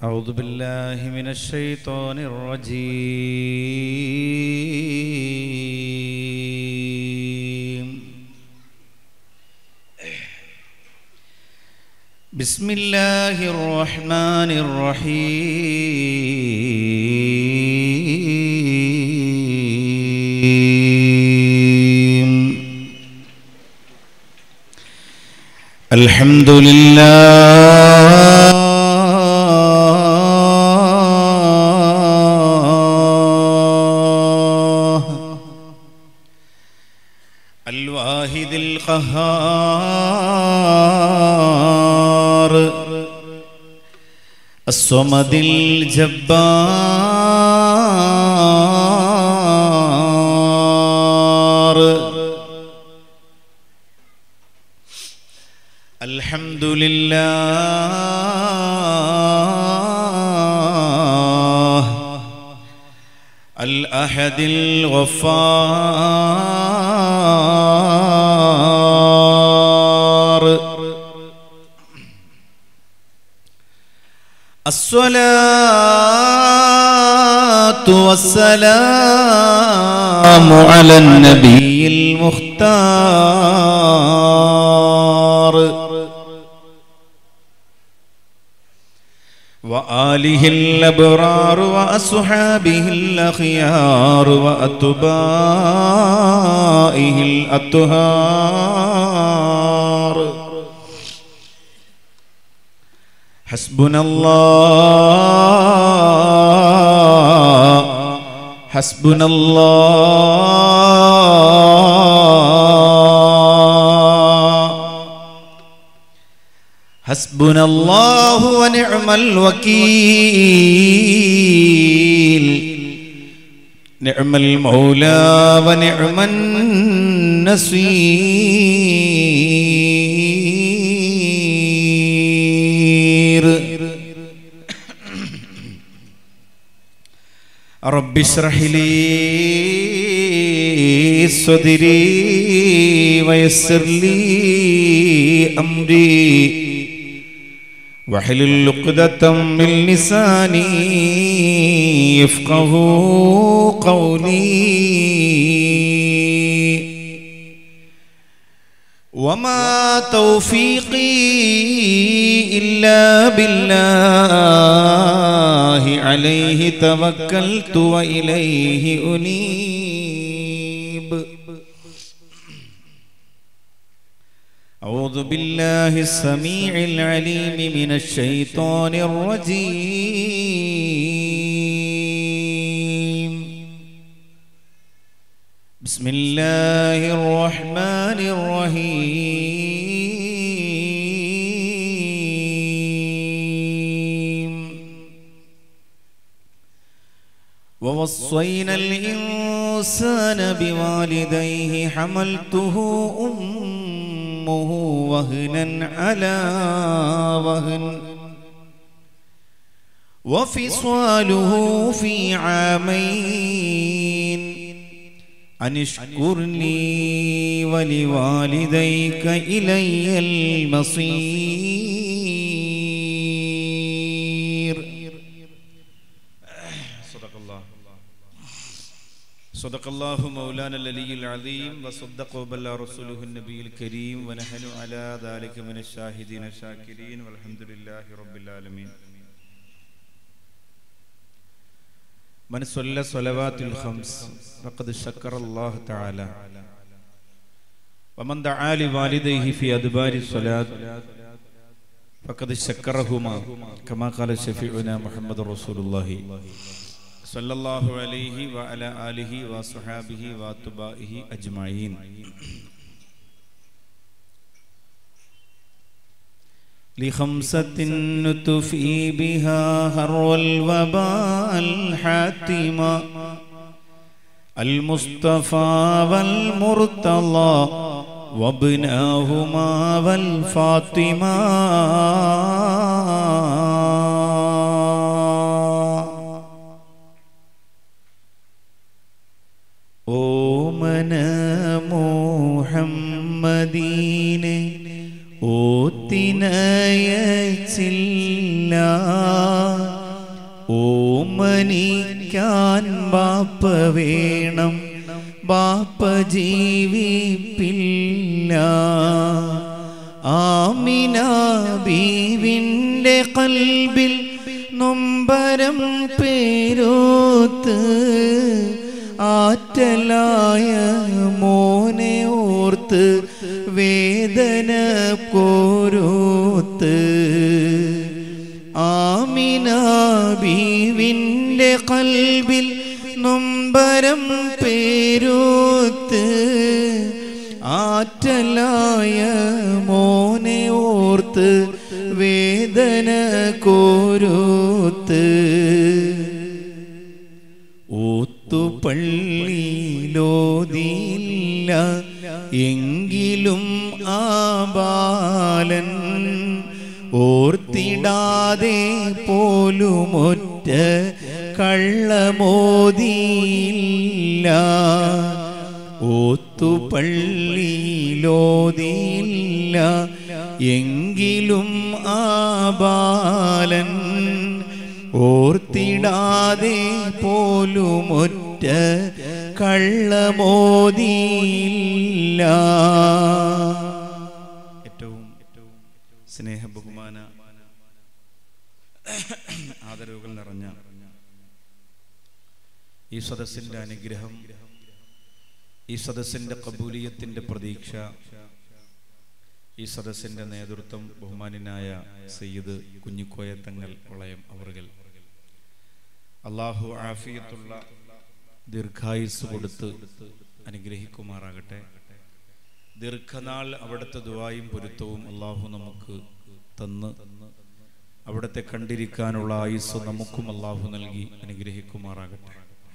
أعوذ بالله من الشيطان الرجيم بسم الله الرحمن الرحيم الحمد لله الواحد القهار الصمد الجبار الحمد لله الأحد الغفار الصلاة والسلام على النبي المختار وآله الأبرار وأصحابه الأخيار وأتبائه الأطهار حسبنا الله حسبنا الله حسبنا الله ونعم الوكيل نعم المولى ونعم النصير رب اشرح لي صدري ويسر لي أمري واحلل عقدة من لساني يفقه قولي وما توفيقي إلا بالله عليه توكلت وإليه أنيب أعوذ بالله السميع العليم من الشيطان الرجيم بسم الله الرحمن الرحيم ووصينا الإنسان بوالديه حملته أمه وهنا على وهن وفصاله في عامين أن اشكر لي ولوالديك إلي المصير صدق الله صدق الله مولانا العلي العظيم وصدق وبلغ رسوله النبي الكريم ونحن على ذلك من الشاهدين الشاكرين والحمد لله رب العالمين من صلى صلوات الخمس فقد شكر الله تعالى ومن دعا لوالديه في أدبار الصلاة فقد شكرهما كما قال شفيعنا محمد رسول الله صلى الله عليه وعلى آله وصحابه واتباعه أجمعين لخمسة نتفي بها هرو الوباء الحاتمة المصطفى والمرتضى وابناهما والفاطمة ഓമന മുഹമ്മദീനെ ഓത്തിനയച്ചില്ല ഓമനിക്കാൻ ബാപ്പ വേണം ബാപ്പ ജീവിപ്പില്ല ആമിന ബീവിൻ്റെ കൽബിൽ നൊമ്പരം പേരോത്ത് ആറ്റലായ മോനെ ഓർത്ത് വേദന കോരോത്ത് ആമിന ബീവിൻ്റെ കൽബിൽ നൊമ്പരം പേരോത്ത് ആറ്റലായ മോനെ ഓർത്ത് വേദന കോരോത്ത് ഓത്തുപള്ളിയിലോതിയില്ല എങ്കിലും ആ ബാലൻ ഓർത്തിടാതെ പോലുമൊറ്റ കള്ളമോതിയില്ല ഓത്തുപള്ളിയിലോതിയില്ല എങ്കിലും ആ ബാലൻ ഓർത്തിടാതെ പോലുമൊറ്റ കള്ളമോതിയില്ല ഏറ്റവും സ്നേഹ ബഹുമാന ആദരവുകൾ നിറഞ്ഞ ഈ സദസ്സിന്റെ അനുഗ്രഹം ഈ സദസ്സിന്റെ കബൂലിയത്തിന്റെ പ്രതീക്ഷ ഈ സദസ്സിന്റെ നേതൃത്വം ബഹുമാനായ സയ്യിദ് കുഞ്ഞിക്കോയ തങ്ങൾ വളയം അവർകൾ അള്ളാഹു ആഫിയത്തുള്ള ദീർഘായുസ് കൊടുത്ത് അനുഗ്രഹിക്കുമാറാകട്ടെ ദീർഘനാൾ അവിടുത്തെ ദുവായും പൊരുത്തവും അള്ളാഹു നമുക്ക് തന്ന് അവിടുത്തെ കണ്ടിരിക്കാനുള്ള ആയുസ് നമുക്കും അള്ളാഹു നൽകി അനുഗ്രഹിക്കുമാറാകട്ടെ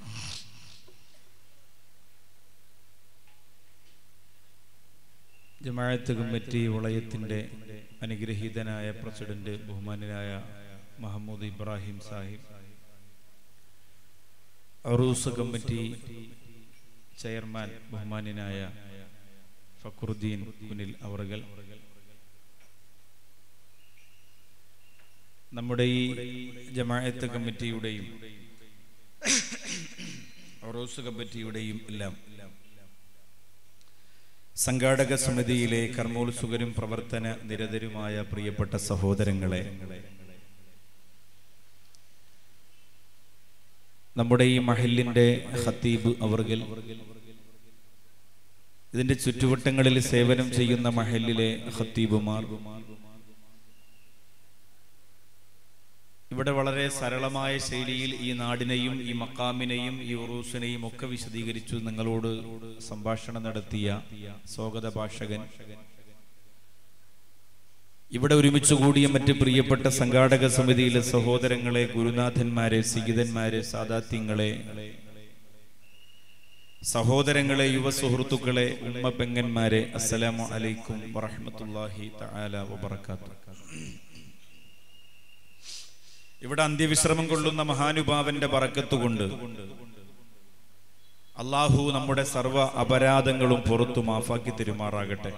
ജമാഅത്ത് കമ്മിറ്റി വളയത്തിൻ്റെ അനുഗ്രഹീതനായ പ്രസിഡന്റ് ബഹുമാനായ മഹമ്മൂദ് ഇബ്രാഹിം സാഹിബ് അറൂസ് കമ്മിറ്റി ചെയർമാൻ ബഹുമാനായ ഫക്രുദ്ദീൻ കുനിൽ അവറുകൾ നമ്മുടെ ഈ ജമാഅത്ത് കമ്മിറ്റിയുടെയും ഒറോസ് കമ്മിറ്റിയുടെയും എല്ലാം സംഘാടക സമിതിയിലെ കർമ്മോത്സുകരും പ്രവർത്തന നിരതരുമായ പ്രിയപ്പെട്ട സഹോദരങ്ങളെ നമ്മുടെ ഈ മഹലിന്റെ ഖത്തീബ് അവർകൾ ഇതിന്റെ ചുറ്റുവട്ടങ്ങളിൽ സേവനം ചെയ്യുന്ന മഹലിലെ ഖത്തീബുമാർ ഇവിടെ വളരെ സരളമായ ശൈലിയിൽ ഈ നാടിനെയും ഈ മക്കാമിനെയും ഈ ഉറൂസിനെയും ഒക്കെ വിശദീകരിച്ചു നിങ്ങളോട് സംഭാഷണം നടത്തിയ സ്വാഗത ഭാഷകൻ ഇവിടെ ഒരുമിച്ച് കൂടിയ മറ്റ് പ്രിയപ്പെട്ട സംഘാടക സമിതിയിലെ സഹോദരങ്ങളെ ഗുരുനാഥന്മാരെ സിഗിതന്മാരെ സാദാത്യങ്ങളെ സഹോദരങ്ങളെ യുവ സുഹൃത്തുക്കളെ ഉമ്മ പെങ്ങന്മാരെ അസ്സലാമു അലൈക്കും വറഹ്മത്തുള്ളാഹി തആല വബറകാതുഹു ഇവിടെ അന്ത്യവിശ്രമം കൊള്ളുന്ന മഹാനുഭാവന്റെ ബറക്കത്തുകൊണ്ട് അള്ളാഹു നമ്മുടെ സർവ അപരാധങ്ങളും പുറത്തു മാഫാക്കി തെരുമാറാകട്ടെ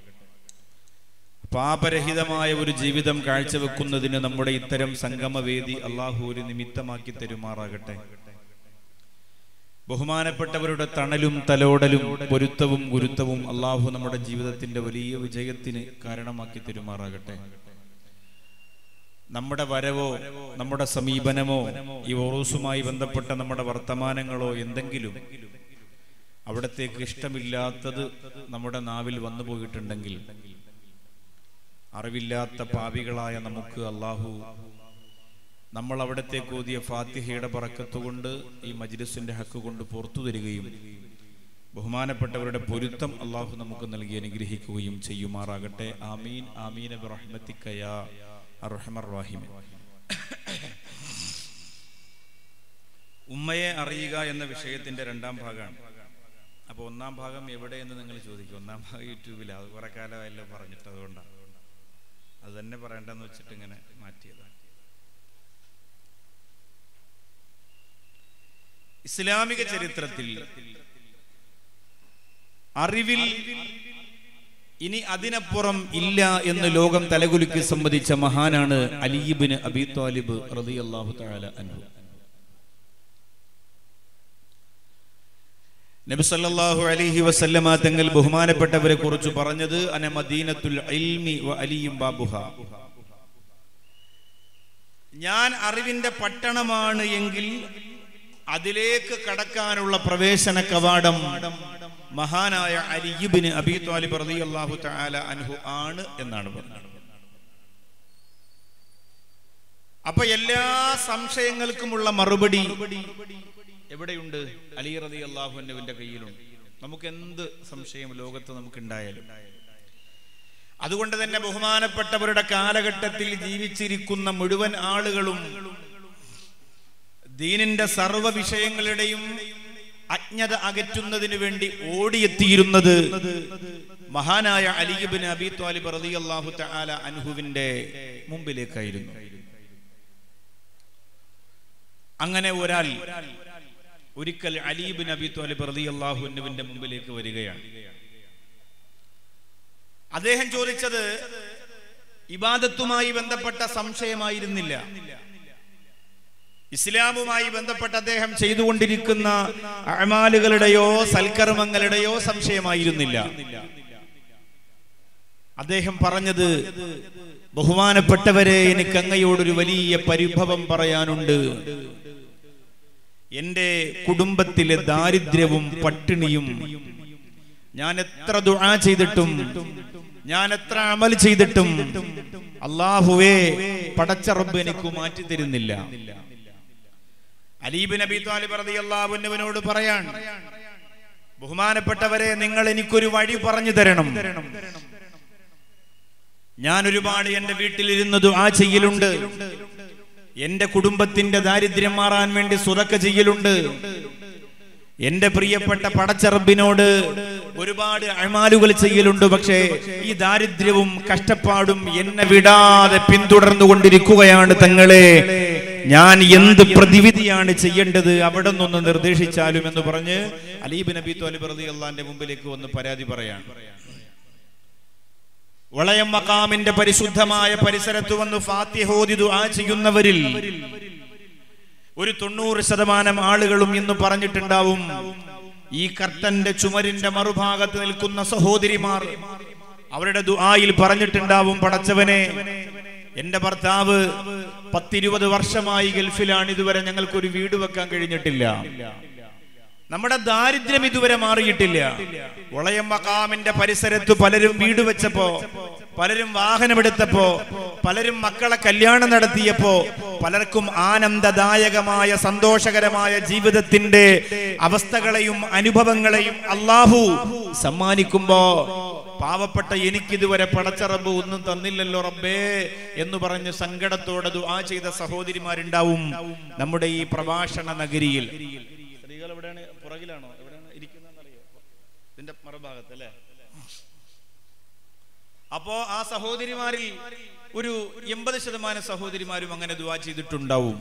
പാപരഹിതമായ ഒരു ജീവിതം കാഴ്ചവെക്കുന്നതിന് നമ്മുടെ ഇത്തരം സംഗമവേദി അള്ളാഹു ഒരു നിമിത്തമാക്കി തെരുമാറാകട്ടെ ബഹുമാനപ്പെട്ടവരുടെ തണലും തലോടലും പൊരുത്തവും ഗുരുത്തവും അള്ളാഹു നമ്മുടെ ജീവിതത്തിന്റെ വലിയ വിജയത്തിന് കാരണമാക്കി തെരുമാറാകട്ടെ നമ്മുടെ വരവോ നമ്മുടെ സമീപനമോ ഈ ഓറൂസുമായി ബന്ധപ്പെട്ട നമ്മുടെ വർത്തമാനങ്ങളോ എന്തെങ്കിലും അവിടത്തേക്ക് ഇഷ്ടമില്ലാത്തത് നമ്മുടെ നാവിൽ വന്നു പോയിട്ടുണ്ടെങ്കിൽ അറിവില്ലാത്ത പാപികളായ നമുക്ക് അള്ളാഹു നമ്മൾ അവിടത്തേക്ക് ഓതിയ ഫാത്തിഹയുടെ പറക്കത്തുകൊണ്ട് ഈ മജ്ലിസിന്റെ ഹക്ക് കൊണ്ട് പുറത്തു തരികയും ബഹുമാനപ്പെട്ടവരുടെ പൊരുത്തം അള്ളാഹു നമുക്ക് നൽകി അനുഗ്രഹിക്കുകയും ചെയ്യുമാറാകട്ടെ ആമീൻ ആമീൻ റഹ്മത്തിക്കയാ അർഹമർ റാഹിം ഉമ്മയെ അറിയുക എന്ന വിഷയത്തിന്റെ രണ്ടാം ഭാഗമാണ് അപ്പൊ ഒന്നാം ഭാഗം എവിടെയെന്ന് നിങ്ങൾ ചോദിക്കും ഒന്നാം ഭാഗം യൂട്യൂബിൽ അത് കുറെ കാലമായല്ലോ പറഞ്ഞിട്ട് അതുകൊണ്ടാണ് അത് തന്നെ പറയണ്ടെന്ന് വെച്ചിട്ട് ഇങ്ങനെ മാറ്റിയതാണ് ഇസ്ലാമിക ചരിത്രത്തിൽ അറിവിൽ ഇനി അതിനപ്പുറം ഇല്ല എന്ന് ലോകം തലകുലുക്കി സംബന്ധിച്ച മഹാനാണ് അലീബിന് അബി താലിബ് റളിയല്ലാഹു തആല അൻഹു നബി സല്ലല്ലാഹു അലൈഹി വസല്ലമ തങ്ങൾ ബഹുമാനപ്പെട്ടവരെ കുറിച്ച് പറഞ്ഞത് അന മദീനത്തുൽ ഇൽമി വ അലിയും ബാബുഹ ഞാൻ അറിവിന്റെ പട്ടണമാണ് എങ്കിൽ അതിലേക്ക് കടക്കാനുള്ള പ്രവേശന കവാടം മഹാനായ അലിയുബിന് അബി താലിബ് റളിയല്ലാഹു തആല അൻഹു ആണ് എന്നാണ് പറഞ്ഞത് അപ്പൊ എല്ലാ സംശയങ്ങൾക്കുമുള്ള മറുപടി എവിടെയുണ്ട് അലി റതി അള്ളാഹുവിന്റെ കയ്യിലുണ്ട് നമുക്ക് എന്ത് സംശയം ലോകത്ത് നമുക്ക് ഉണ്ടായാലും അതുകൊണ്ട് തന്നെ ബഹുമാനപ്പെട്ടവരുടെ കാലഘട്ടത്തിൽ ജീവിച്ചിരിക്കുന്ന മുഴുവൻ ആളുകളും ദീനിന്റെ സർവ വിഷയങ്ങളുടെയും അജ്ഞത അകറ്റുന്നതിന് വേണ്ടി ഓടിയെത്തിയിരുന്നത് മഹാനായ അലിബിൻ അബി ത്വാലിബ് റളിയല്ലാഹു തആല അൻഹുവിന്റെ മുമ്പിലേക്കായിരുന്നു അങ്ങനെ ഒരാൾ ഒരിക്കൽ അലീബിൻ അബി ത്വാലിബ് റളിയല്ലാഹു അൻഹുവിന്റെ മുമ്പിലേക്ക് വരികയാണ് അദ്ദേഹം ചോദിച്ചത് ഇബാദത്തുമായി ബന്ധപ്പെട്ട സംശയമായിരുന്നില്ല ഇസ്ലാമുമായി ബന്ധപ്പെട്ട് അദ്ദേഹം ചെയ്തുകൊണ്ടിരിക്കുന്ന അമാലുകളുടെയോ സൽക്കർമ്മങ്ങളുടെയോ സംശയമായിരുന്നില്ല അദ്ദേഹം പറഞ്ഞത് ബഹുമാനപ്പെട്ടവരെ എനിക്ക് അങ്ങയോടൊരു വലിയ പരിഭവം പറയാനുണ്ട് എന്റെ കുടുംബത്തിലെ ദാരിദ്ര്യവും പട്ടിണിയും ഞാൻ എത്ര ദുആ ചെയ്തിട്ടും ഞാൻ എത്ര അമൽ ചെയ്തിട്ടും അള്ളാഹുവേ പടച്ച റബ്ബ് എനിക്ക് മാറ്റി തരുന്നില്ല അലീബ് നബി താലിബ് റളിയല്ലാഹുവിനോട് പറയാൻ ബഹുമാനപ്പെട്ടവരെ നിങ്ങൾ എനിക്കൊരു വഴി പറഞ്ഞു തരണം ഞാൻ ഒരുപാട് എന്റെ വീട്ടിലിരുന്ന് ദുആ ചെയ്യലുണ്ട് എന്റെ കുടുംബത്തിന്റെ ദാരിദ്ര്യം മാറാൻ വേണ്ടി സുതക്ക ചെയ്യലുണ്ട് എന്റെ പ്രിയപ്പെട്ട പടച്ചറബിനോട് ഒരുപാട് അഴമാലുകൾ ചെയ്യലുണ്ട് പക്ഷേ ഈ ദാരിദ്ര്യവും കഷ്ടപ്പാടും എന്നെ വിടാതെ പിന്തുടർന്നു കൊണ്ടിരിക്കുകയാണ് തങ്ങളെ ഞാൻ എന്ത് പ്രതിവിധിയാണ് ചെയ്യേണ്ടത് അവിടെ നിന്നൊന്ന് നിർദ്ദേശിച്ചാലും എന്ന് പറഞ്ഞ് അലീബ് നബി തോലിബ് റതി അള്ളാന്റെ മുമ്പിലേക്ക് വന്ന് പരാതി പറയാണ് വളയം മക്കാമിന്റെ പരിശുദ്ധമായ പരിസരത്ത് വന്ന് ഫാത്തിഹോദി ദുആ ചെയ്യുന്നവരിൽ ഒരു തൊണ്ണൂറ് ശതമാനം ആളുകളും ഇന്ന് പറഞ്ഞിട്ടുണ്ടാവും ഈ കർട്ടന്റെ ചുമരിന്റെ മറുഭാഗത്ത് നിൽക്കുന്ന സഹോദരിമാർ അവരുടെ ദുആയിൽ പറഞ്ഞിട്ടുണ്ടാവും പടച്ചവനെ എന്റെ ഭർത്താവ് പത്തിരുപത് വർഷമായി ഗൾഫിലാണ് ഇതുവരെ ഞങ്ങൾക്ക് ഒരു വീട് വെക്കാൻ കഴിഞ്ഞിട്ടില്ല നമ്മുടെ ദാരിദ്ര്യം ഇതുവരെ മാറിയിട്ടില്ല വളയം മക്കാമിന്റെ പരിസരത്ത് പലരും വീട് വെച്ചപ്പോ പലരും വാഹനമെടുത്തപ്പോ പലരും മക്കളെ കല്യാണം നടത്തിയപ്പോ പലർക്കും ആനന്ദദായകമായ സന്തോഷകരമായ ജീവിതത്തിന്റെ അവസ്ഥകളെയും അനുഭവങ്ങളെയും അള്ളാഹു സമ്മാനിക്കുമ്പോ പാവപ്പെട്ട എനിക്കിതുവരെ പടച്ചറബ് ഒന്നും തന്നില്ലല്ലോ റബ്ബേ എന്ന് പറഞ്ഞ് സങ്കടത്തോടെ ദുആ ചെയ്ത സഹോദരിമാരുണ്ടാവും നമ്മുടെ ഈ പ്രഭാഷണ നഗരിയിൽ സ്ത്രീകൾ എവിടെയാണ് പുറകിലാണോ എവിടെയാണ് ഇരിക്കുന്നറിയോ ഇതിന്റെ മറുഭാഗത്ത് അല്ലേ അപ്പോ ആ സഹോദരിമാരിൽ ഒരു എൺപത് ശതമാനം സഹോദരിമാരും അങ്ങനെ ദുആ ചെയ്തിട്ടുണ്ടാവും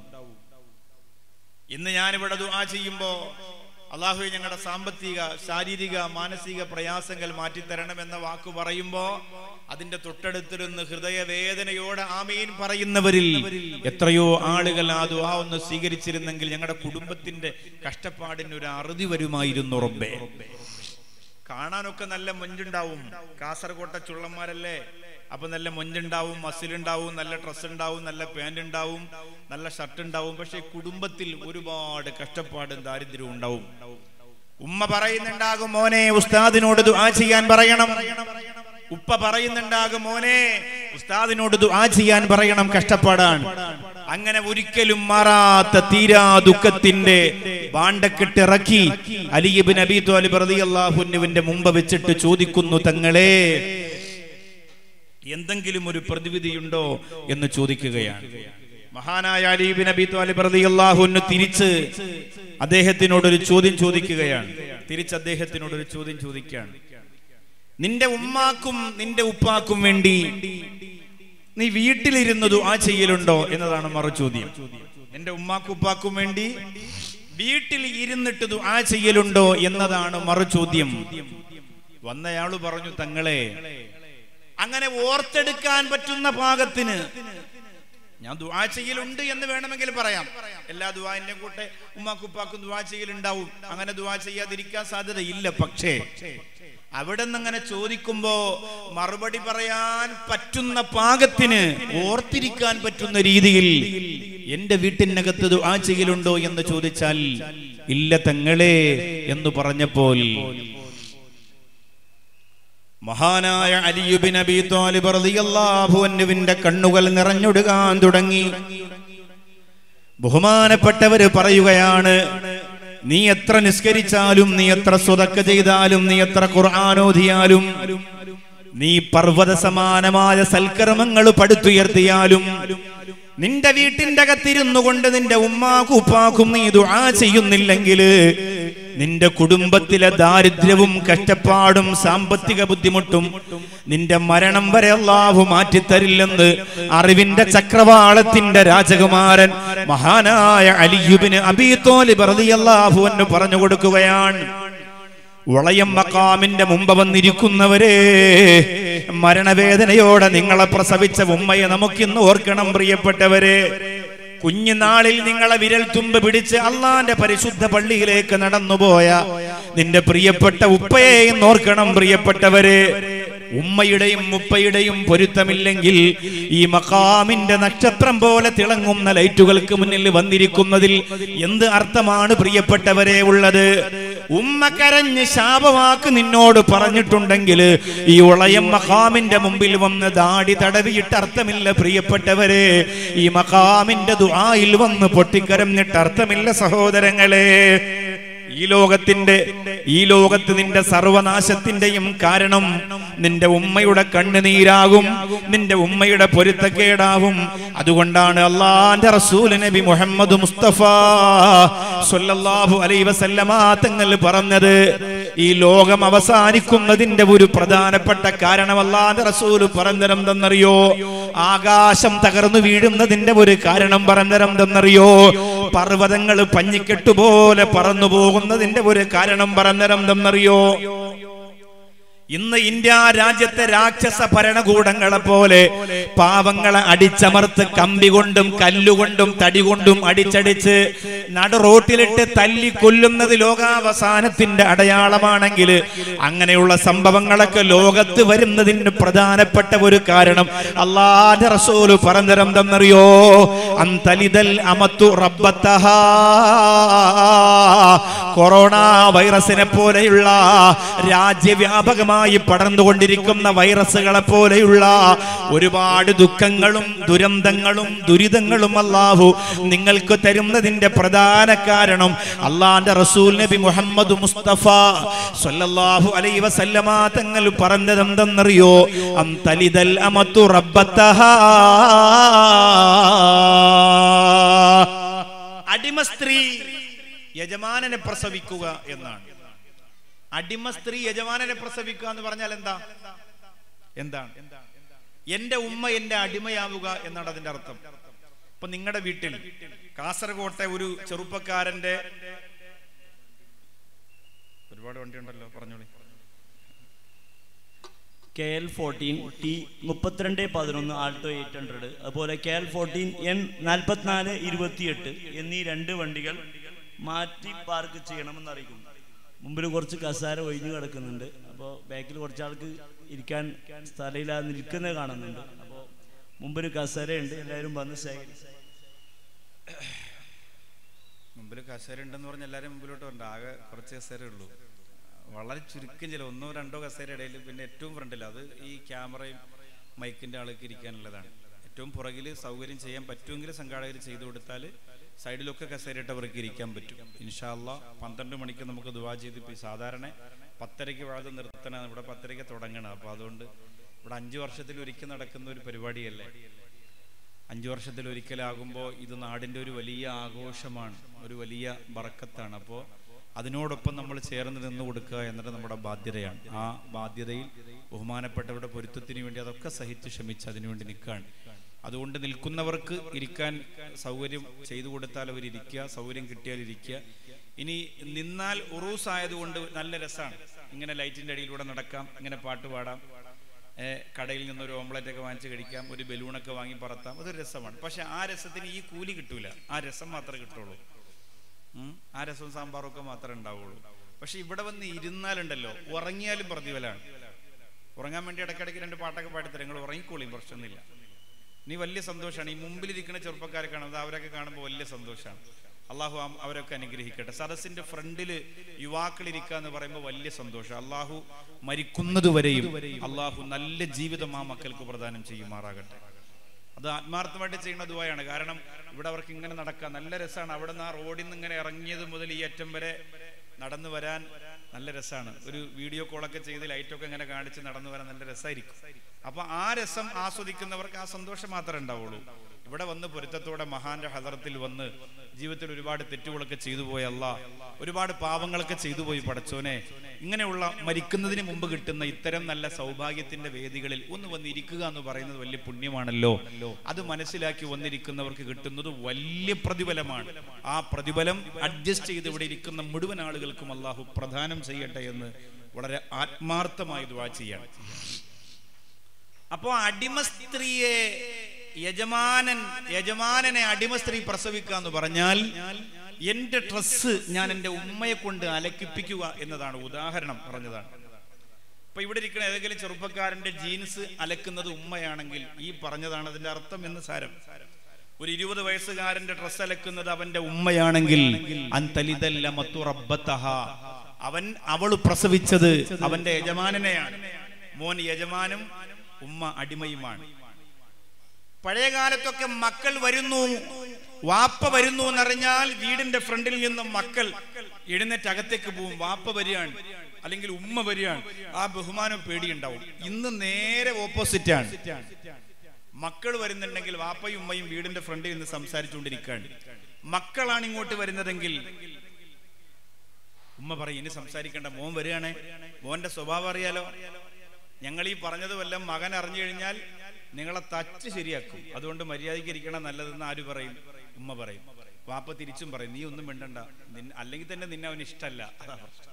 ഇന്ന് ഞാനിവിടെ ദുആ ചെയ്യുമ്പോ അള്ളാഹു ഞങ്ങളുടെ സാമ്പത്തിക ശാരീരിക മാനസിക പ്രയാസങ്ങൾ മാറ്റിത്തരണമെന്ന വാക്ക് പറയുമ്പോ അതിന്റെ തൊട്ടടുത്തിരുന്ന് ഹൃദയവേദനയോടെ ആമീൻ പറയുന്നവരിൽ എത്രയോ ആളുകൾ ആ ദുആ ഒന്ന് സ്വീകരിച്ചിരുന്നെങ്കിൽ ഞങ്ങളുടെ കുടുംബത്തിന്റെ കഷ്ടപ്പാടിന് ഒരു അറുതി വരുമായിരുന്നു റബ്ബേ കാണാനൊക്കെ നല്ല മൊഞ്ചുണ്ടാവും കാസർകോട്ടെ ചുള്ളന്മാരല്ലേ അപ്പൊ നല്ല മൊഞ്ചുണ്ടാവും മസിലുണ്ടാവും നല്ല ഡ്രസ് ഉണ്ടാവും നല്ല പാന്റ് ഉണ്ടാവും നല്ല ഷർട്ട് ഉണ്ടാവും പക്ഷെ കുടുംബത്തിൽ ഒരുപാട് കഷ്ടപ്പാടും ദാരിദ്ര്യവും ഉണ്ടാവും ഉമ്മ പറയുന്നുണ്ടാകും മോനെ ഉസ്താദിനോട് ദുആ ചെയ്യാൻ പറയണം ഉപ്പ പറയുന്നുണ്ടാകും മോനെ ഉസ്താദിനോട് ദുആ ചെയ്യാൻ പറയണം കഷ്ടപ്പാടാണ് അങ്ങനെ ഒരിക്കലും മാറാത്ത തീരാ ദുഃഖത്തിന്റെ ബാണ്ടക്കെട്ടിറക്കി അലിബിൻ അബി തോലിബ് റളിയല്ലാഹുവിന്റെ മുമ്പ് വെച്ചിട്ട് ചോദിക്കുന്നു തങ്ങളെ എന്തെങ്കിലും ഒരു പ്രതിവിധിയുണ്ടോ എന്ന് ചോദിക്കുകയാണ് മഹാനായ അലീബിൻ അബി തോലിബ് റളിയല്ലാഹുവിന് തിരിച്ച് അദ്ദേഹത്തിനോട് ഒരു ചോദ്യം ചോദിക്കുകയാണ് തിരിച്ച് അദ്ദേഹത്തിനോട് ഒരു ചോദ്യം ചോദിക്കുകയാണ് നിന്റെ ഉമ്മാക്കും നിന്റെ ഉപ്പാക്കും വേണ്ടി നീ വീട്ടിലിരുന്ന് ദുആ ചെയ്യലുണ്ടോ എന്നതാണ് മറു ചോദ്യം എന്റെ ഉമ്മാക്കും ഉപ്പാക്കും വേണ്ടി വീട്ടിൽ ഇരുന്നിട്ട് ദുആ ചെയ്യലുണ്ടോ എന്നതാണ് മറു ചോദ്യം വന്നയാള് പറഞ്ഞു തങ്ങളെ അങ്ങനെ ഓർത്തെടുക്കാൻ പറ്റുന്ന പാകത്തിന് ഞാൻ ദുആ ചെയ്യലുണ്ട് എന്ന് വേണമെങ്കിൽ പറയാം എല്ലാ ദുആന്റെയും കൂട്ടെ ഉമ്മാക്കുപ്പാക്കും ദുആ ചെയ്യലുണ്ടാവും അങ്ങനെ ദുആ ചെയ്യാതിരിക്കാൻ സാധ്യതയില്ല പക്ഷേ അവിടെ നിന്ന് അങ്ങനെ ചോദിക്കുമ്പോ മറുപടി പറയാൻ പറ്റുന്ന പാകത്തിന് ഓർത്തിരിക്കാൻ പറ്റുന്ന രീതിയിൽ എന്റെ വീട്ടിനകത്ത് ദുആ ചെയ്യലുണ്ടോ എന്ന് ചോദിച്ചാൽ ഇല്ല തങ്ങളെ എന്ന് പറഞ്ഞപ്പോൾ മഹാനായ അലിയുബിൻ അബി താലിബ് റളിയല്ലാഹു അൻഹുവിന്റെ കണ്ണുകൾ നിറഞ്ഞൊടുകാൻ തുടങ്ങി ബഹുമാനപ്പെട്ടവര് പറയുകയാണ് നീ എത്ര നിസ്കരിച്ചാലും നീ എത്ര സ്വതക്ക ചെയ്താലും നീ എത്ര ഖുർആാനോദിയാലും നീ പർവ്വത സമാനമായ സൽക്കർമ്മങ്ങൾ പടുത്തുയർത്തിയാലും നിന്റെ വീട്ടിന്റെ അകത്തിരുന്നു കൊണ്ട് നിന്റെ ഉമ്മാക്കും ഉപ്പാക്കും നീ ദുആ ചെയ്യുന്നില്ലെങ്കിൽ നിന്റെ കുടുംബത്തിലെ ദാരിദ്ര്യവും കഷ്ടപ്പാടും സാമ്പത്തിക ബുദ്ധിമുട്ടും നിന്റെ മരണം വരെ അള്ളാഹു മാറ്റിത്തരില്ലെന്ന് അറിവിന്റെ ചക്രവാളത്തിന്റെ രാജകുമാരൻ മഹാനായ അലിയുബിന് അബീത്തോലിബ് റളിയല്ലാഹു അൻഹു പറഞ്ഞു കൊടുക്കുകയാണ് വളയം മക്കാമിന്റെ മുമ്പ് വന്നിരിക്കുന്നവരെ മരണവേദനയോടെ നിങ്ങളെ പ്രസവിച്ച ഉമ്മയെ നമുക്കിന്ന് ഓർക്കണം പ്രിയപ്പെട്ടവരെ കുഞ്ഞുനാളിൽ നിങ്ങളെ വിരൽ തുമ്പ് പിടിച്ച് അള്ളാന്റെ പരിശുദ്ധ പള്ളിയിലേക്ക് നടന്നുപോയ നിന്റെ പ്രിയപ്പെട്ട ഉപ്പയെയും ഓർക്കണം പ്രിയപ്പെട്ടവരെ ഉമ്മയുടെയും ഉപ്പയുടെയും പൊരുത്തമില്ലെങ്കിൽ ഈ മക്കാമിന്റെ നക്ഷത്രം പോലെ തിളങ്ങുന്ന ലൈറ്റുകൾക്ക് മുന്നിൽ വന്നിരിക്കുന്നതിൽ എന്ത് അർത്ഥമാണ് പ്രിയപ്പെട്ടവരെ ഉള്ളത് ഉമ്മ കരഞ്ഞ് ശാപവാക്ക് നിന്നോട് പറഞ്ഞിട്ടുണ്ടെങ്കിൽ ഈ ഉളയം മക്കാമിന്റെ മുമ്പിൽ വന്ന് ദാടി തടവിയിട്ട് അർത്ഥമില്ല പ്രിയപ്പെട്ടവരെ ഈ മക്കാമിന്റെ ദുആയിൽ വന്ന് പൊട്ടിക്കരഞ്ഞിട്ട് അർത്ഥമില്ല സഹോദരങ്ങളെ ഈ ലോകത്തിന്റെ ഈ ലോകത്ത് നിന്റെ സർവനാശത്തിന്റെയും കാരണം നിന്റെ ഉമ്മയുടെ കണ്ണുനീരാകും നിന്റെ ഉമ്മയുടെ പൊരുത്തക്കേടാവും അതുകൊണ്ടാണ് അള്ളാന്റെ റസൂൽ നബി മുഹമ്മദ് മുസ്തഫ സല്ലല്ലാഹു അലൈഹി വസല്ലമ തങ്ങൾ പറഞ്ഞത് ഈ ലോകം അവസാനിക്കുന്നതിന്റെ ഒരു പ്രധാനപ്പെട്ട കാരണം അള്ളാന്റെ റസൂൽ പറഞ്ഞിരുന്നെന്നറിയോ ആകാശം തകർന്നു വീഴുന്നതിന്റെ ഒരു കാരണം പറഞ്ഞിരുന്നെന്നറിയോ പർവ്വതങ്ങൾ പഞ്ഞിക്കെട്ടുപോലെ പറന്നു പോകുന്നതിന്റെ ഒരു കാരണം പറഞ്ഞിരുന്നെന്നറിയോ ഇന്ന് ഇന്ത്യ രാജ്യത്തെ രാക്ഷസ ഭരണകൂടങ്ങളെ പോലെ പാവങ്ങളെ അടിച്ചമർത്ത് കമ്പി കൊണ്ടും കല്ലുകൊണ്ടും തടി കൊണ്ടും അടിച്ചടിച്ച് നടു റോട്ടിലിട്ട് തല്ലി കൊല്ലുന്നത് ലോകാവസാനത്തിന്റെ അടയാളമാണെങ്കിൽ അങ്ങനെയുള്ള സംഭവങ്ങളൊക്കെ ലോകത്ത് വരുന്നതിന് പ്രധാനപ്പെട്ട ഒരു കാരണം അള്ളാന്റെ റസൂല് പറഞ്ഞിരുന്നെന്നറിയോ അന്തലിതൽ അമത്തു റബ്ബത്തഹാ കൊറോണ വൈറസിനെ പോലെയുള്ള രാജ്യവ്യാപകമായി പടർന്നുകൊണ്ടിരിക്കുന്ന വൈറസുകളെ പോലെയുള്ള ഒരുപാട് ദുഃഖങ്ങളും ദുരന്തങ്ങളും ദുരിതങ്ങളും അല്ലാഹു നിങ്ങൾക്ക് തരുന്നതിന്റെ പ്രധാന കാരണം അള്ളാന്റെ റസൂൽ നബി മുഹമ്മദ് മുസ്തഫ സല്ലല്ലാഹു അലൈഹി വസല്ലമ തങ്ങൾ പറഞ്ഞതെന്തെന്നറിയോ അം തലിദൽ അമത്തു റബ്ബത്തഹാ അടിമ സ്ത്രീ യജമാനനെ പ്രസവിക്കുക എന്നാണ് അടിമ സ്ത്രീ യജമാനനെ പ്രസവിക്കുക എന്ന് പറഞ്ഞാൽ എന്താ എന്താണ് എന്റെ ഉമ്മ എന്റെ അടിമയാവുക എന്നാണ് അതിന്റെ അർത്ഥം ഇപ്പൊ നിങ്ങളുടെ വീട്ടിൽ കാസർകോട്ടെ ഒരു ചെറുപ്പക്കാരന്റെ ഒരുപാട് വണ്ടി ഉണ്ടല്ലോ പറഞ്ഞോളി കെ എൽ ഫോർട്ടീൻ ടി മുപ്പത്തിരണ്ട് പതിനൊന്ന് ആൾട്ടോ എയ്റ്റ് ഹൺഡ്രഡ് അതുപോലെ കെ എൽ ഫോർട്ടീൻ എൻ നാൽപ്പത്തിനാല് ഇരുപത്തിയെട്ട് എന്നീ രണ്ട് വണ്ടികൾ മാറ്റി പാർക്ക് ചെയ്യണമെന്ന് അറിയിക്കുന്നു മുമ്പിൽ കുറച്ച് കസാര ഒഴിഞ്ഞു കിടക്കുന്നുണ്ട് അപ്പോൾ ബാക്കിൽ കുറച്ച് ആൾക്ക് ഇരിക്കാൻ സ്ഥലമില്ലാതെ നിൽക്കുന്നത് കാണുന്നുണ്ട് അപ്പോൾ മുമ്പിൽ കസാരയുണ്ട് എല്ലാവരും വന്ന് ശേഖരിച്ച് മുമ്പിൽ കസേര ഉണ്ടെന്ന് പറഞ്ഞ എല്ലാവരും മുമ്പിലോട്ട് ഉണ്ട് ആകെ കുറച്ച് കസേര ഉള്ളൂ വളരെ ചുരുക്കം ചില ഒന്നോ രണ്ടോ കസേര ഇടയിൽ പിന്നെ ഏറ്റവും ഫ്രണ്ടിൽ അത് ഈ ക്യാമറയും മൈക്കിന്റെ ആൾക്ക് ഇരിക്കാനുള്ളതാണ് ഏറ്റവും പുറകിൽ സൗകര്യം ചെയ്യാൻ പറ്റുമെങ്കിൽ സംഘാടകർ ചെയ്തു കൊടുത്താൽ സൈഡിലൊക്കെ കസേര ഇട്ടവർക്ക് ഇരിക്കാൻ പറ്റും ഇൻഷാല്ല പന്ത്രണ്ട് മണിക്ക് നമുക്ക് ദുവാ ചെയ്ത് ഇപ്പൊ ഈ സാധാരണ പത്തരയ്ക്ക് വാഴ നിർത്തണം ഇവിടെ പത്തരയ്ക്ക് തുടങ്ങണം അപ്പോൾ അതുകൊണ്ട് ഇവിടെ അഞ്ചു വർഷത്തിൽ ഒരിക്കൽ നടക്കുന്ന ഒരു പരിപാടിയല്ലേ അഞ്ചു വർഷത്തിൽ ഒരിക്കലാകുമ്പോൾ ഇത് നാടിൻ്റെ ഒരു വലിയ ആഘോഷമാണ് ഒരു വലിയ ബറക്കത്താണ് അപ്പോൾ അതിനോടൊപ്പം നമ്മൾ ചേർന്ന് നിന്ന് കൊടുക്കുക എന്നത് നമ്മുടെ ബാധ്യതയാണ് ആ ബാധ്യതയിൽ ബഹുമാനപ്പെട്ടവരുടെ പൊരുത്തത്തിന് വേണ്ടി അതൊക്കെ സഹിച്ച് ക്ഷമിച്ച് അതിനുവേണ്ടി നിൽക്കുകയാണ് അതുകൊണ്ട് നിൽക്കുന്നവർക്ക് ഇരിക്കാൻ സൗകര്യം ചെയ്തു കൊടുത്താൽ അവർ ഇരിക്കുക സൗകര്യം കിട്ടിയാൽ ഇരിക്കുക ഇനി നിന്നാൽ ഉറൂസ് ആയതുകൊണ്ട് നല്ല രസമാണ് ഇങ്ങനെ ലൈറ്റിന്റെ അടിയിലൂടെ നടക്കാം ഇങ്ങനെ പാട്ട് പാടാം ഏ, കടയിൽ നിന്നൊരു ഓംലെറ്റ് ഒക്കെ വാങ്ങിച്ച് കഴിക്കാം ഒരു ബലൂണൊക്കെ വാങ്ങി പറത്താം അതൊരു രസമാണ് പക്ഷെ ആ രസത്തിന് ഈ കൂലി കിട്ടൂല ആ രസം മാത്രമേ കിട്ടുള്ളൂ ഉം. ആ രസവും സാമ്പാറും ഒക്കെ മാത്രമേ ഉണ്ടാവുള്ളൂ പക്ഷെ ഇവിടെ വന്ന് ഇരുന്നാലുണ്ടല്ലോ ഉറങ്ങിയാലും പ്രതിഫലമാണ് ഉറങ്ങാൻ വേണ്ടി ഇടയ്ക്കിടയ്ക്ക് രണ്ട് പാട്ടൊക്കെ പാടിത്തരാം നിങ്ങൾ ഉറങ്ങിക്കോളിയും പ്രശ്നമൊന്നുമില്ല നീ വലിയ സന്തോഷമാണ് ഈ മുമ്പിലിരിക്കുന്ന ചെറുപ്പക്കാരെ കാണുന്നത് അവരൊക്കെ കാണുമ്പോൾ വലിയ സന്തോഷമാണ് അള്ളാഹു ആ- അവരൊക്കെ അനുഗ്രഹിക്കട്ടെ സദസ്സിന്റെ ഫ്രണ്ടില് യുവാക്കൾ ഇരിക്കുക എന്ന് പറയുമ്പോൾ വലിയ സന്തോഷം അള്ളാഹു മരിക്കുന്നത് വരെയും അള്ളാഹു നല്ല ജീവിതം ആ മക്കൾക്ക് പ്രദാനം ചെയ്യുമാറാകട്ടെ അത് ആത്മാർത്ഥമായിട്ട് ചെയ്യുന്ന ദുബായാണ് കാരണം ഇവിടെ അവർക്ക് ഇങ്ങനെ നടക്കാം നല്ല രസമാണ് അവിടെ നിന്ന് ആ റോഡിൽ നിന്ന് ഇങ്ങനെ ഇറങ്ങിയത് മുതൽ ഈ അറ്റം വരെ നടന്നു വരാൻ നല്ല രസമാണ് ഒരു വീഡിയോ കോളൊക്കെ ചെയ്ത് ലൈറ്റൊക്കെ ഇങ്ങനെ കാണിച്ച് നടന്നു വരാൻ നല്ല രസമായിരിക്കും അപ്പൊ ആ രസം ആസ്വദിക്കുന്നവർക്ക് ആ സന്തോഷം മാത്രമേ ഉണ്ടാവുള്ളൂ ഇവിടെ വന്ന് പൊരുത്തത്തോടെ മഹാന്റെ ഹദറത്തിൽ വന്ന് ജീവിതത്തിൽ ഒരുപാട് തെറ്റുകളൊക്കെ ചെയ്തു പോയ അല്ല ഒരുപാട് പാവങ്ങളൊക്കെ ചെയ്തു പോയി പടച്ചോനെ ഇങ്ങനെയുള്ള മരിക്കുന്നതിന് മുമ്പ് കിട്ടുന്ന ഇത്തരം നല്ല സൗഭാഗ്യത്തിന്റെ വേദികളിൽ ഒന്ന് വന്നിരിക്കുക എന്ന് പറയുന്നത് വലിയ പുണ്യമാണല്ലോ അത് മനസ്സിലാക്കി വന്നിരിക്കുന്നവർക്ക് കിട്ടുന്നത് വലിയ പ്രതിഫലമാണ് ആ പ്രതിഫലം അഡ്ജസ്റ്റ് ചെയ്ത് ഇവിടെ ഇരിക്കുന്ന മുഴുവൻ ആളുകൾക്കും അള്ളാഹു പ്രദാനം ചെയ്യട്ടെ എന്ന് വളരെ ആത്മാർത്ഥമായി ദുവാ ചെയ്യാണ് അപ്പോ അടിമ സ്ത്രീയെ യജമാനൻ യജമാനനെ അടിമ സ്ത്രീ പ്രസവിക്കുക എന്ന് പറഞ്ഞാൽ എന്റെ ഡ്രസ്സ് ഞാൻ എൻ്റെ ഉമ്മയെ കൊണ്ട് അലക്കിപ്പിക്കുക എന്നതാണ് ഉദാഹരണം പറഞ്ഞതാണ് ഇപ്പൊ ഇവിടെ ഇരിക്കുന്ന ഏതെങ്കിലും ചെറുപ്പക്കാരന്റെ ജീൻസ് അലക്കുന്നത് ഉമ്മയാണെങ്കിൽ ഈ പറഞ്ഞതാണ് അതിന്റെ അർത്ഥം എന്ന് സാരം ഒരു ഇരുപത് വയസ്സുകാരന്റെ ഡ്രസ്സ് അലക്കുന്നത് അവന്റെ ഉമ്മയാണെങ്കിൽ അന്തലിതല്ല മത്തു റബ്ബത്തഹ. അവൻ അവള് പ്രസവിച്ചത് അവന്റെ യജമാനനെയാണ് മോൻ യജമാനും ഉമ്മ അടിമയുമാണ് പഴയ കാലത്തൊക്കെ മക്കൾ വരുന്നു വാപ്പ വരുന്നു എന്നറിഞ്ഞാൽ വീടിന്റെ ഫ്രണ്ടിൽ നിന്ന് മക്കൾ എഴുന്നേറ്റ് അകത്തേക്ക് പോവും വാപ്പ വരികയാണ് അല്ലെങ്കിൽ ഉമ്മ വരികയാണ് ആ ബഹുമാനം പേടിയുണ്ടാവും ഇന്ന് നേരെ ഓപ്പോസിറ്റ് ആണ് മക്കൾ വരുന്നുണ്ടെങ്കിൽ വാപ്പയും ഉമ്മയും വീടിന്റെ ഫ്രണ്ടിൽ നിന്ന് സംസാരിച്ചുകൊണ്ടിരിക്കുകയാണ് മക്കളാണ് ഇങ്ങോട്ട് വരുന്നതെങ്കിൽ ഉമ്മ പറയും ഇനി സംസാരിക്കേണ്ട മോൻ വരികയാണേ മോന്റെ സ്വഭാവം അറിയാലോ ഞങ്ങൾ ഈ പറഞ്ഞത് വല്ലതും മകൻ അറിഞ്ഞു കഴിഞ്ഞാൽ നിങ്ങളെ തച്ച് ശരിയാക്കും അതുകൊണ്ട് മര്യാദയ്ക്ക് ഇരിക്കണം നല്ലതെന്ന് ആര് പറയും ഉമ്മ പറയും വാപ്പ തിരിച്ചും പറയും നീ ഒന്നും മിണ്ടണ്ട നിൻ- അല്ലെങ്കിൽ തന്നെ നിന്നെ അവന് ഇഷ്ടമല്ല അതാ പ്രശ്നം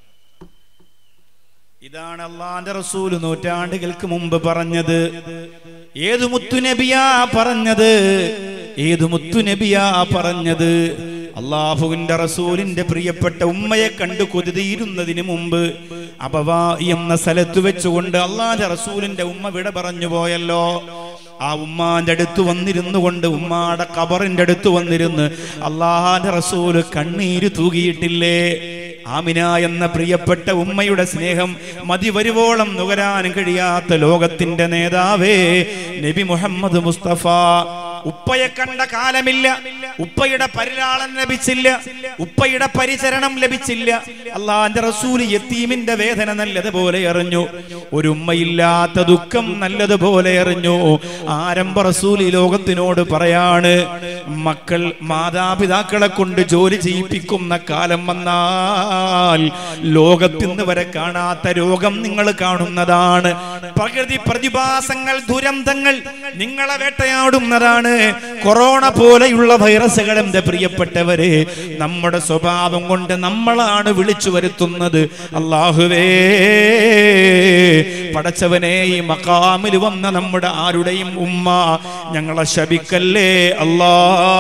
ഇതാണ് അള്ളാന്റെ റസൂല് നൂറ്റാണ്ടുകൾക്ക് മുമ്പ് പറഞ്ഞത് ഏത് മുത്തുനബിയാ പറഞ്ഞത് ഏത് മുത്തുനബിയാ പറഞ്ഞത് അള്ളാഹുവിന്റെ റസൂലിന്റെ പ്രിയപ്പെട്ട ഉമ്മയെ കണ്ടു കൊതിയിരുന്നതിന് മുമ്പ് അപവാ എന്ന സ്ഥലത്ത് വെച്ചുകൊണ്ട് അള്ളാന്റെ റസൂലിന്റെ ഉമ്മ വിട പറഞ്ഞു പോയല്ലോ ആ ഉമ്മാന്റെ അടുത്ത് വന്നിരുന്നു കൊണ്ട് ഉമ്മാടെ കബറിന്റെ അടുത്ത് വന്നിരുന്ന് അള്ളാഹാന്റെ റസൂല് കണ്ണീര് തൂകിയിട്ടില്ലേ ആമിന എന്ന പ്രിയപ്പെട്ട ഉമ്മയുടെ സ്നേഹം മതി വരുവോളം നുകരാൻ കഴിയാത്ത ലോകത്തിന്റെ നേതാവേ നബി മുഹമ്മദ് മുസ്തഫ ഉപ്പയെ കണ്ട കാലമില്ല ഉപ്പയുടെ പരിലാളൻ ലഭിച്ചില്ല ഉപ്പയുടെ പരിചരണം ലഭിച്ചില്ല അള്ളാന്റെ റസൂല് യത്തീമിന്റെ വേദന നല്ലതുപോലെ അറിഞ്ഞു ഒരു ഉമ്മയില്ലാത്ത ദുഃഖം നല്ലതുപോലെ അറിഞ്ഞു ആരംഭ റസൂൽ ഈ ലോകത്തിനോട് പറയാണ് മക്കൾ മാതാപിതാക്കളെ കൊണ്ട് ജോലി ചെയ്യിപ്പിക്കുന്ന കാലം വന്നാൽ ലോകത്തിന്ന് വരെ കാണാത്ത രോഗം നിങ്ങൾ കാണുന്നതാണ് പ്രകൃതി പ്രതിഭാസങ്ങൾ ദുരന്തങ്ങൾ നിങ്ങളെ വേട്ടയാടുന്നതാണ് കൊറോണ പോലെയുള്ള വൈറസുകൾ എന്റെ പ്രിയപ്പെട്ടവരെ നമ്മുടെ സ്വഭാവം കൊണ്ട് നമ്മളാണ് വിളിച്ചു വരുത്തുന്നത് അള്ളാഹുവേ പടച്ചവനെ ഈ മക്കാമിൽ വന്ന നമ്മുടെ ആരുടെയും ഉമ്മ ഞങ്ങളെ ശപിക്കല്ലേ അല്ലാ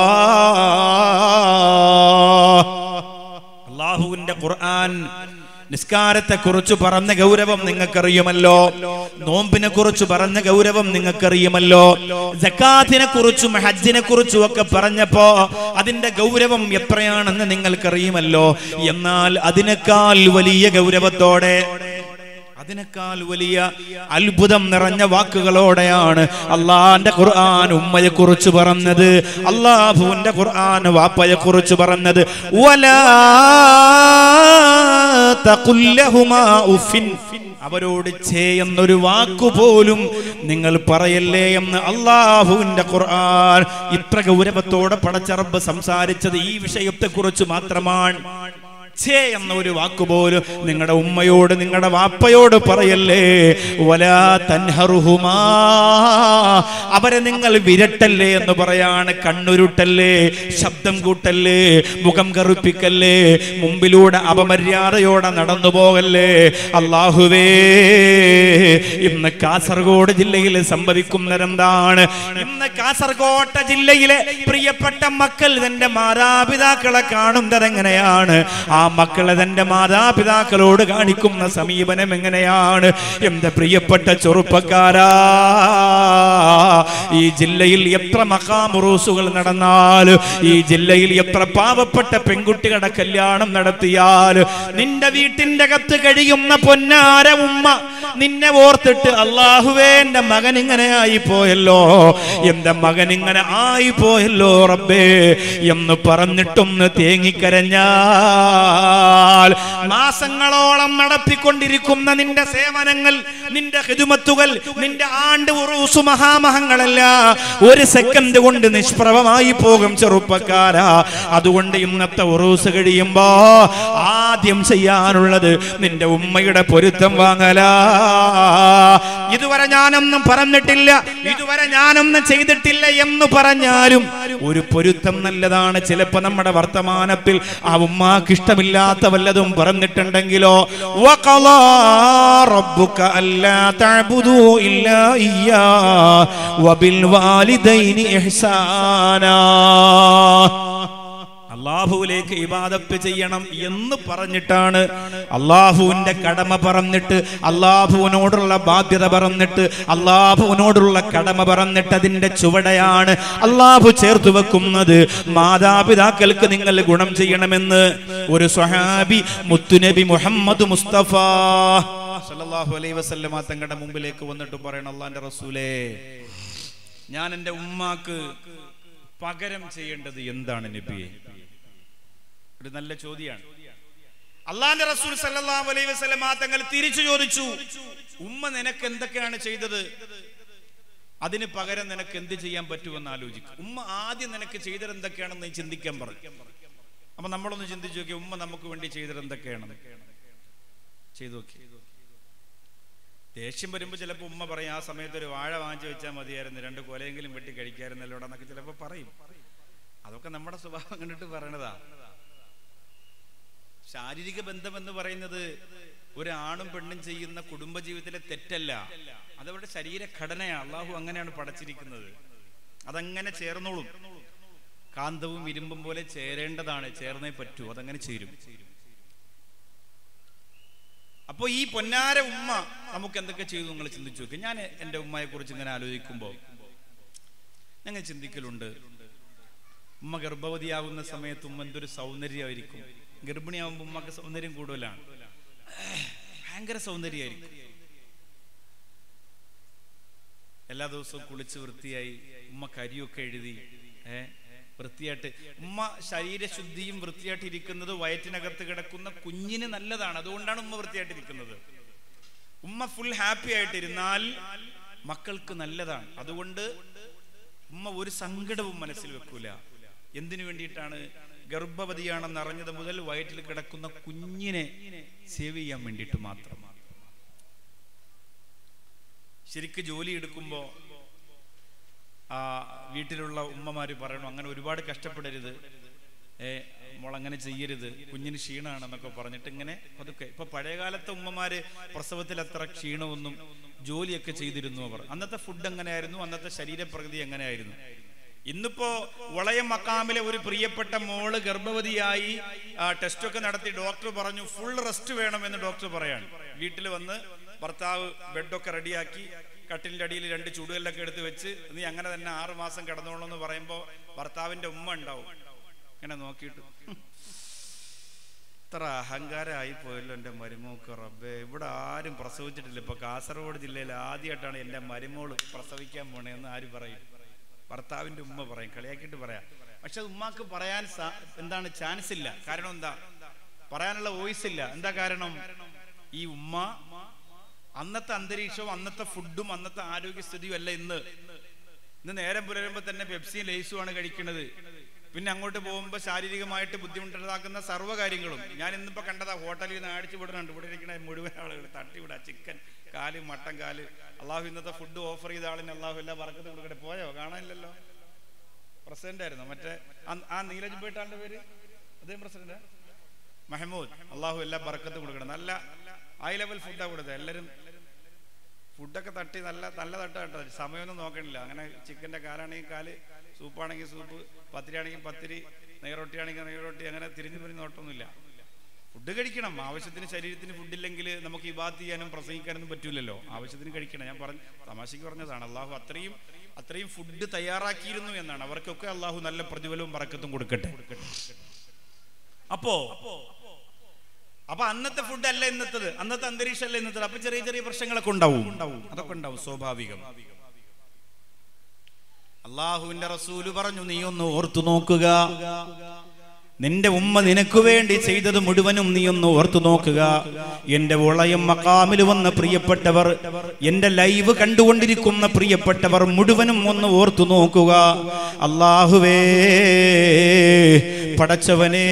അള്ളാഹുവിന്റെ ഖുർആൻ നിസ്കാരത്തെ കുറിച്ച് പറഞ്ഞ ഗൗരവം നിങ്ങൾക്കറിയുമല്ലോ നോമ്പിനെ കുറിച്ച് പറഞ്ഞ ഗൗരവം നിങ്ങൾക്കറിയുമല്ലോ ജക്കാത്തിനെ കുറിച്ചും ഹജ്ജിനെ കുറിച്ചും ഒക്കെ പറഞ്ഞപ്പോ അതിന്റെ ഗൗരവം എത്രയാണെന്ന് നിങ്ങൾക്കറിയുമല്ലോ എന്നാൽ അതിനേക്കാൾ വലിയ ഗൗരവത്തോടെ അതിനേക്കാൾ വലിയ അത്ഭുതം നിറഞ്ഞ വാക്കുകളോടെയാണ് അള്ളാന്റെ ഖുർആൻ ഉമ്മയെ കുറിച്ച് പറഞ്ഞത് അള്ളാഹുവിന്റെ ഖുർആൻ വാപ്പയെ കുറിച്ച് പറഞ്ഞത് വലാ തഖുൽ ലഹുമാ ഉഫിൻ അവരോട് ചേ എന്നൊരു വാക്കുപോലും നിങ്ങൾ പറയല്ലേ എന്ന് അള്ളാഹുവിന്റെ ഖുർആൻ ഇത്ര ഗൗരവത്തോടെ പടച്ചറബ് സംസാരിച്ചത് ഈ വിഷയത്തെ കുറിച്ച് മാത്രമാണ് ഛേ എന്ന ഒരു വാക്കുപോലും നിങ്ങളുടെ ഉമ്മയോട് നിങ്ങളുടെ വാപ്പയോട് പറയല്ലേ വലാ തൻഹറുഹുമാ അവരെ നിങ്ങൾ വിരട്ടല്ലേ എന്ന് പറയാണ് കണ്ണുരുട്ടല്ലേ ശബ്ദം കൂട്ടല്ലേ മുഖം കറുപ്പിക്കല്ലേ മുമ്പിലൂടെ അപമര്യാദയോടെ നടന്നു പോകല്ലേ അള്ളാഹുവേ ഇന്ന് കാസർഗോഡ് ജില്ലയിൽ സംഭവിക്കുന്നതെന്താണ് ഇന്ന് കാസർഗോട്ട ജില്ലയിലെ പ്രിയപ്പെട്ട മക്കൾ തന്റെ മാതാപിതാക്കളെ കാണുന്നത് എങ്ങനെയാണ് ആ മക്കളെ തന്റെ മാതാപിതാക്കളോട് കാണിക്കുന്ന സമീപനം എങ്ങനെയാണ് എന്റെ പ്രിയപ്പെട്ട ചെറുപ്പക്കാരാ ഈ ജില്ലയിൽ എത്ര മക്കാമുറൂസുകൾ നടന്നാൽ ഈ ജില്ലയിൽ എത്ര പാവപ്പെട്ട പെൺകുട്ടികളുടെ കല്യാണം നടത്തിയാൽ നിന്റെ വീട്ടിന്റെ അകത്ത് കഴിയുന്ന പൊന്നാര ഉമ്മ നിന്നെ ഓർത്തിട്ട് അള്ളാഹുവേ എന്റെ മകൻ ഇങ്ങനെ ആയി പോയല്ലോ എന്റെ മകൻ ഇങ്ങനെ ആയി പോയല്ലോ റബ്ബേ എന്ന് പറഞ്ഞിട്ടൊന്ന് തേങ്ങിക്കരഞ്ഞാൽ മാസങ്ങളോളം നടത്തിക്കൊണ്ടിരിക്കുന്ന നിന്റെ സേവനങ്ങൾ നിന്റെ ഹിതുമത്തുകൾ നിന്റെ ആണ്ട് ഉറൂസു മഹാമഹങ്ങളല്ല ഒരു സെക്കൻഡ് കൊണ്ട് നിഷ്പ്രഭമായി പോകും ചെറുപ്പക്കാരാ അതുകൊണ്ട് ഇന്നത്തെ ഉറൂസ് കഴിയുമ്പോ ആദ്യം ചെയ്യാനുള്ളത് നിന്റെ ഉമ്മയുടെ പൊരുത്തം വാങ്ങലാ ഇതുവരെ ഞാനൊന്നും പറഞ്ഞിട്ടില്ല ഇതുവരെ ഞാനൊന്നും ചെയ്തിട്ടില്ല എന്ന് പറഞ്ഞാലും ഒരു പൊരുത്തം നല്ലതാണ് ചിലപ്പോ നമ്മുടെ വർത്തമാനത്തിൽ ആ ഉമ്മാക്ക് ഇഷ്ടമില്ലാത്ത വല്ലതും പറഞ്ഞിട്ടുണ്ടെങ്കിലോ വഖളാ റബ്ബുക അല്ലാ തഅബുദൂ ഇല്ലാ ഇയ്യാ വബിൽ വാലിദൈനി ഇഹ്സാനാ അള്ളാഹുവിലേക്ക് ഇബാദത്ത് ചെയ്യണം എന്ന് പറഞ്ഞിട്ടാണ് അള്ളാഹുവിന്റെ കടമ പറഞ്ഞിട്ട് അള്ളാഹുവിനോടുള്ള ബാധ്യത പറഞ്ഞിട്ട് അള്ളാഹുവിനോടുള്ള കടമ പറഞ്ഞിട്ട് അതിന്റെ ചുവടയാണ് അള്ളാഹു ചേർത്ത് വെക്കുന്നത് മാതാപിതാക്കൾക്ക് നിങ്ങൾ ഗുണം ചെയ്യണമെന്ന് ഒരു സ്വഹാബി മുത്തുനബി മുഹമ്മദ് മുസ്തഫ സല്ലല്ലാഹു അലൈഹി വസല്ലമ തങ്ങളുടെ മുമ്പിലേക്ക് വന്നിട്ട് പറയണം അള്ളാന്റെ റസൂലേ ഞാൻ എൻ്റെ ഉമ്മാക്ക് പകരം ചെയ്യേണ്ടത് എന്താണ് നബിയെ ഒരു നല്ല ചോദ്യമാണ് അള്ളാന്റെ റസൂൽ സല്ലല്ലാഹു അലൈഹി വസല്ലമ തങ്ങൾ തിരിച്ചു ചോദിച്ചു ഉമ്മ നിനക്ക് എന്തൊക്കെയാണ് ചെയ്തത് അതിന് പകരം നിനക്ക് എന്ത് ചെയ്യാൻ പറ്റുമെന്ന് ആലോചിക്കും ഉമ്മ ആദ്യം നിനക്ക് ചെയ്തത് എന്തൊക്കെയാണെന്ന് നീ ചിന്തിക്കാൻ പറഞ്ഞു അപ്പൊ നമ്മളൊന്ന് ചിന്തിച്ചു നോക്കി ഉമ്മ നമുക്ക് വേണ്ടി ചെയ്തത് എന്തൊക്കെയാണ് ചെയ്തു നോക്കി ദേഷ്യം വരുമ്പോൾ ചിലപ്പോൾ ഉമ്മ പറയും ആ സമയത്ത് ഒരു വാഴ വാങ്ങിച്ചു വെച്ചാൽ മതിയായിരുന്നു രണ്ട് കൊലയെങ്കിലും വെട്ടി കഴിക്കായിരുന്നല്ലോ എന്നൊക്കെ ചിലപ്പോൾ പറയും അതൊക്കെ നമ്മുടെ സ്വഭാവം കണ്ടിട്ട് പറയണതാ ശാരീരിക ബന്ധം എന്ന് പറയുന്നത് ഒരാണും പെണ്ണും ചെയ്യുന്ന കുടുംബജീവിതത്തിലെ തെറ്റല്ല അതവരുടെ ശരീരഘടനയാണ് അള്ളാഹു അങ്ങനെയാണ് പടച്ചിരിക്കുന്നത് അതങ്ങനെ ചേർന്നോളും കാന്തവും ഇരുമ്പും പോലെ ചേരേണ്ടതാണ് ചേർന്നേ പറ്റൂ അതങ്ങനെ ചേരും അപ്പോൾ ഈ പൊന്നാര ഉമ്മ നമുക്ക് എന്തൊക്കെ ചെയ്തു നിങ്ങൾ ചിന്തിച്ചു നോക്കി ഞാൻ എൻ്റെ ഉമ്മയെ കുറിച്ച് ഇങ്ങനെ ആലോചിക്കുമ്പോൾ ഞങ്ങൾ ചിന്തിക്കലുണ്ട് ഉമ്മ ഗർഭവതിയാകുന്ന സമയത്ത് ഉമ്മ എന്തൊരു സൗന്ദര്യമായിരിക്കും ഗർഭിണിയാവുമ്പോൾ ഉമ്മക്ക് സൗന്ദര്യം കൂടുതലാണ് ഭയങ്കര സൗന്ദര്യമായിരിക്കും എല്ലാ ദിവസവും കുളിച്ച് വൃത്തിയായി ഉമ്മ കരിയൊക്കെ എഴുതി ഏ വൃത്തിയായിട്ട് ഉമ്മ ശരീരശുദ്ധിയും വൃത്തിയായിട്ട് ഇരിക്കുന്നത് വയറ്റിനകത്ത് കിടക്കുന്ന കുഞ്ഞിന് നല്ലതാണ് അതുകൊണ്ടാണ് ഉമ്മ വൃത്തിയായിട്ട് ഇരിക്കുന്നത് ഉമ്മ ഫുൾ ഹാപ്പി ആയിട്ടിരുന്നാൽ മക്കൾക്ക് നല്ലതാണ് അതുകൊണ്ട് ഉമ്മ ഒരു സങ്കടവും മനസ്സിൽ വെക്കൂല എന്തിനു വേണ്ടിയിട്ടാണ് ഗർഭവതിയാണെന്ന് അറിഞ്ഞത് മുതൽ വയറ്റിൽ കിടക്കുന്ന കുഞ്ഞിനെ സേവ് ചെയ്യാൻ വേണ്ടിയിട്ട് മാത്രം ശരിക്ക് ജോലി എടുക്കുമ്പോൾ ആ വീട്ടിലുള്ള ഉമ്മമാര് പറയണു അങ്ങനെ ഒരുപാട് കഷ്ടപ്പെടരുത് ഏ മോളങ്ങനെ ചെയ്യരുത് കുഞ്ഞിന് ക്ഷീണമാണെന്നൊക്കെ പറഞ്ഞിട്ട് ഇങ്ങനെ പതുക്കെ ഇപ്പൊ പഴയകാലത്തെ ഉമ്മമാര് പ്രസവത്തിൽ അത്ര ക്ഷീണമൊന്നും ജോലിയൊക്കെ ചെയ്തിരുന്നു അവർ അന്നത്തെ ഫുഡ് എങ്ങനെയായിരുന്നു അന്നത്തെ ശരീരപ്രകൃതി എങ്ങനെയായിരുന്നു ഇന്നിപ്പോ വളയം മക്കാമിലെ ഒരു പ്രിയപ്പെട്ട മോള് ഗർഭവതിയായി ടെസ്റ്റൊക്കെ നടത്തി ഡോക്ടർ പറഞ്ഞു ഫുൾ റെസ്റ്റ് വേണമെന്ന് ഡോക്ടർ പറയാണ് വീട്ടിൽ വന്ന് ഭർത്താവ് ബെഡൊക്കെ റെഡിയാക്കി കട്ടിലിന്റെ അടിയിൽ രണ്ട് ചുടുകല്ലൊക്കെ എടുത്ത് വെച്ച് നീ അങ്ങനെ തന്നെ ആറു മാസം കിടന്നോളൂ എന്ന് പറയുമ്പോൾ ഭർത്താവിന്റെ ഉമ്മ ഉണ്ടാവും ഇങ്ങനെ നോക്കിയിട്ട് ഇത്ര അഹങ്കാരമായി പോയല്ലോ എൻ്റെ മരുമോക്ക് റബ്ബേ ഇവിടെ ആരും പ്രസവിച്ചിട്ടില്ല ഇപ്പൊ കാസർഗോഡ് ജില്ലയിൽ ആദ്യമായിട്ടാണ് എൻ്റെ മരുമോള് പ്രസവിക്കാൻ പോണേന്ന് ആര് പറയും ഭർത്താവിന്റെ ഉമ്മ പറയും കളിയാക്കിയിട്ട് പറയാം പക്ഷെ അത് ഉമ്മാക്ക് പറയാൻ സാ- എന്താണ് ചാൻസ് ഇല്ല കാരണം എന്താ പറയാനുള്ള വോയിസ് ഇല്ല എന്താ കാരണം ഈ ഉമ്മ അന്നത്തെ അന്തരീക്ഷവും അന്നത്തെ ഫുഡും അന്നത്തെ ആരോഗ്യസ്ഥിതിയും അല്ല ഇന്ന് ഇന്ന് നേരം പുലരുമ്പോ തന്നെ പെപ്സിയും ലേസും ആണ് കഴിക്കുന്നത് പിന്നെ അങ്ങോട്ട് പോകുമ്പോൾ ശാരീരികമായിട്ട് ബുദ്ധിമുട്ടുണ്ടാക്കുന്ന സർവ്വ കാര്യങ്ങളും ഞാൻ ഇന്നിപ്പോൾ കണ്ടതാ ഹോട്ടലിൽ നിന്ന് അടിച്ചു വിടുന്നുണ്ട് ഇവിടെ ഇരിക്കുന്ന മുഴുവൻ ആളുകൾ തട്ടിവിടുക ചിക്കൻ കാല് മട്ടൻ കാല് അള്ളാഹു ഇന്നത്തെ ഫുഡ് ഓഫർ ചെയ്ത ആളിന് അള്ളാഹു എല്ലാ വർക്കത്ത് കൊടുക്കട്ടെ പോയോ കാണാനില്ലല്ലോ പ്രസിഡന്റ് ആയിരുന്നു മറ്റേ ആ- ആ നീരജ് ബേട്ടാളിന്റെ പേര് അദ്ദേഹം പ്രസിഡന്റ് മഹമ്മൂദ് അള്ളാഹു എല്ലാ ബർക്കത്തും കൊടുക്കണം നല്ല ഹൈ ലെവൽ ഫുഡാണ് കൊടുത്തത് എല്ലാവരും ഫുഡൊക്കെ തട്ടി നല്ല നല്ല തട്ട കേട്ടോ സമയമൊന്നും നോക്കണില്ല അങ്ങനെ ചിക്കൻ്റെ കാലാണെങ്കിൽ കാല് സൂപ്പാണെങ്കിൽ സൂപ്പ് പത്തിരിയാണെങ്കിൽ പത്തിരി നെയ്റൊട്ടിയാണെങ്കിൽ നെയ്റൊട്ടി അങ്ങനെ തിരിഞ്ഞു പിരിഞ്ഞ് നോട്ടൊന്നുമില്ല ഫുഡ് കഴിക്കണം ആവശ്യത്തിന് ശരീരത്തിന് ഫുഡില്ലെങ്കിൽ നമുക്ക് ഈ ബാത്ത് ചെയ്യാനും പ്രസംഗിക്കാനൊന്നും പറ്റൂലല്ലോ ആവശ്യത്തിന് കഴിക്കണം ഞാൻ പറഞ്ഞു തമാശയ്ക്ക് പറഞ്ഞതാണ് അള്ളാഹു അത്രയും അത്രയും ഫുഡ് തയ്യാറാക്കിയിരുന്നു എന്നാണ് അവർക്കൊക്കെ അള്ളാഹു നല്ല പ്രതിഫലവും പറക്കത്തും കൊടുക്കട്ടെ അപ്പോ അപ്പൊ അന്നത്തെ ഫുഡ് അല്ല ഇന്നത്തത് അന്നത്തെ അന്തരീക്ഷം അല്ല ഇന്നത്തത് അപ്പൊ ചെറിയ ചെറിയ പ്രശ്നങ്ങളൊക്കെ ഉണ്ടാവും അതൊക്കെ ഉണ്ടാവും സ്വാഭാവികം അള്ളാഹുവിന്റെ റസൂല് പറഞ്ഞു നീ ഒന്ന് ഓർത്തു നോക്കുക നിന്റെ ഉമ്മ നിനക്ക് വേണ്ടി ചെയ്തത് മുഴുവനും നീ ഒന്ന് ഓർത്തു നോക്കുക എന്റെ ഉളയം മക്കാമിൽ വന്ന പ്രിയപ്പെട്ടവർ എന്റെ ലൈവ് കണ്ടുകൊണ്ടിരിക്കുന്ന പ്രിയപ്പെട്ടവർ മുഴുവനും ഒന്ന് ഓർത്തു നോക്കുക അള്ളാഹുവേ പടച്ചവനേ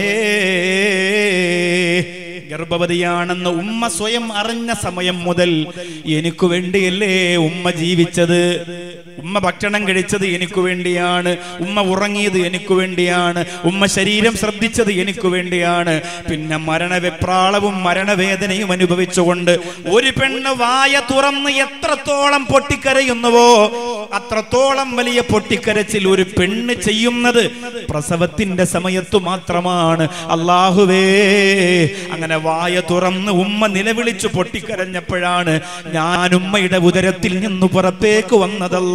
ഗർഭവതിയാണെന്ന് ഉമ്മ സ്വയം അറിഞ്ഞ സമയം മുതൽ എനിക്ക് വേണ്ടിയല്ലേ ഉമ്മ ജീവിച്ചത് ഉമ്മ ഭക്ഷണം കഴിച്ചത് എനിക്ക് വേണ്ടിയാണ് ഉമ്മ ഉറങ്ങിയത് എനിക്ക് വേണ്ടിയാണ് ഉമ്മ ശരീരം ശ്രദ്ധിച്ചത് എനിക്ക് വേണ്ടിയാണ് പിന്നെ മരണവെപ്രാളവും മരണവേദനയും അനുഭവിച്ചുകൊണ്ട് ഒരു പെണ്ണ് വായ തുറന്ന് എത്രത്തോളം പൊട്ടിക്കരയുന്നുവോ അത്രത്തോളം വലിയ പൊട്ടിക്കരച്ചിൽ ഒരു പെണ്ണ് ചെയ്യുന്നത് പ്രസവത്തിന്റെ സമയത്തു മാത്രമാണ് അള്ളാഹുവേ അങ്ങനെ വായ തുറന്ന് ഉമ്മ നിലവിളിച്ചു പൊട്ടിക്കരഞ്ഞപ്പോഴാണ് ഞാൻ ഉമ്മയുടെ ഉദരത്തിൽ നിന്ന് പുറത്തേക്ക് വന്നതല്ല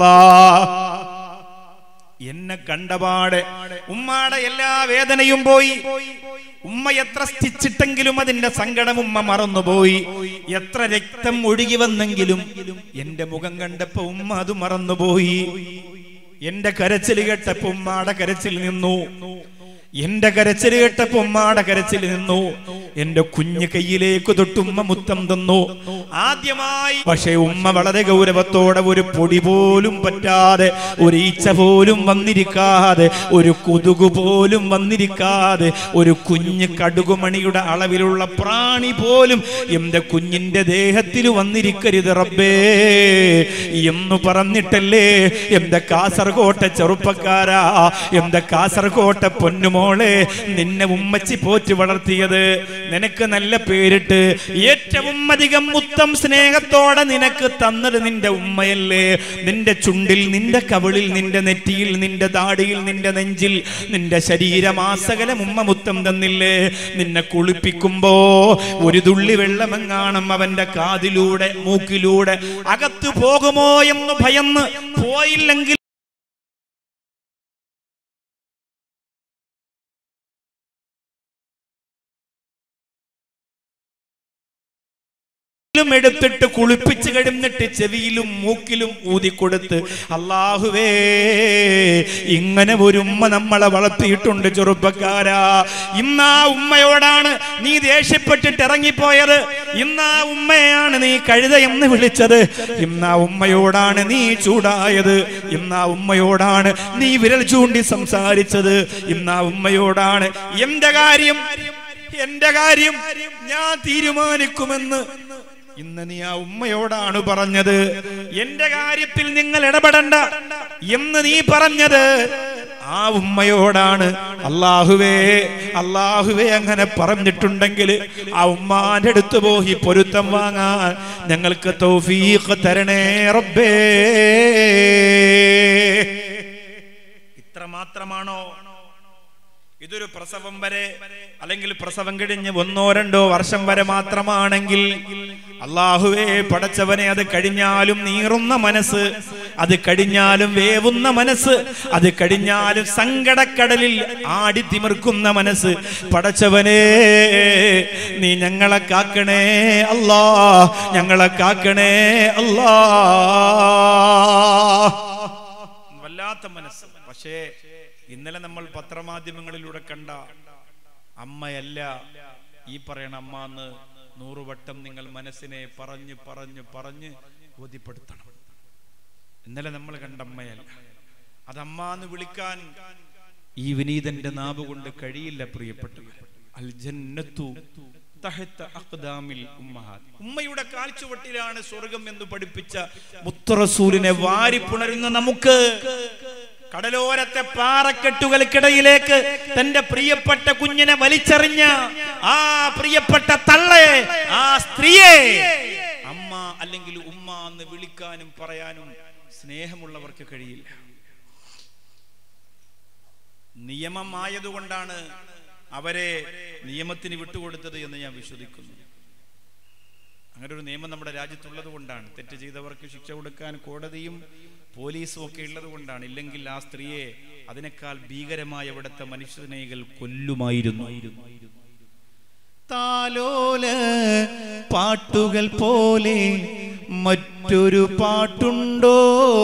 എന്നെ കണ്ടപാടെ ഉമ്മാടെ എല്ലാ വേദനയും പോയി ഉമ്മ എത്ര സ്റ്റിച്ചിട്ടെങ്കിലും അതിന്റെ സങ്കടം ഉമ്മ മറന്നുപോയി എത്ര രക്തം ഒഴുകി വന്നെങ്കിലും എന്റെ മുഖം കണ്ടപ്പോ ഉമ്മ അത് മറന്നുപോയി എന്റെ കരച്ചിൽ കേട്ടപ്പോ ഉമ്മാടെ കരച്ചിൽ നിന്നു എന്റെ കരച്ചിൽ കേട്ടപ്പോ ഉമ്മാടെ കരച്ചിൽ നിന്നു എന്റെ കുഞ്ഞ് കയ്യിലേക്ക് തൊട്ടുമ്മ മുത്തം തന്നു ആദ്യമായി പക്ഷേ ഉമ്മ വളരെ ഗൗരവത്തോടെ ഒരു പൊടി പോലും പറ്റാതെ ഒരു ഈച്ച പോലും വന്നിരിക്കാതെ ഒരു കൊതുകു പോലും വന്നിരിക്കാതെ ഒരു കുഞ്ഞ് കടുകുമണിയുടെ അളവിലുള്ള പ്രാണി പോലും എന്റെ കുഞ്ഞിന്റെ ദേഹത്തിൽ വന്നിരിക്കരുത് റബ്ബേ എന്ന് പറഞ്ഞിട്ടല്ലേ എന്റെ കാസർകോട്ടെ ചെറുപ്പക്കാരാ എന്റെ കാസർകോട്ടെ പൊന്നുമോളെ നിന്നെ ഉമ്മച്ചി പോറ്റി വളർത്തിയത് നിനക്ക് നല്ല പേരിട്ട് ഏറ്റവും അധികം മുത്തം സ്നേഹത്തോടെ നിനക്ക് തന്നത് നിന്റെ ഉമ്മയല്ലേ നിന്റെ ചുണ്ടിൽ നിന്റെ കവിളിൽ നിന്റെ നെറ്റിയിൽ നിന്റെ താടിയിൽ നിന്റെ നെഞ്ചിൽ നിന്റെ ശരീരമാസകലം ഉമ്മ മുത്തം തന്നില്ലേ നിന്നെ കുളിപ്പിക്കുമ്പോ ഒരു തുള്ളി വെള്ളമെങ്ങാണം അവന്റെ കാതിലൂടെ മൂക്കിലൂടെ അകത്തു പോകുമോ എന്ന് ഭയന്ന് പോയില്ലെങ്കിൽ ും എടുത്തിട്ട് കുളിപ്പിച്ച് കഴിഞ്ഞിട്ട് ചെവിയിലും മൂക്കിലും ഊതിക്കൊടുത്ത് അള്ളാഹുവേ ഇങ്ങനെ ഒരു ഉമ്മ നമ്മളെ വളർത്തിയിട്ടുണ്ട് ചെറുപ്പക്കാരാ ഇന്നാ ഉമ്മയോടാണ് നീ ദേഷ്യപ്പെട്ടിട്ട് ഇറങ്ങിപ്പോയത് ഇന്നാ ഉമ്മയാണ് നീ കഴുത എന്ന് വിളിച്ചത് ഇന്നാ ഉമ്മയോടാണ് നീ ചൂടായത് ഇന്നാ ഉമ്മയോടാണ് നീ വിരൽ ചൂണ്ടി സംസാരിച്ചത് ഇന്നാ ഉമ്മയോടാണ് എന്റെ കാര്യം എന്റെ കാര്യം ഞാൻ തീരുമാനിക്കുമെന്ന് ഇന്ന് നീ ആ ഉമ്മയോടാണ് പറഞ്ഞത് എന്റെ കാര്യത്തിൽ നിങ്ങൾ ഇടപെടണ്ട എന്ന് നീ പറഞ്ഞത് ആ ഉമ്മയോടാണ് അള്ളാഹുവേ അള്ളാഹുവേ അങ്ങനെ പറഞ്ഞിട്ടുണ്ടെങ്കിൽ ആ ഉമ്മാന്റെ അടുത്ത് പോയി പൊരുത്തം വാങ്ങാൻ ഞങ്ങൾക്ക് തൗഫീഖ് തരണേ റബ്ബേ ഇത്ര മാത്രമാണോ ഇതൊരു പ്രസവം വരെ അല്ലെങ്കിൽ പ്രസവം കഴിഞ്ഞ് ഒന്നോ രണ്ടോ വർഷം വരെ മാത്രമാണെങ്കിൽ അള്ളാഹുവേ പടച്ചവനെ അത് കഴിഞ്ഞാലും നീറുന്ന മനസ്സ് അത് കഴിഞ്ഞാലും വേവുന്ന മനസ്സ് അത് കഴിഞ്ഞാലും സങ്കടക്കടലിൽ ആടി തിമിർക്കുന്ന മനസ്സ് പടച്ചവനെ നീ ഞങ്ങളെ കാക്കണേ അല്ലാ ഞങ്ങളെ കാക്കണേ അല്ലാ വല്ലാത്ത മനസ്സ് പക്ഷേ ഇന്നലെ നമ്മൾ പത്രമാധ്യമങ്ങളിലൂടെ കണ്ട അമ്മയല്ല ഈ പറയണ അമ്മ എന്ന് നൂറുവട്ടം നിങ്ങൾ മനസ്സിനെ പറഞ്ഞ് പറഞ്ഞ് പറഞ്ഞ് ബോധ്യപ്പെടുത്തണം ഇന്നലെ നമ്മൾ കണ്ട അമ്മയല്ല അത് അമ്മ എന്ന് വിളിക്കാൻ ഈ വിനീതന്റെ നാവ് കൊണ്ട് കഴിയില്ല പ്രിയപ്പെട്ടവർ അൽ ജന്നത്തു തഹത്ത അഖ്ദാമിൽ ഉമ്മഹാത്ത്. ഉമ്മയുടെ കാൽച്ചുവട്ടിലാണ് സ്വർഗം എന്ന് പഠിപ്പിച്ച മുത്തറസൂലിനെ വാരി പുണരുന്ന നമുക്ക് കടലോരത്തെ പാറക്കെട്ടുകൾക്കിടയിലേക്ക് തന്റെ പ്രിയപ്പെട്ട കുഞ്ഞിനെ വലിച്ചെറിഞ്ഞ ആ പ്രിയപ്പെട്ട തള്ളയെ ആ സ്ത്രീയെ അമ്മ അല്ലെങ്കിൽ ഉമ്മ എന്ന് വിളിക്കാനും പറയാനും സ്നേഹമുള്ളവർക്ക് കഴിയില്ല നിയമമായതുകൊണ്ടാണ് അവരെ നിയമത്തിന് വിട്ടുകൊടുത്തത് എന്ന് ഞാൻ വിശ്വസിക്കുന്നു അങ്ങനെ ഒരു നിയമം നമ്മുടെ രാജ്യത്തുള്ളത് കൊണ്ടാണ് തെറ്റ് ചെയ്തവർക്ക് ശിക്ഷ കൊടുക്കാൻ കോടതിയും പോലീസും ഒക്കെ ഉള്ളത് കൊണ്ടാണ് ഇല്ലെങ്കിൽ ആ സ്ത്രീയെ അതിനേക്കാൾ ഭീകരമായ ഇവിടുത്തെ മനുഷ്യസ്നേഹികൾ കൊല്ലുമായിരുന്നു താലോല പാട്ടുകൾ പോലെ മറ്റൊരു പാട്ടുണ്ടോ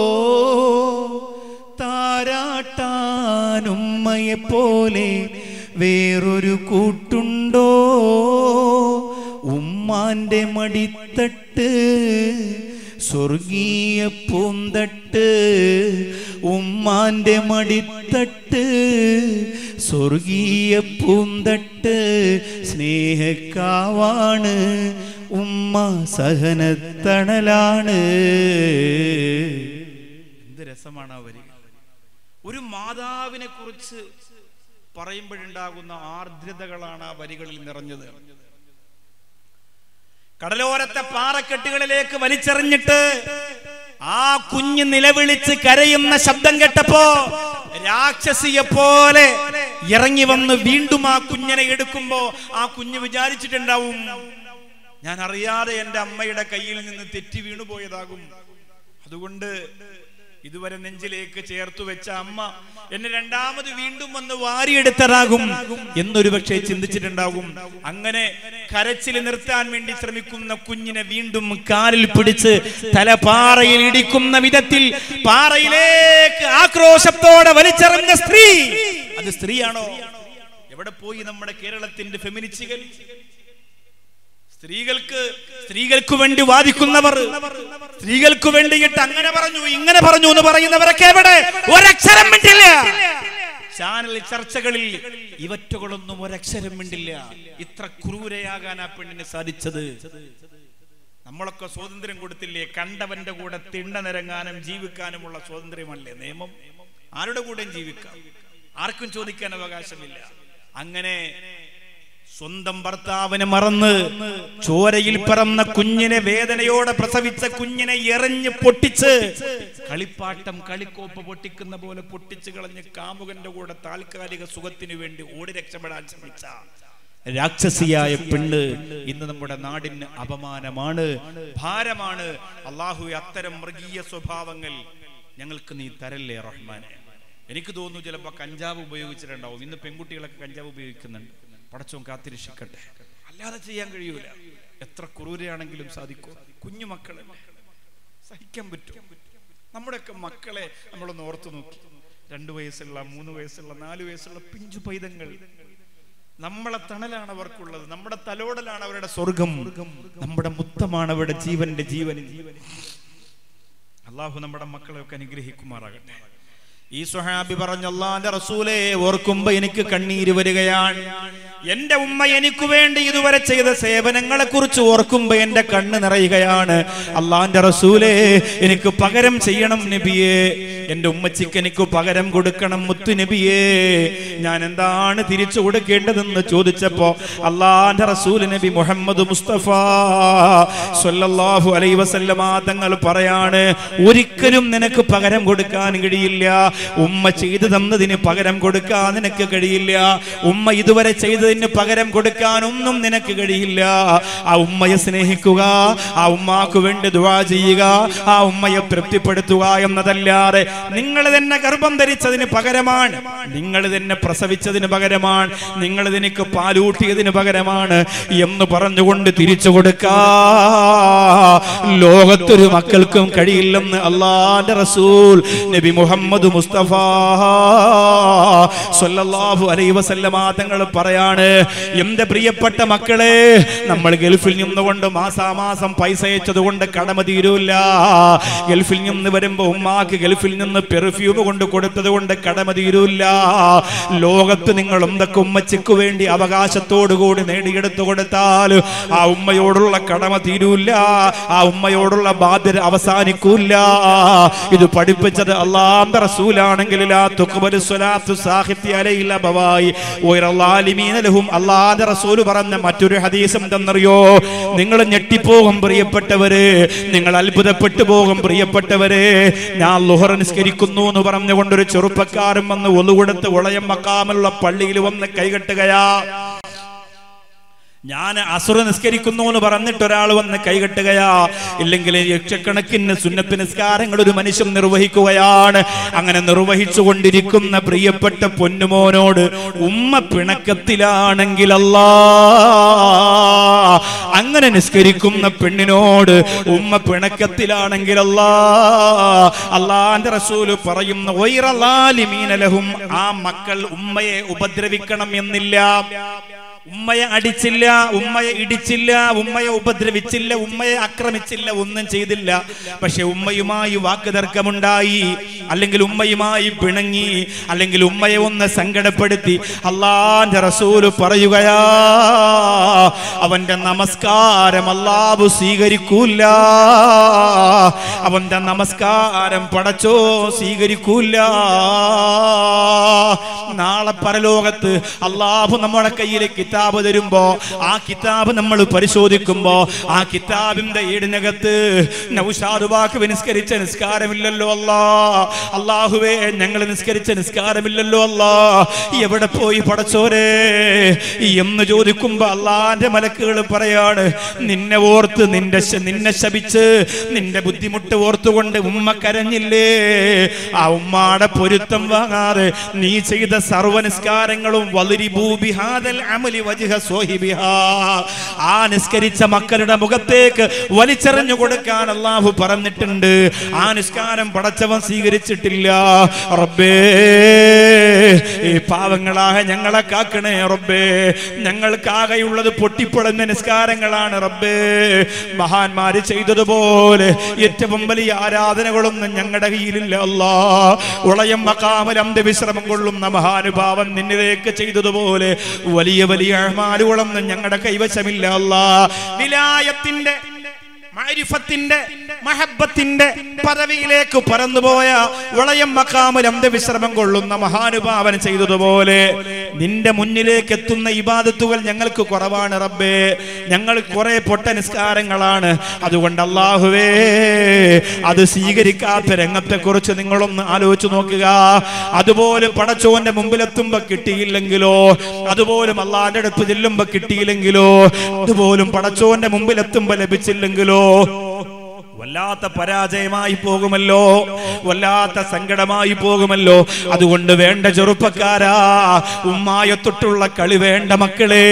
താരാട്ടാനുമ്മയെ പോലെ വേറൊരു കൂട്ടുണ്ടോ ഉമ്മാന്റെ മടിത്തട്ട് സ്വർഗീയ പൂന്തട്ട് ഉമ്മാന്റെ മടിത്തട്ട് സ്വർഗീയ പൂന്തട്ട് സ്നേഹക്കാവാണ് ഉമ്മ സഹനത്തണലാണ് എന്ത് രസമാണ് ആ വരികൾ ഒരു മാതാവിനെ കുറിച്ച് പറയുമ്പോഴുണ്ടാകുന്ന ആർദ്രതകളാണ് ആ വരികളിൽ നിറഞ്ഞത് കടലോരത്തെ പാറക്കെട്ടുകളിലേക്ക് വലിച്ചെറിഞ്ഞിട്ട് ആ കുഞ്ഞ് നിലവിളിച്ച് കരയുന്ന ശബ്ദം കേട്ടപ്പോ രാക്ഷസിയെ പോലെ ഇറങ്ങി വന്ന് വീണ്ടും ആ കുഞ്ഞിനെ എടുക്കുമ്പോ ആ കുഞ്ഞ് വിചാരിച്ചിട്ടുണ്ടാവും ഞാൻ അറിയാതെ എൻ്റെ അമ്മയുടെ കയ്യിൽ നിന്ന് തെറ്റി വീണുപോയതാകും അതുകൊണ്ട് ഇതുവരെ നെഞ്ചിലേക്ക് ചേർത്തു വെച്ച അമ്മ എന്നെ രണ്ടാമത് വീണ്ടും വന്ന് വാരിയെടുത്തതാകും എന്നൊരു പക്ഷേ ചിന്തിച്ചിട്ടുണ്ടാകും അങ്ങനെ കരച്ചിൽ നിർത്താൻ വേണ്ടി ശ്രമിക്കുന്ന കുഞ്ഞിനെ വീണ്ടും കാലിൽ പിടിച്ച് തലപാറയിൽ ഇടിക്കുന്ന വിധത്തിൽ പാറയിലേക്ക് ആക്രോശത്തോടെ വലിച്ചെറിഞ്ഞ സ്ത്രീ അത് സ്ത്രീയാണോ എവിടെ പോയി നമ്മുടെ കേരളത്തിന്റെ ഫെമിനിസ്റ്റുകൾ സ്ത്രീകൾക്ക് സ്ത്രീകൾക്ക് വേണ്ടി വാദിക്കുന്നവർ സ്ത്രീകൾക്ക് വേണ്ടിയിട്ട് അങ്ങനെ പറഞ്ഞു ഇങ്ങനെ പറഞ്ഞു എന്ന് പറയുന്നവരൊക്കെ എവിടെ ഒരക്ഷരം മിണ്ടില്ല ചാനൽ ചർച്ചകളിൽ ഇവറ്റകളൊന്നും ഒരക്ഷരം മിണ്ടില്ല ഇത്ര ക്രൂരയാകാൻ ആ പെണ്ണിന് സാധിച്ചത് നമ്മളൊക്കെ സ്വാതന്ത്ര്യം കൊടുത്തില്ലേ കണ്ടവന്റെ കൂടെ തിണ്ണ നിരങ്ങാനും ജീവിക്കാനുമുള്ള സ്വാതന്ത്ര്യമല്ലേ നിയമം ആരുടെ കൂടെയും ജീവിക്കാം ആർക്കും ചോദിക്കാൻ അവകാശമില്ല അങ്ങനെ സ്വന്തം ഭർത്താവിനെ മറന്ന് ചോരയിൽ പറന്ന കുഞ്ഞിനെ വേദനയോടെ പ്രസവിച്ച കുഞ്ഞിനെ എറിഞ്ഞ് പൊട്ടിച്ച് കളിപ്പാട്ടം കളിക്കോപ്പ് പൊട്ടിക്കുന്ന പോലെ പൊട്ടിച്ച് കളഞ്ഞ് കാമുകന്റെ കൂടെ താൽക്കാലിക സുഖത്തിനു വേണ്ടി ഓടി രക്ഷപ്പെടാൻ ശ്രമിച്ച രാക്ഷസിയായ പെണ്ണ് ഇന്ന് നമ്മുടെ നാടിന് അപമാനമാണ് ഭാരമാണ് അള്ളാഹു അത്തരം മൃഗീയ സ്വഭാവങ്ങൾ ഞങ്ങൾക്ക് നീ തരല്ലേ റഹ്മാനെ എനിക്ക് തോന്നുന്നു ചിലപ്പോൾ കഞ്ചാവ് ഉപയോഗിച്ചിട്ടുണ്ടാവും ഇന്ന് പെൺകുട്ടികളൊക്കെ കഞ്ചാവ് ഉപയോഗിക്കുന്നുണ്ട് പടച്ചോൻ കാത്തിരക്ഷിക്കട്ടെ അല്ലാതെ ചെയ്യാൻ കഴിയൂല എത്ര ക്രൂരയാണെങ്കിലും സാധിക്കും കുഞ്ഞു മക്കളെ സഹിക്കാൻ പറ്റും നമ്മുടെയൊക്കെ മക്കളെ നമ്മളൊന്ന് ഓർത്തു നോക്കി രണ്ടു വയസ്സുള്ള മൂന്ന് വയസ്സുള്ള നാല് വയസ്സുള്ള പിഞ്ചു പൈതങ്ങൾ നമ്മളെ തണലാണ് അവർക്കുള്ളത് നമ്മുടെ തലോടലാണ് അവരുടെ സ്വർഗം നമ്മുടെ മുത്തമാണ് അവരുടെ ജീവന്റെ ജീവൻ അള്ളാഹു നമ്മുടെ മക്കളെയൊക്കെ അനുഗ്രഹിക്കുമാറാകട്ടെ ഈ സുഹാബി പറഞ്ഞ അള്ളാന്റെ റസൂലെ ഓർക്കുമ്പോ എനിക്ക് കണ്ണീര് വരികയാണ് എന്റെ ഉമ്മ എനിക്ക് വേണ്ടി ഇതുവരെ ചെയ്ത സേവനങ്ങളെ കുറിച്ച് ഓർക്കുമ്പോ എന്റെ കണ്ണ് നിറയുകയാണ് അള്ളാന്റെ റസൂലെ എനിക്ക് പകരം ചെയ്യണം നബിയെ എന്റെ ഉമ്മച്ചിക്ക് എനിക്ക് പകരം കൊടുക്കണം മുത്തു നബിയെ ഞാൻ എന്താണ് തിരിച്ചു കൊടുക്കേണ്ടതെന്ന് ചോദിച്ചപ്പോ അള്ളാന്റെ റസൂൽ നബി മുഹമ്മദ് മുസ്തഫ സല്ലല്ലാഹു അലൈഹി വസല്ലമ തങ്ങൾ പറയാണ് ഒരിക്കലും നിനക്ക് പകരം കൊടുക്കാൻ കഴിയില്ല ഉമ്മ ചെയ്തു തന്നതിന് പകരം കൊടുക്കാൻ നിനക്ക് കഴിയില്ല ഉമ്മ ഇതുവരെ ചെയ്തതിന് പകരം കൊടുക്കാൻ ഒന്നും നിനക്ക് കഴിയില്ല ആ ഉമ്മയെ സ്നേഹിക്കുക ആ ഉമ്മാക്ക് വേണ്ടി ദുവാ ചെയ്യുക ആ ഉമ്മയെ തൃപ്തിപ്പെടുത്തുക എന്നതല്ലാതെ നിങ്ങൾ തന്നെ ഗർഭം ധരിച്ചതിന് പകരമാണ് നിങ്ങൾ തന്നെ പ്രസവിച്ചതിന് പകരമാണ് നിങ്ങൾ ഇതിനക്ക് പാലൂട്ടിയതിന് പകരമാണ് എന്ന് പറഞ്ഞുകൊണ്ട് തിരിച്ചു കൊടുക്കാ ലോകത്തൊരു മക്കൾക്കും കഴിയില്ലെന്ന് അള്ളാന്റെ റസൂൽ നബി മുഹമ്മദ് മുസ്തഫ മുസ്തഫ സല്ലല്ലാഹു അലൈഹി വസല്ലമ തങ്ങൾ പറയാണ് എന്റെ പ്രിയപ്പെട്ട മക്കളെ നമ്മൾ ഗൾഫിൽ നിന്നുകൊണ്ട് മാസാമാസം പൈസ അയച്ചത് കൊണ്ട് കടമ തീരൂല ഗൾഫിൽ നിന്ന് വരുമ്പോ ഉമ്മാക്ക് ഗൾഫിൽ നിന്ന് പെർഫ്യൂം കൊണ്ട് കൊടുത്തത് കൊണ്ട് കടമ തീരൂല ലോകത്ത് നിങ്ങൾ എന്തൊക്കെ ഉമ്മച്ചിക്ക് വേണ്ടി അവകാശത്തോടു കൂടി നേടിയെടുത്തു കൊടുത്താൽ ആ ഉമ്മയോടുള്ള കടമ തീരൂല ആ ഉമ്മയോടുള്ള ബാധ്യത അവസാനിക്കൂല ഇത് പഠിപ്പിച്ചത് അള്ളാന്റെ റസൂലാണെങ്കിൽ ലാ തുഖ്ബലു സ്വലാത്തു സാഹിത്യ അലൈഹിൽ അബവായി വൈറല്ലാലിമീന ലഹും അള്ളാന്റെ റസൂല് പറഞ്ഞ മറ്റൊരു ഹദീസ് എന്തെന്നറിയോ നിങ്ങൾ ഞെട്ടിപ്പോകും പ്രിയപ്പെട്ടവര് നിങ്ങൾ അത്ഭുതപ്പെട്ടു പോകും പ്രിയപ്പെട്ടവരെ ഞാൻ ലുഹർ നിസ്കരിക്കുന്നു എന്ന് പറഞ്ഞുകൊണ്ടൊരു ചെറുപ്പക്കാരൻ വന്ന് ഒന്നുകൊടുത്ത് ഉളയം മക്കാമുള്ള പള്ളിയിൽ വന്ന് കൈകെട്ടുകയാ ഞാൻ അസുര നിസ്കരിക്കുന്നു എന്ന് പറഞ്ഞിട്ട് ഒരാൾ വന്ന് കൈകെട്ടുകയാ ഇല്ലെങ്കിൽ ലക്ഷക്കണക്കിന് സുന്നത്ത് നിസ്കാരങ്ങൾ ഒരു മനുഷ്യൻ നിർവഹിക്കുകയാണ് അങ്ങനെ നിർവഹിച്ചു കൊണ്ടിരിക്കുന്ന പ്രിയപ്പെട്ട പൊന്നുമോനോട് ഉമ്മ പിണക്കത്തിലാണെങ്കിൽ അല്ലാ അങ്ങനെ നിസ്കരിക്കുന്ന പെണ്ണിനോട് ഉമ്മ പിണക്കത്തിലാണെങ്കിൽ അല്ലാ അള്ളാന്റെ റസൂല് പറയുന്ന വൈറലാലിമീനലഹും ആ മക്കൾ ഉമ്മയെ ഉപദ്രവിക്കണം എന്നില്ല ഉമ്മയെ അടിച്ചില്ല ഉമ്മയെ ഇടിച്ചില്ല ഉമ്മയെ ഉപദ്രവിച്ചില്ല ഉമ്മയെ ആക്രമിച്ചില്ല ഒന്നും ചെയ്തില്ല പക്ഷെ ഉമ്മയുമായി വാക്കുതർക്കമുണ്ടായി അല്ലെങ്കിൽ ഉമ്മയുമായി പിണങ്ങി അല്ലെങ്കിൽ ഉമ്മയെ ഒന്ന് സങ്കടപ്പെടുത്തി അള്ളാന്റെ റസൂല് പറയുകയാ അവന്റെ നമസ്കാരം അല്ലാഹു സ്വീകരിക്കൂല അവന്റെ നമസ്കാരം പടച്ചോ സ്വീകരിക്കൂല നാളെ പരലോകത്ത് അള്ളാഹു നമ്മുടെ കയ്യിൽ കിതാബ് തരുമ്പോ ആ കിതാബ് നമ്മൾ പരിശോധിക്കുമ്പോ ആ കിതാബിന്റെ ഏടിനകത്ത് നൗഷാദ് വാക്ക് നിസ്കരിച്ച നിസ്കാരമില്ലല്ലോ അല്ലാ അള്ളാഹുവേ ഞങ്ങൾ നിസ്കരിച്ച നിസ്കാരമില്ലല്ലോ അല്ലാ എവിടെ പോയി പടച്ചോരെ എന്ന് ചോദിക്കുമ്പോ അള്ളാന്റെ മലക്കുകൾ പറയാണ് നിന്നെ ഓർത്ത് നിന്റെ ശ- നിന്നെ ശപിച്ച് നിന്റെ ബുദ്ധിമുട്ട് ഓർത്തുകൊണ്ട് ഉമ്മ കരഞ്ഞില്ലേ ആ ഉമ്മാടെ പൊരുത്തം വാങ്ങാതെ നീ ചെയ്ത സർവ്വ നിസ്കാരങ്ങളും വലിരിബൂ ബിഹാദൽ അമലി വജ്ഹ സ്വഹിബിഹാ. ആ നിസ്കരിച്ച മക്കളുടെ മുഖത്തേക്ക് വലിച്ചെറിഞ്ഞു കൊടുക്കാൻ അള്ളാഹു പറഞ്ഞിട്ടുണ്ട് ആ നിസ്കാരം പടച്ചവൻ സ്വീകരിച്ചിട്ടില്ല റബ്ബേ ഈ പാവങ്ങളായ ഞങ്ങളെ കാക്കണേ റബ്ബേ ഞങ്ങൾക്കാകെയുള്ളത് പൊട്ടിപ്പൊളഞ്ഞ നിസ്കാരങ്ങളാണ് റബ്ബേ മഹാന്മാര് ചെയ്തതുപോലെ ഏറ്റവും വലിയ ആരാധനകളൊന്നും ഞങ്ങളുടെ കയ്യിലില്ല അല്ലാ ഉളയം മക്കാമൽ അന്ത്യവിശ്രമം കൊള്ളുന്ന മഹാനുഭാവൻ നിന്നിലേക്ക് ചെയ്തതുപോലെ വലിയ വലിയ അഹ്മാലുകളൊന്നും ഞങ്ങളുടെ കൈവശമില്ല അല്ലാ വിലായത്തിന്റെ മാരിഫത്തിന്റെ മഹബത്തിന്റെ പദവിയിലേക്ക് പറന്നുപോയ വളയം മക്കാമിൽ അന്ത്യവിശ്രമം കൊള്ളുന്ന മഹാനുഭാവൻ ചെയ്തതുപോലെ നിന്റെ മുന്നിലേക്ക് എത്തുന്ന ഇബാദത്തുകൾ ഞങ്ങൾക്ക് കുറവാണ് റബ്ബേ ഞങ്ങൾ കുറെ പൊട്ട നിസ്കാരങ്ങളാണ് അതുകൊണ്ട് അള്ളാഹുവേ അത് സ്വീകരിക്കാത്ത രംഗത്തെ കുറിച്ച് നിങ്ങളൊന്ന് ആലോചിച്ച് നോക്കുക അതുപോലെ പടച്ചോന്റെ മുമ്പിലെത്തുമ്പോ കിട്ടിയില്ലെങ്കിലോ അതുപോലും അള്ളാന്റെ അടുത്ത് ചെല്ലുമ്പോ കിട്ടിയില്ലെങ്കിലോ അതുപോലും പടച്ചോന്റെ മുമ്പിലെത്തുമ്പോ ലഭിച്ചില്ലെങ്കിലോ വല്ലാത്ത പരാജയമായി പോകുമല്ലോ വല്ലാത്ത സങ്കടമായി പോകുമല്ലോ അതുകൊണ്ട് വേണ്ട ചെറുപ്പക്കാരാ ഉമ്മായ തൊട്ടുള്ള കളി വേണ്ട മക്കളെ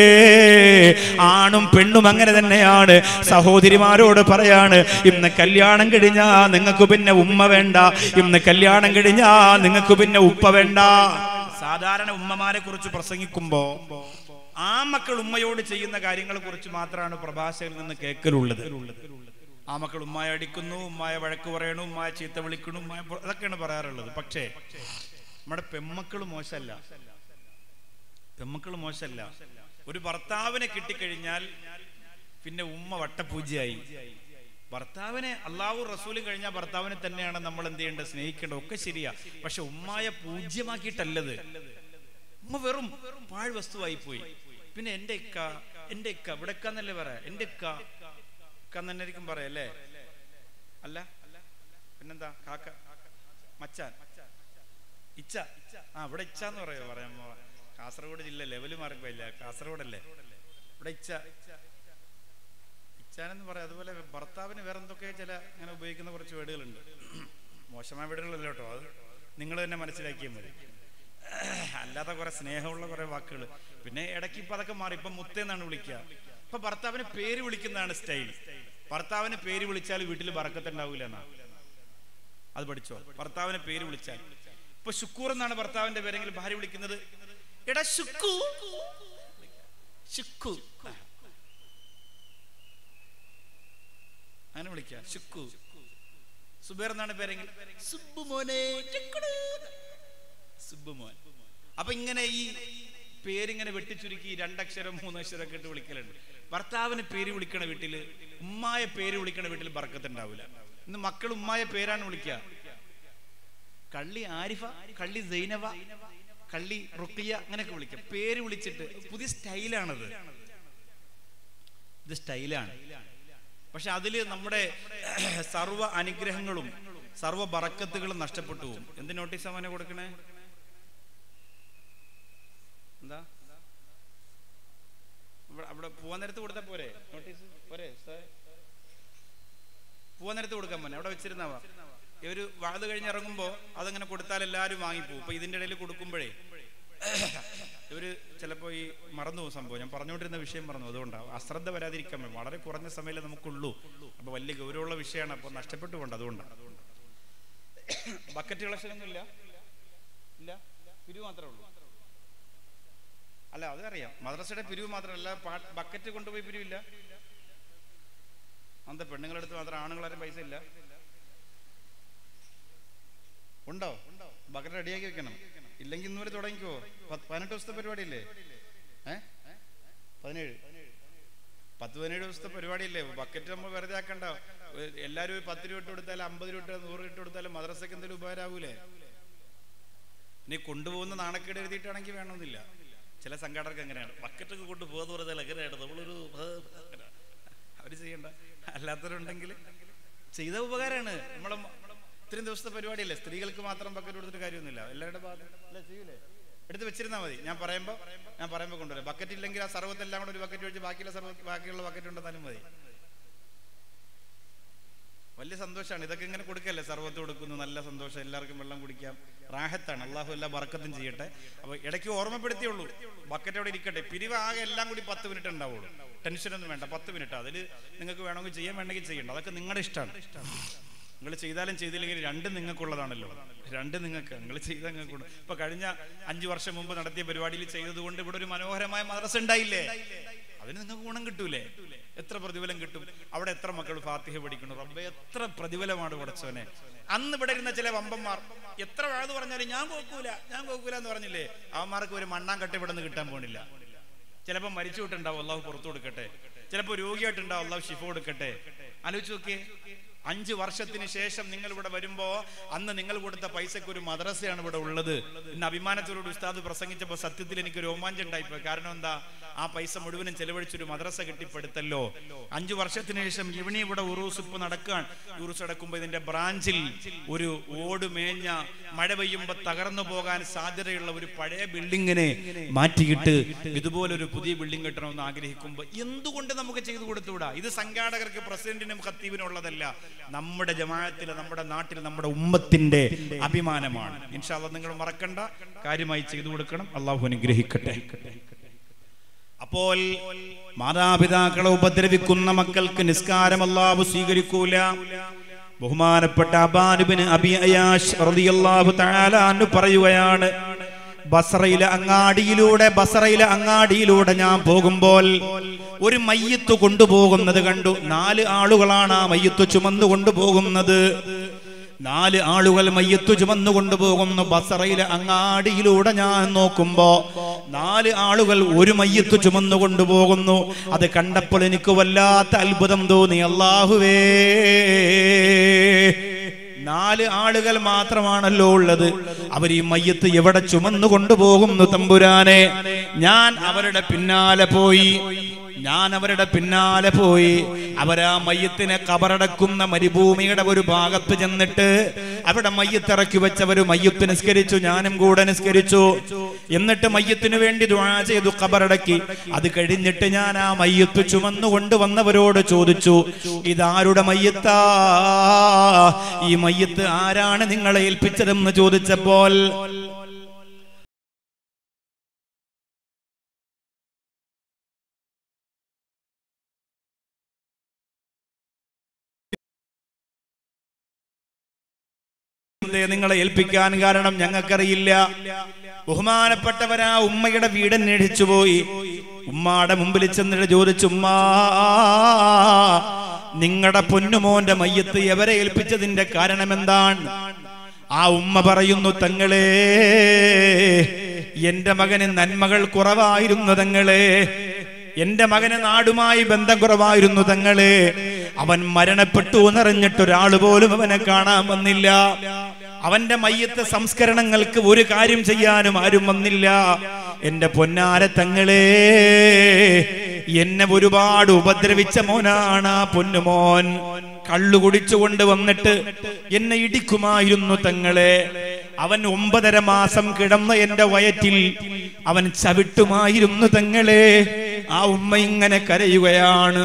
ആണും പെണ്ണും അങ്ങനെ തന്നെയാണ് സഹോദരിമാരോട് പറയാണ് ഇന്ന് കല്യാണം കഴിഞ്ഞാ നിങ്ങൾക്ക് പിന്നെ ഉമ്മ വേണ്ട ഇന്ന് കല്യാണം കഴിഞ്ഞാ നിങ്ങൾക്ക് പിന്നെ ഉപ്പ വേണ്ട സാധാരണ ഉമ്മമാരെ കുറിച്ച് പ്രസംഗിക്കുമ്പോ ആ മക്കൾ ഉമ്മയോട് ചെയ്യുന്ന കാര്യങ്ങളെ കുറിച്ച് മാത്രമാണ് പ്രഭാഷകനിൽ നിന്ന് കേൾക്കലുള്ളത് ആ മക്കൾ ഉമ്മായ അടിക്കുന്നു ഉമ്മായ വഴക്ക് പറയണു ഉമ്മായ ചീത്ത വിളിക്കണു ഉമ്മായ പൊ- അതൊക്കെയാണ് പറയാറുള്ളത് പക്ഷേ നമ്മുടെ പെമ്മക്കൾ മോശമല്ല പെമ്മക്കൾ മോശമല്ല ഒരു ഭർത്താവിനെ കിട്ടിക്കഴിഞ്ഞാൽ പിന്നെ ഉമ്മ വട്ടപൂജയായി ഭർത്താവിനെ അള്ളാഹു റസൂലും കഴിഞ്ഞാൽ ഭർത്താവിനെ തന്നെയാണ് നമ്മൾ എന്ത് ചെയ്യേണ്ടത് സ്നേഹിക്കേണ്ടത് ഒക്കെ ശരിയാ പക്ഷെ ഉമ്മായ പൂജ്യമാക്കിയിട്ടല്ലത് ഉമ്മ വെറും പാഴ് വസ്തുവായി പോയി പിന്നെ എന്റെ ഇക്ക എന്റെ ഇക്ക ഇവിടെ ഇക്കാന്നല്ലേ പറയാ എന്റെ ഇക്ക ഇക്ക തന്നെ ആയിരിക്കും പറയല്ലേ അല്ല പിന്നെന്താ കാക്ക മച്ചാൻ ഇച്ച ആ ഇവിടെ ഇച്ച എന്ന് പറയോ പറയാൻ പോ- കാസർഗോഡ് ജില്ല ലെവല് മാറിപ്പോയില്ല കാസർഗോഡല്ലേ ഇവിടെ ഇച്ച ഇച്ചാനെന്ന് പറയാം അതുപോലെ ഭർത്താവിന് വേറെ എന്തൊക്കെ ചില അങ്ങനെ ഉപയോഗിക്കുന്ന കുറച്ച് വേർഡുകളുണ്ട് മോശമായ വീടുകളല്ല കേട്ടോ അത് നിങ്ങൾ തന്നെ മനസ്സിലാക്കിയാൽ മതി അല്ലാതെ കുറെ സ്നേഹമുള്ള കുറെ വാക്കുകൾ പിന്നെ ഇടയ്ക്ക് ഇപ്പൊ അതൊക്കെ മാറി ഇപ്പൊ മുത്തേന്നാണ് വിളിക്കുക ഇപ്പൊ ഭർത്താവിനെ പേര് വിളിക്കുന്നതാണ് സ്റ്റൈൽ ഭർത്താവിനെ പേര് വിളിച്ചാൽ വീട്ടിൽ ബറക്കത്തുണ്ടാവില്ല എന്നാ അത് പഠിച്ചോ ഭർത്താവിനെ പേര് വിളിച്ചാൽ ഇപ്പൊ ശുക്കൂർ എന്നാണ് ഭർത്താവിന്റെ പേരെങ്കിൽ ഭാര്യ വിളിക്കുന്നത് എടാ ശുക്കു ശുക്കു ആ. അങ്ങനെ വിളിക്കാം ശുക്കു സുബേർ എന്നാണ് പേരെങ്കിൽ സുബ്ബു മോനെ ടിക്കിടു. സുബ്ബു മോൻ അപ്പൊ ഇങ്ങനെ ഈ പേരിങ്ങനെ വെട്ടിച്ചുരുക്കി രണ്ടക്ഷരം മൂന്നക്ഷരം ഒക്കെ ഇട്ട് വിളിക്കലുണ്ട് ഭർത്താവിന് പേര് വിളിക്കണ വീട്ടില് ഉമ്മായ പേര് വിളിക്കണ വീട്ടിൽ ബർക്കത്തുണ്ടാവില്ല ഇന്ന് മക്കൾ ഉമ്മായ പേരാണ് വിളിക്കുക കള്ളി ആരിഫ കള്ളി സൈനവ കള്ളി റുക്കിയ അങ്ങനെയൊക്കെ വിളിക്കാം പേര് വിളിച്ചിട്ട് പുതിയ സ്റ്റൈലാണത് ഇത് സ്റ്റൈലാണ് പക്ഷെ അതില് നമ്മുടെ സർവ അനുഗ്രഹങ്ങളും സർവ ബറക്കത്തുകളും നഷ്ടപ്പെട്ടു പോകും എന്ത് നോട്ടീസ് അവനെ കൊടുക്കണേ എന്താ ഇവിടെ അവിടെ പോവാൻ നേരത്ത് കൊടുത്താ പോരെ നോട്ടീസ് പോരെ ഉസ്താദേ? പോവാൻ നേരത്ത് കൊടുക്കാൻ പോന്നെ അവിടെ വെച്ചിരുന്നാവാ ഒരു വാത് കഴിഞ്ഞ് ഇറങ്ങുമ്പോ അതങ്ങനെ കൊടുത്താൽ എല്ലാവരും വാങ്ങിപ്പോവും ഇപ്പൊ ഇതിന്റെ ഇടയിൽ കൊടുക്കുമ്പോഴേ ഇവര് ചിലപ്പോ ഈ മറന്നു പോകും സംഭവം ഞാൻ പറഞ്ഞുകൊണ്ടിരുന്ന വിഷയം മറന്നു അതുകൊണ്ടാണ് അശ്രദ്ധ വരാതിരിക്കാൻ വേണ്ടി വളരെ കുറഞ്ഞ സമയമേ നമുക്കുള്ളൂ അപ്പൊ വലിയ ഗൗരവമുള്ള വിഷയമാണ് അപ്പൊ നഷ്ടപ്പെട്ടു പോകണ്ട അതുകൊണ്ടാണ് ബക്കറ്റ് കളക്ഷൻ ഒന്നും ഇല്ല ഇല്ല പിരിവ് മാത്രമേ ഉള്ളൂ അല്ല അതറിയാം മദ്രസയുടെ പിരിവ് മാത്രമല്ല പാ- ബക്കറ്റ് കൊണ്ടുപോയി പിരിവില്ല അന്ത പെണ്ണുങ്ങളടുത്ത് മാത്രം ആണുങ്ങളാരും പൈസ ഇല്ല ഉണ്ടോ ബക്കറ്റ് റെഡിയാക്കി വെക്കണം ഇല്ലെങ്കിൽ ഇന്നുവരെ തുടങ്ങിക്കോ പത്ത് പതിനെട്ട് ദിവസത്തെ പരിപാടിയല്ലേ ഏ പതിനേഴ് പത്ത് പതിനേഴ് ദിവസത്തെ പരിപാടിയല്ലേ ബക്കറ്റ് നമ്മൾ വെറുതെ ആക്കണ്ട ഏ, എല്ലാവരും ഒരു പത്ത് രൂപ ഇട്ട് കൊടുത്താലും അമ്പത് രൂപ ഇട്ട് നൂറ് ഇട്ട് കൊടുത്താലും മദ്രസയ്ക്ക് എന്തെങ്കിലും ഉപകാരമാവൂലേ നീ കൊണ്ടുപോകുന്ന നാണക്കേട് എഴുതിയിട്ടാണെങ്കിൽ വേണമെന്നില്ല ചില സംഘാടകർക്ക് അങ്ങനെയാണ് ബക്കറ്റൊക്കെ കൊണ്ടുപോകുന്ന പറഞ്ഞാൽ എങ്ങനെയാണ് നമ്മളൊരു അവർ ചെയ്യണ്ട അല്ലാത്തവരുണ്ടെങ്കിൽ ചെയ്ത ഉപകാരമാണ് നമ്മളെ മ- ഇത്രയും ദിവസത്തെ പരിപാടിയല്ലേ സ്ത്രീകൾക്ക് മാത്രം ബക്കറ്റ് കൊടുത്തിട്ട് കാര്യമൊന്നുമില്ല എല്ലാവരുടെ ഭാഗം അല്ല ചെയ്യൂലേ എടുത്ത് വെച്ചിരുന്നാൽ മതി ഞാൻ പറയുമ്പോൾ ഞാൻ പറയുമ്പോൾ കൊണ്ടുവരാം ബക്കറ്റ് ഇല്ലെങ്കിൽ ആ സർവ്വത്തെല്ലാം കൂടെ ഒരു ബക്കറ്റ് ഒഴിച്ച് ബാക്കിയുള്ള സർവ്വ ബാക്കിയുള്ള ബക്കറ്റ് ഉണ്ടെന്നാലും മതി വലിയ സന്തോഷമാണ് ഇതൊക്കെ ഇങ്ങനെ കൊടുക്കല്ലേ സർവത്ത് കൊടുക്കുന്നു നല്ല സന്തോഷം എല്ലാവർക്കും വെള്ളം കുടിക്കാം റാഹത്താണ് അള്ളാഹു എല്ലാ ബർക്കത്തും ചെയ്യട്ടെ അപ്പൊ ഇടയ്ക്ക് ഓർമ്മപ്പെടുത്തിയുള്ളൂ ബക്കറ്റ് അവിടെ ഇരിക്കട്ടെ പിരിവ് ആകെ എല്ലാം കൂടി പത്ത് മിനിറ്റ് ഉണ്ടാവുള്ളൂ ടെൻഷനൊന്നും വേണ്ട പത്ത് മിനിറ്റ് അതിൽ നിങ്ങൾക്ക് വേണമെങ്കിൽ ചെയ്യാൻ വേണമെങ്കിൽ ചെയ്യണ്ട അതൊക്കെ നിങ്ങളുടെ ഇഷ്ടമാണ് നിങ്ങൾ ചെയ്താലും ചെയ്തില്ലെങ്കിൽ രണ്ടും നിങ്ങൾക്കുള്ളതാണല്ലോ രണ്ട് നിങ്ങൾക്ക് നിങ്ങൾ ചെയ്ത നിങ്ങൾക്കുണ്ട് ഇപ്പൊ കഴിഞ്ഞ അഞ്ചു വർഷം മുമ്പ് നടത്തിയ പരിപാടിയിൽ ചെയ്തതുകൊണ്ട് ഇവിടെ ഒരു മനോഹരമായ മദ്രസ ഉണ്ടായില്ലേ അതിന് നിങ്ങൾക്ക് ഗുണം കിട്ടൂലേ എത്ര പ്രതിഫലം കിട്ടും അവിടെ എത്ര മക്കൾ ഫാത്തിഹ പഠിക്കുന്നു റബ്ബെ എത്ര പ്രതിഫലമാണ് പടച്ചവനെ അന്ന് ഇവിടെ ഇരുന്ന ചില വമ്പന്മാർ എത്ര വഴുത് പറഞ്ഞാലും ഞാൻ കോക്കൂല ഞാൻ കോക്കൂല എന്ന് പറഞ്ഞില്ലേ അവന്മാർക്ക് ഒരു മണ്ണാങ്കട്ട ഇവിടെ നിന്ന് കിട്ടാൻ പോണില്ല ചിലപ്പോൾ മരിച്ചു വിട്ടുണ്ടാവും അള്ളാഹു പുറത്തു കൊടുക്കട്ടെ ചിലപ്പോൾ രോഗിയായിട്ടുണ്ടാവും അള്ളാഹു ഷിഫ കൊടുക്കട്ടെ ആലോചിച്ച് നോക്കിയേ അഞ്ച് വർഷത്തിന് ശേഷം നിങ്ങൾ ഇവിടെ വരുമ്പോ അന്ന് നിങ്ങൾ കൊടുത്ത പൈസക്ക് ഒരു മദ്രസയാണ് ഇവിടെ ഉള്ളത് ഇന്ന് അഭിമാനത്തോട് ഉസ്താദ് പ്രസംഗിച്ചപ്പോൾ സത്യത്തിൽ എനിക്ക് രോമാഞ്ചം ഉണ്ടായിപ്പോയി കാരണം എന്താ ആ പൈസ മുഴുവനും ചെലവഴിച്ചൊരു മദ്രസ കെട്ടിപ്പടുത്തല്ലോ അഞ്ചു വർഷത്തിന് ശേഷം ഇവണി ഇവിടെ ഉറൂസ് ഇപ്പൊ നടക്കാൻ ഉറൂസ് നടക്കുമ്പോ ഇതിന്റെ ബ്രാഞ്ചിൽ ഒരു ഓട് മേഞ്ഞ മഴ പെയ്യുമ്പോ തകർന്നു പോകാൻ സാധ്യതയുള്ള ഒരു പഴയ ബിൽഡിങ്ങിനെ മാറ്റിയിട്ട് ഇതുപോലൊരു പുതിയ ബിൽഡിംഗ് കെട്ടണമെന്ന് ആഗ്രഹിക്കുമ്പോൾ എന്തുകൊണ്ട് നമുക്ക് ചെയ്തു കൊടുത്തുകൂടാ ഇത് സംഘാടകർക്ക് പ്രസിഡന്റിനും ഖത്തീബിനും ഉള്ളതല്ല നമ്മുടെ ജമാഅത്തിലെ നമ്മുടെ നാട്ടിൽ നമ്മുടെ ഉമ്മത്തിന്റെ അഭിമാനമാണ് ഇൻഷാല്ല നിങ്ങൾ മറക്കണ്ട കാര്യമായി ചെയ്തു കൊടുക്കണം അള്ളാഹു അനുഗ്രഹിക്കട്ടെ അപ്പോൾ മാതാപിതാക്കളെ ഉപദ്രവിക്കുന്ന മക്കൾക്ക് നിസ്കാരം അള്ളാഹു സ്വീകരിക്കൂല ബഹുമാനപ്പെട്ട അബാനുബിന് അബി അയാഷ് റളിയല്ലാഹു തആല അൻഹു പറയുകയാണ് ബസറയിലെ അങ്ങാടിയിലൂടെ ബസറയിലെ അങ്ങാടിയിലൂടെ ഞാൻ പോകുമ്പോൾ ഒരു മയ്യത്ത് കൊണ്ടുപോകുന്നത് കണ്ടു നാല് ആളുകളാണ് ആ മയ്യത്ത് ചുമന്നു കൊണ്ടുപോകുന്നത് നാല് ആളുകൾ മയ്യത്തു ചുമന്നു കൊണ്ടുപോകുന്നു ബസറയിലെ അങ്ങാടിയിലൂടെ ഞാൻ നോക്കുമ്പോ നാല് ആളുകൾ ഒരു മയ്യത്ത് ചുമന്നു കൊണ്ടുപോകുന്നു അത് കണ്ടപ്പോൾ എനിക്ക് വല്ലാത്ത അത്ഭുതം തോന്നി അള്ളാഹുവേ നാല് ആളുകൾ മാത്രമാണല്ലോ ഉള്ളത് അവർ ഈ മയ്യത്ത് എവിടെ ചുമന്നു കൊണ്ടുപോകുന്നു തമ്പുരാനെ ഞാൻ അവരുടെ പിന്നാലെ പോയി ഞാൻ അവരുടെ പിന്നാലെ പോയി അവരാ മയ്യത്തിനെ കബറടക്കുന്ന മരുഭൂമിയുടെ ഒരു ഭാഗത്ത് ചെന്നിട്ട് അവിടെ മയ്യത്തിറക്കി വെച്ചവര് മയ്യത്ത് നിസ്കരിച്ചു ഞാനും കൂടെ നിസ്കരിച്ചു എന്നിട്ട് മയ്യത്തിന് വേണ്ടി ദുആ ചെയ്തു കബറടക്കി അത് കഴിഞ്ഞിട്ട് ഞാൻ ആ മയ്യത്ത് ചുമന്നു കൊണ്ടുവന്നവരോട് ചോദിച്ചു ഇതാരുടെ മയ്യത്താ ഈ മയ്യത്ത് ആരാണ് നിങ്ങളെ ഏൽപ്പിച്ചതെന്ന് ചോദിച്ചപ്പോൾ എന്തേ നിങ്ങളെ ഏൽപ്പിക്കാൻ കാരണം ഞങ്ങൾക്കറിയില്ല ബഹുമാനപ്പെട്ടവരാ ഉമ്മയുടെ വീട് അന്വേഷിച്ചു പോയി ഉമ്മാടെ മുമ്പിൽ ചെന്നിട്ട് ചോദിച്ചു ഉമ്മാ നിങ്ങളുടെ പൊന്നുമോന്റെ മയ്യത്ത് എവരെ ഏൽപ്പിച്ചതിന്റെ കാരണം എന്താണ് ആ ഉമ്മ പറയുന്നു തങ്ങളെ എന്റെ മകന് നന്മകൾ കുറവായിരുന്നു തങ്ങളെ എന്റെ മകന് നാടുമായി ബന്ധം കുറവായിരുന്നു തങ്ങളെ അവൻ മരണപ്പെട്ടു എന്നറിഞ്ഞിട്ട് ഒരാൾ പോലും അവനെ കാണാൻ വന്നില്ല അവന്റെ മയ്യത്ത് സംസ്കരണങ്ങൾക്ക് ഒരു കാര്യം ചെയ്യാനും ആരും വന്നില്ല എന്റെ പൊന്നാര തങ്ങളെ എന്നെ ഒരുപാട് ഉപദ്രവിച്ച മോനാണ് ആ പൊന്നുമോൻ കള്ളു കുടിച്ചുകൊണ്ട് വന്നിട്ട് എന്നെ ഇടിക്കുമായിരുന്നു തങ്ങളെ അവൻ ഒമ്പതര മാസം കിടന്ന എന്റെ വയറ്റിൽ അവൻ ചവിട്ടുമായിരുന്നു തങ്ങളെ ആ ഉമ്മ ഇങ്ങനെ കരയുകയാണ്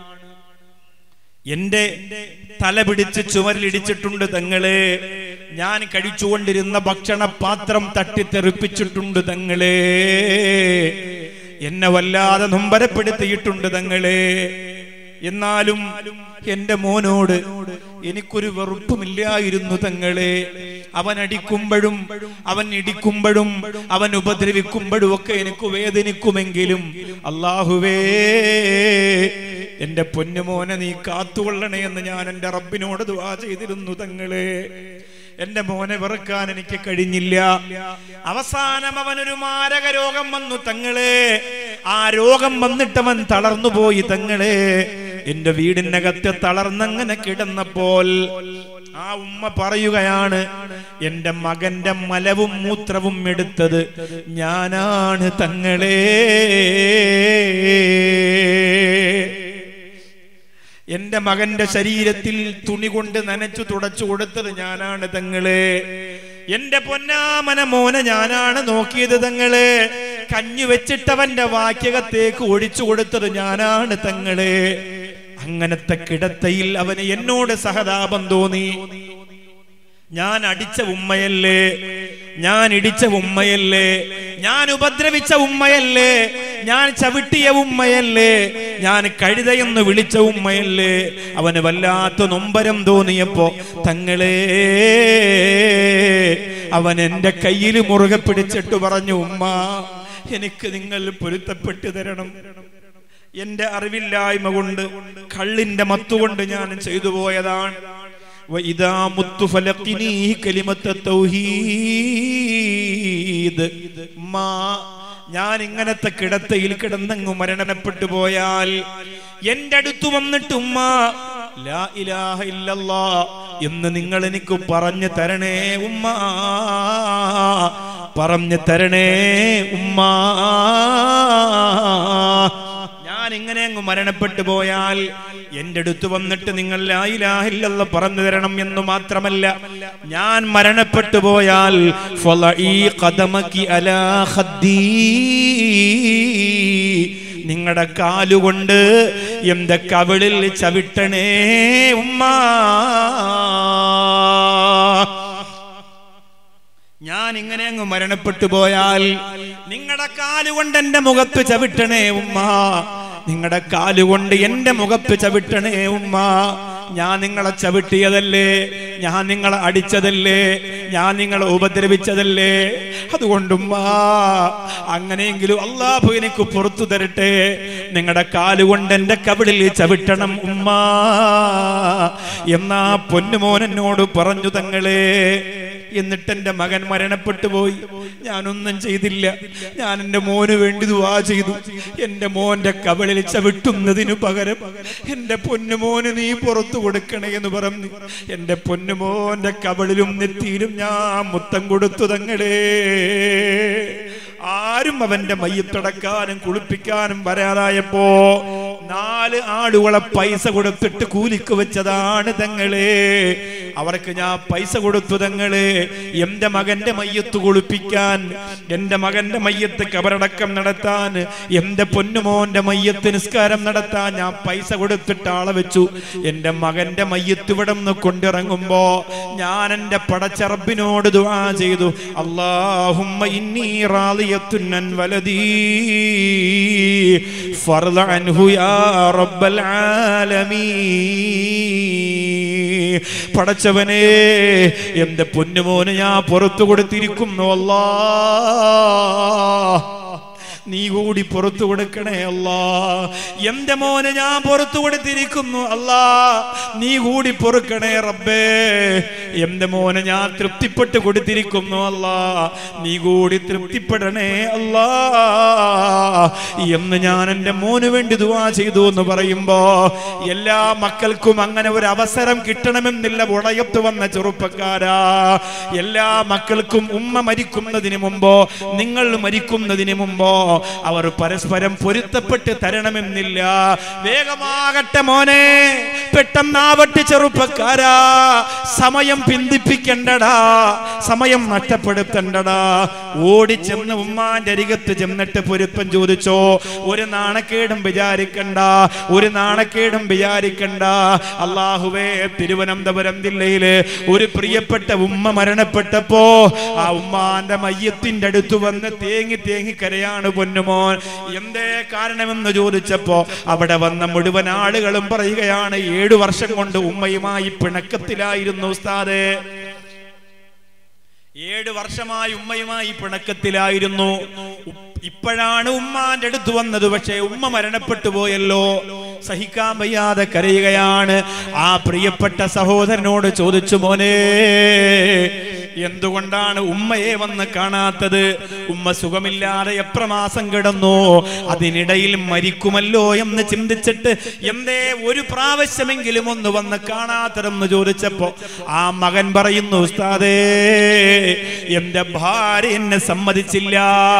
എന്റെ തല പിടിച്ച് ചുമരിലിടിച്ചിട്ടുണ്ട് തങ്ങളെ ഞാൻ കഴിച്ചുകൊണ്ടിരുന്ന ഭക്ഷണ പാത്രം തട്ടിത്തെറിപ്പിച്ചിട്ടുണ്ട് തങ്ങളെ എന്നെ വല്ലാതെ നൊമ്പരപ്പെടുത്തിയിട്ടുണ്ട് തങ്ങളെ എന്നാലും എന്റെ മോനോട് എനിക്കൊരു വെറുപ്പുമില്ലായിരുന്നു തങ്ങളെ അവൻ അടിക്കുമ്പോഴും അവൻ ഇടിക്കുമ്പോഴും അവൻ ഉപദ്രവിക്കുമ്പോഴും ഒക്കെ എനിക്ക് വേദനിക്കുമെങ്കിലും അള്ളാഹുവേ എന്റെ പൊന്നുമോനെ നീ കാത്തുകൊള്ളണേ എന്ന് ഞാൻ എന്റെ റബ്ബിനോട് ദുവാ ചെയ്തിരുന്നു തങ്ങളെ എന്റെ മോനെ വെറുക്കാൻ എനിക്ക് കഴിഞ്ഞില്ല അവസാനം അവനൊരു മാരക രോഗം വന്നു തങ്ങളെ ആ രോഗം വന്നിട്ടവൻ തളർന്നു പോയി തങ്ങളെ എന്റെ വീടിനകത്ത് തളർന്നങ്ങനെ കിടന്നപ്പോൾ ആ ഉമ്മ പറയുകയാണ് എന്റെ മകന്റെ മലവും മൂത്രവും എടുത്തത് ഞാനാണ് തങ്ങളെ എന്റെ മകന്റെ ശരീരത്തിൽ തുണി കൊണ്ട് നനച്ചു തുടച്ചു കൊടുത്തത് ഞാനാണ് തങ്ങളെ എന്റെ പൊന്നാമന മോനെ ഞാനാണ് നോക്കിയത് തങ്ങളെ കഞ്ഞു വെച്ചിട്ടവന്റെ വാക്യകത്തേക്ക് ഒഴിച്ചു കൊടുത്തത് ഞാനാണ് തങ്ങളെ അങ്ങനത്തെ കിടത്തയിൽ അവന് എന്നോട് സഹതാപം തോന്നി ഞാൻ അടിച്ച ഉമ്മയല്ലേ ഞാൻ ഇടിച്ച ഉമ്മയല്ലേ ഞാൻ ഉപദ്രവിച്ച ഉമ്മയല്ലേ ഞാൻ ചവിട്ടിയ ഉമ്മയല്ലേ ഞാൻ കഴുതയെന്ന് വിളിച്ച ഉമ്മയല്ലേ അവന് വല്ലാത്ത നൊമ്പരം തോന്നിയപ്പോ തങ്ങളെ അവൻ എന്റെ കയ്യിൽ മുറുകെ പിടിച്ചിട്ട് പറഞ്ഞു ഉമ്മ എനിക്ക് നിങ്ങൾ പൊരുത്തപ്പെട്ടു തരണം എന്റെ അറിവില്ലായ്മ കൊണ്ട് കള്ളിന്റെ മത്തുകൊണ്ട് ഞാൻ ചെയ്തു പോയതാണ് وإذا مت فلقني كلمة التوحيد ما ഞാൻ ഇങ്ങനത്തെ കിടത്തയിൽ കിടന്നങ്ങ് മരണപ്പെട്ടു പോയാൽ എന്റെ അടുത്ത് വന്നിട്ട് ഉമ്മ ലാ ഇലാഹ ഇല്ലല്ലാ എന്ന് നിങ്ങൾ എനിക്ക് പറഞ്ഞു തരണേ ഉമ്മ പറഞ്ഞു തരണേ ഉമ്മ ഞാൻ ഇങ്ങനെ അങ്ങ് മരണപ്പെട്ടു പോയാൽ എന്റെ അടുത്ത് വന്നിട്ട് നിങ്ങൾ ലായിലാഹില്ലെന്ന് പറഞ്ഞു തരണം എന്ന് മാത്രമല്ല ഞാൻ മരണപ്പെട്ടു പോയാൽ ഫളഈ ഖദമകി അലാ ഖദ്ദീ നിങ്ങളുടെ കാലുകൊണ്ട് എന്റെ കവിളിൽ ചവിട്ടണേ ഉമ്മ ഞാൻ ഇങ്ങനെ അങ്ങ് മരണപ്പെട്ടു പോയാൽ നിങ്ങളുടെ കാലുകൊണ്ട് എന്റെ മുഖത്ത് ചവിട്ടണേ ഉമ്മ നിങ്ങളുടെ കാലുകൊണ്ട് എന്റെ മുഖത്ത് ചവിട്ടണേ ഉമ്മ ഞാൻ നിങ്ങളെ ചവിട്ടിയതല്ലേ ഞാൻ നിങ്ങളെ അടിച്ചതല്ലേ ഞാൻ നിങ്ങളെ ഉപദ്രവിച്ചതല്ലേ അതുകൊണ്ടുമ്മ അങ്ങനെയെങ്കിലും അള്ളാഹു എനിക്ക് പുറത്തു തരട്ടെ നിങ്ങളുടെ കാലുകൊണ്ട് എന്റെ കവിളിൽ ചവിട്ടണം ഉമ്മ എന്നാ പൊന്നുമോൻ എന്നോട് പറഞ്ഞു തങ്ങളെ എന്നിട്ട് എന്റെ മകൻ മരണപ്പെട്ടു പോയി ഞാനൊന്നും ചെയ്തില്ല ഞാൻ എന്റെ മോന് വേണ്ടി ദുവാ ചെയ്തു എന്റെ മോന്റെ കവളിൽ ചവിട്ടുന്നതിനു പകരം എന്റെ പൊന്നുമോന് നീ പുറത്തു കൊടുക്കണേ എന്ന് പറഞ്ഞു എന്റെ പൊന്നുമോന്റെ കവളിലും നെറ്റിയിലും ഞാൻ മുത്തം കൊടുത്തു തങ്ങളേ ആരും അവന്റെ മയ്യത്തടക്കാനും കുളിപ്പിക്കാനും വരാതായപ്പോ നാല് ആളുകളെ പൈസ കൊടുത്തിട്ട് കൂലിക്ക് വെച്ചതാണ് തങ്ങളെ അവർക്ക് ഞാൻ പൈസ കൊടുത്തു തങ്ങളെ എന്റെ മകന്റെ മയ്യത്ത് കുളിപ്പിക്കാൻ എന്റെ മകന്റെ മയ്യത്ത് കബറടക്കം നടത്താൻ എന്റെ പൊന്നുമോന്റെ മയ്യത്ത് നിസ്കാരം നടത്താൻ ഞാൻ പൈസ കൊടുത്തിട്ട് ആളെ വെച്ചു എന്റെ മകന്റെ മയ്യത്ത് ഇവിടെ നിന്ന് കൊണ്ടിറങ്ങുമ്പോ ഞാൻ എന്റെ പടച്ചറബിനോട് ദുആ ചെയ്തു അള്ളാഹുമ്മ ഇന്നി റാളിയത്തുൻ അൻ വലദീ ഫർള അൻഹു യാ റബ്ബൽ ആലമീൻ പടച്ചവനെ എന്റെ പൊന്നുമോന് ഞാൻ പുറത്തു കൊടുത്തിരിക്കുന്നു അല്ലാ നീ കൂടി പുറത്തു കൊടുക്കണേ അല്ലാ എന്റെ മോനെ ഞാൻ പുറത്തു കൊടുത്തിരിക്കുന്നു അല്ലാ നീ കൂടി പൊറുക്കണേ റബ്ബേ എന്റെ മോനെ ഞാൻ തൃപ്തിപ്പെട്ട് കൊടുത്തിരിക്കുന്നു അല്ലാ നീ കൂടി തൃപ്തിപ്പെടണേ അല്ലാ എന്ന് ഞാൻ എൻ്റെ മോന് വേണ്ടി ദുവാ ചെയ്തു എന്ന് പറയുമ്പോ എല്ലാ മക്കൾക്കും അങ്ങനെ ഒരു അവസരം കിട്ടണമെന്നില്ല ഉടയത്ത് വന്ന ചെറുപ്പക്കാരാ എല്ലാ മക്കൾക്കും ഉമ്മ മരിക്കുന്നതിന് മുമ്പോ നിങ്ങൾ മരിക്കുന്നതിന് മുമ്പോ അവർ പരസ്പരം പൊരുത്തപ്പെട്ട് തരണമെന്നില്ല വേഗമാകട്ടെ മോനെ പെട്ടെന്നാവട്ടെ ചെറുപ്പക്കാരാ സമയം പിന്തിപ്പിക്കണ്ടടാ സമയം നഷ്ടപ്പെടുത്തണ്ടടാ ഓടിച്ചെന്ന് ഉമ്മാന്റെ അരികത്ത് ചെന്നിട്ട് പൊരുത്തം ചോദിച്ചോ ഒരു നാണക്കേടും വിചാരിക്കണ്ട ഒരു നാണക്കേടും വിചാരിക്കണ്ട അള്ളാഹുവേ തിരുവനന്തപുരം ജില്ലയില് ഒരു പ്രിയപ്പെട്ട ഉമ്മ മരണപ്പെട്ടപ്പോ ആ ഉമ്മാന്റെ മയ്യത്തിന്റെ അടുത്ത് വന്ന് തേങ്ങി തേങ്ങി കരയാണ് പൊന്നുമോൻ എന്തേ കാരണമെന്ന് ചോദിച്ചപ്പോ അവിടെ വന്ന മുഴുവൻ ആളുകളും പറയുകയാണ് ഏഴു വർഷം കൊണ്ട് ഉമ്മയുമായി പിണക്കത്തിലായിരുന്നു ഉസ്താദേ ഏഴ് വർഷമായി ഉമ്മയുമായി പിണക്കത്തിലായിരുന്നു ഉ- ഇപ്പോഴാണ് ഉമ്മാന്റെ അടുത്ത് വന്നത് പക്ഷേ ഉമ്മ മരണപ്പെട്ടു പോയല്ലോ സഹിക്കാൻ വയ്യാതെ കരയുകയാണ് ആ പ്രിയപ്പെട്ട സഹോദരനോട് ചോദിച്ചു മോനെ എന്തുകൊണ്ടാണ് ഉമ്മയെ വന്ന് കാണാത്തത് ഉമ്മ സുഖമില്ലാതെ എത്ര മാസം കിടന്നു അതിനിടയിൽ മരിക്കുമല്ലോ എന്ന് ചിന്തിച്ചിട്ട് എന്തേ ഒരു പ്രാവശ്യമെങ്കിലും ഒന്ന് വന്ന് കാണാത്തതെന്ന് ചോദിച്ചപ്പോ ആ മകൻ പറയുന്നു ഉസ്താദേ എന്റെ ഭാര്യ എന്നെ സമ്മതിച്ചില്ല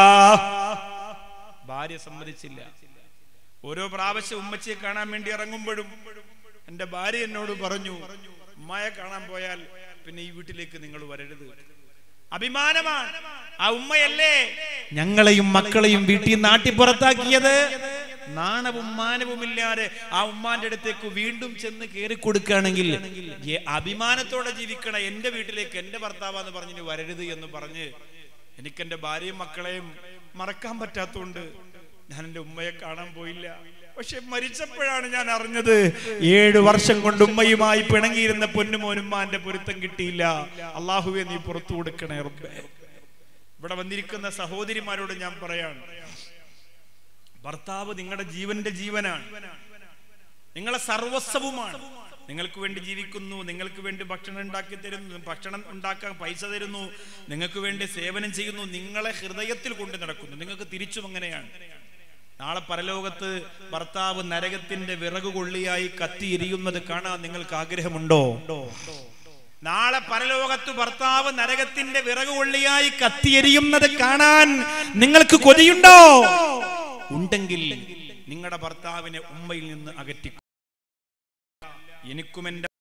ഭാര്യ സമ്മതിച്ചില്ല ഓരോ പ്രാവശ്യം ഉമ്മച്ചിയെ കാണാൻ വേണ്ടി ഇറങ്ങുമ്പോഴും എന്റെ ഭാര്യ എന്നോട് പറഞ്ഞു ഉമ്മയെ കാണാൻ പോയാൽ പിന്നെ ഈ വീട്ടിലേക്ക് നിങ്ങൾ വരരുത് അഭിമാനമാണ് ആ ഉമ്മയല്ലേ ഞങ്ങളെയും മക്കളെയും വീട്ടിൽ നാട്ടി പുറത്താക്കിയത് നാണവും മാനവും ഇല്ലാതെ ആ ഉമ്മാന്റെ അടുത്തേക്ക് വീണ്ടും ചെന്ന് കയറി കൊടുക്കുകയാണെങ്കിൽ ഏ, അഭിമാനത്തോടെ ജീവിക്കണ എന്റെ വീട്ടിലേക്ക് എന്റെ ഭർത്താവാന്ന് പറഞ്ഞു വരരുത് എന്ന് പറഞ്ഞ് എനിക്ക് എന്റെ ഭാര്യയും മക്കളെയും മറക്കാൻ പറ്റാത്തോണ്ട് ഞാൻ എന്റെ ഉമ്മയെ കാണാൻ പോയില്ല പക്ഷെ മരിച്ചപ്പോഴാണ് ഞാൻ അറിഞ്ഞത് ഏഴു വർഷം കൊണ്ട് ഉമ്മയുമായി പിണങ്ങിയിരുന്ന പൊന്നുമോനുമ്മാന്റെ പൊരുത്തം കിട്ടിയില്ല അള്ളാഹുവെ നീ പുറത്തു കൊടുക്കണേ റബ്ബേ ഇവിടെ വന്നിരിക്കുന്ന സഹോദരിമാരോട് ഞാൻ പറയാണ് ഭർത്താവ് നിങ്ങളുടെ ജീവന്റെ ജീവനാണ് നിങ്ങളെ സർവസ്വവുമാണ് നിങ്ങൾക്ക് വേണ്ടി ജീവിക്കുന്നു നിങ്ങൾക്ക് വേണ്ടി ഭക്ഷണം ഉണ്ടാക്കി തരുന്നു ഭക്ഷണം ഉണ്ടാക്കാൻ പൈസ തരുന്നു നിങ്ങൾക്ക് വേണ്ടി സേവനം ചെയ്യുന്നു നിങ്ങളെ ഹൃദയത്തിൽ കൊണ്ട് നടക്കുന്നു നിങ്ങൾക്ക് തിരിച്ചും അങ്ങനെയാണ് നാളെ പരലോകത്ത് ഭർത്താവ് നരകത്തിന്റെ വിറക് കൊള്ളിയായി കത്തിയിരിയുന്നത് കാണാൻ നിങ്ങൾക്ക് ആഗ്രഹമുണ്ടോ നാളെ പരലോകത്ത് ഭർത്താവ് നരകത്തിന്റെ വിറക് കൊള്ളിയായി കത്തിയെരിയുന്നത് കാണാൻ നിങ്ങൾക്ക് കൊതിയുണ്ടോ ഉണ്ടെങ്കിൽ നിങ്ങളുടെ ഭർത്താവിനെ ഉമ്മയിൽ നിന്ന് അകറ്റി എനിക്കും എന്റെ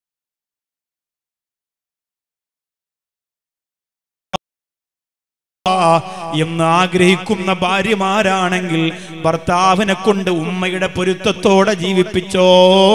എന്ന് ആഗ്രഹിക്കുന്ന ഭാര്യമാരാണെങ്കിൽ ഭർത്താവിനെ കൊണ്ട് ഉമ്മയുടെ പൊരുത്തത്തോടെ ജീവിപ്പിച്ചോ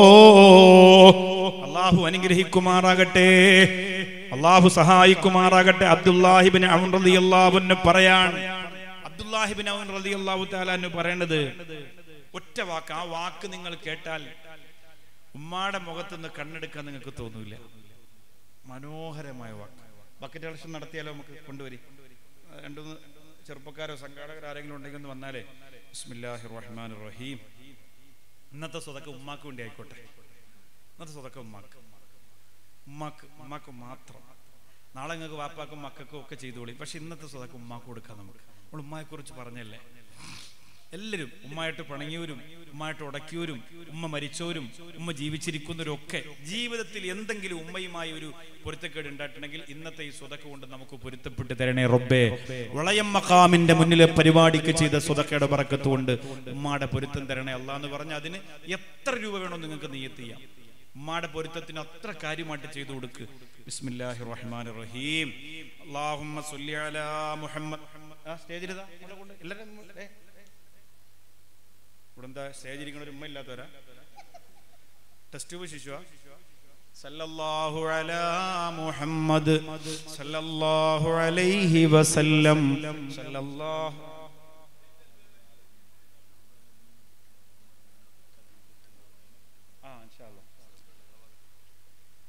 അള്ളാഹു അനുഗ്രഹിക്കുമാറാകട്ടെ അള്ളാഹു സഹായിക്കുമാറാകട്ടെ അബ്ദുല്ലാഹിബിൻ അവൻ റളിയല്ലാഹുവിന് പറയാൻ അബ്ദുല്ലാഹിബിൻ അവൻ റളിയല്ലാഹു തആലാന്ന് പറയേണ്ടത് ഒറ്റ വാക്ക് ആ വാക്ക് നിങ്ങൾ കേട്ടാൽ ഉമ്മാടെ മുഖത്തുനിന്ന് കണ്ണെടുക്കാൻ നിങ്ങൾക്ക് തോന്നൂല മനോഹരമായ വാക്ക് ബക്കറ്റ് കളക്ഷൻ നടത്തിയാലോ നമുക്ക് കൊണ്ടുവരി രണ്ടുമൂന്ന് ചെറുപ്പക്കാരോ സംഘാടകരോ ആരെങ്കിലും ഉണ്ടെങ്കിൽ ഒന്ന് വന്നാലേ ബിസ്മില്ലാഹി റഹ്മാൻ റഹീം ഇന്നത്തെ സ്വതക്ക ഉമ്മാക്ക് വേണ്ടി ആയിക്കോട്ടെ ഇന്നത്തെ സ്വതക്ക ഉമ്മാക്ക് ഉമ്മാക്ക് ഉമ്മാക്ക് മാത്രം നാളെ നിങ്ങൾക്ക് വാപ്പാക്കും മക്കൾക്കും ഒക്കെ ചെയ്തോളി പക്ഷെ ഇന്നത്തെ സ്വതക്ക ഉമ്മാക്ക് കൊടുക്കാം നമുക്ക് നമ്മൾ ഉമ്മയെ കുറിച്ച് പറഞ്ഞല്ലേ എല്ലാവരും ഉമ്മായിട്ട് പിണങ്ങിയവരും ഉമ്മായിട്ട് ഉടക്കിയവരും ഉമ്മ മരിച്ചവരും ഉമ്മ ജീവിച്ചിരിക്കുന്നവരും ഒക്കെ ജീവിതത്തിൽ എന്തെങ്കിലും ഉമ്മയുമായി ഒരു പൊരുത്തക്കേട് ഉണ്ടായിട്ടുണ്ടെങ്കിൽ ഇന്നത്തെ ഈ സ്വതക്ക കൊണ്ട് നമുക്ക് പൊരുത്തപ്പെട്ട് തരണേ റബ്ബേ വളയം മക്കാമിന്റെ മുന്നിലെ പരിപാടിക്ക് ചെയ്ത സ്വതക്കയുടെ പറക്കത്ത് കൊണ്ട് ഉമ്മാടെ പൊരുത്തം തരണേ അല്ല എന്ന് പറഞ്ഞ അതിന് എത്ര രൂപ വേണോ നിങ്ങൾക്ക് നീയത്ത് ചെയ്യാം ഉമ്മാടെ പൊരുത്തത്തിന് അത്ര കാര്യമായിട്ട് ചെയ്തു കൊടുക്ക് ബിസ്മില്ലാഹി റഹ്മാൻ റഹീം അല്ലാഹുമ്മ സ്വല്ലി അലാ മുഹമ്മദ് ആ സ്റ്റേജിൽ ഇതാ ഇവിടെ കൊണ്ട് എല്ലാവരും ഏ, ഇവിടെ എന്താ സ്റ്റേജിൽ ഇരിക്കുന്ന ഒരു ഉമ്മ ഇല്ലാത്തവരാ ടെസ്റ്റ് ട്യൂബ് ശിശുവാ സല്ലല്ലാഹു അലാ മുഹമ്മദ് സല്ലല്ലാഹു അലൈഹി വസല്ലം സല്ലല്ലാഹു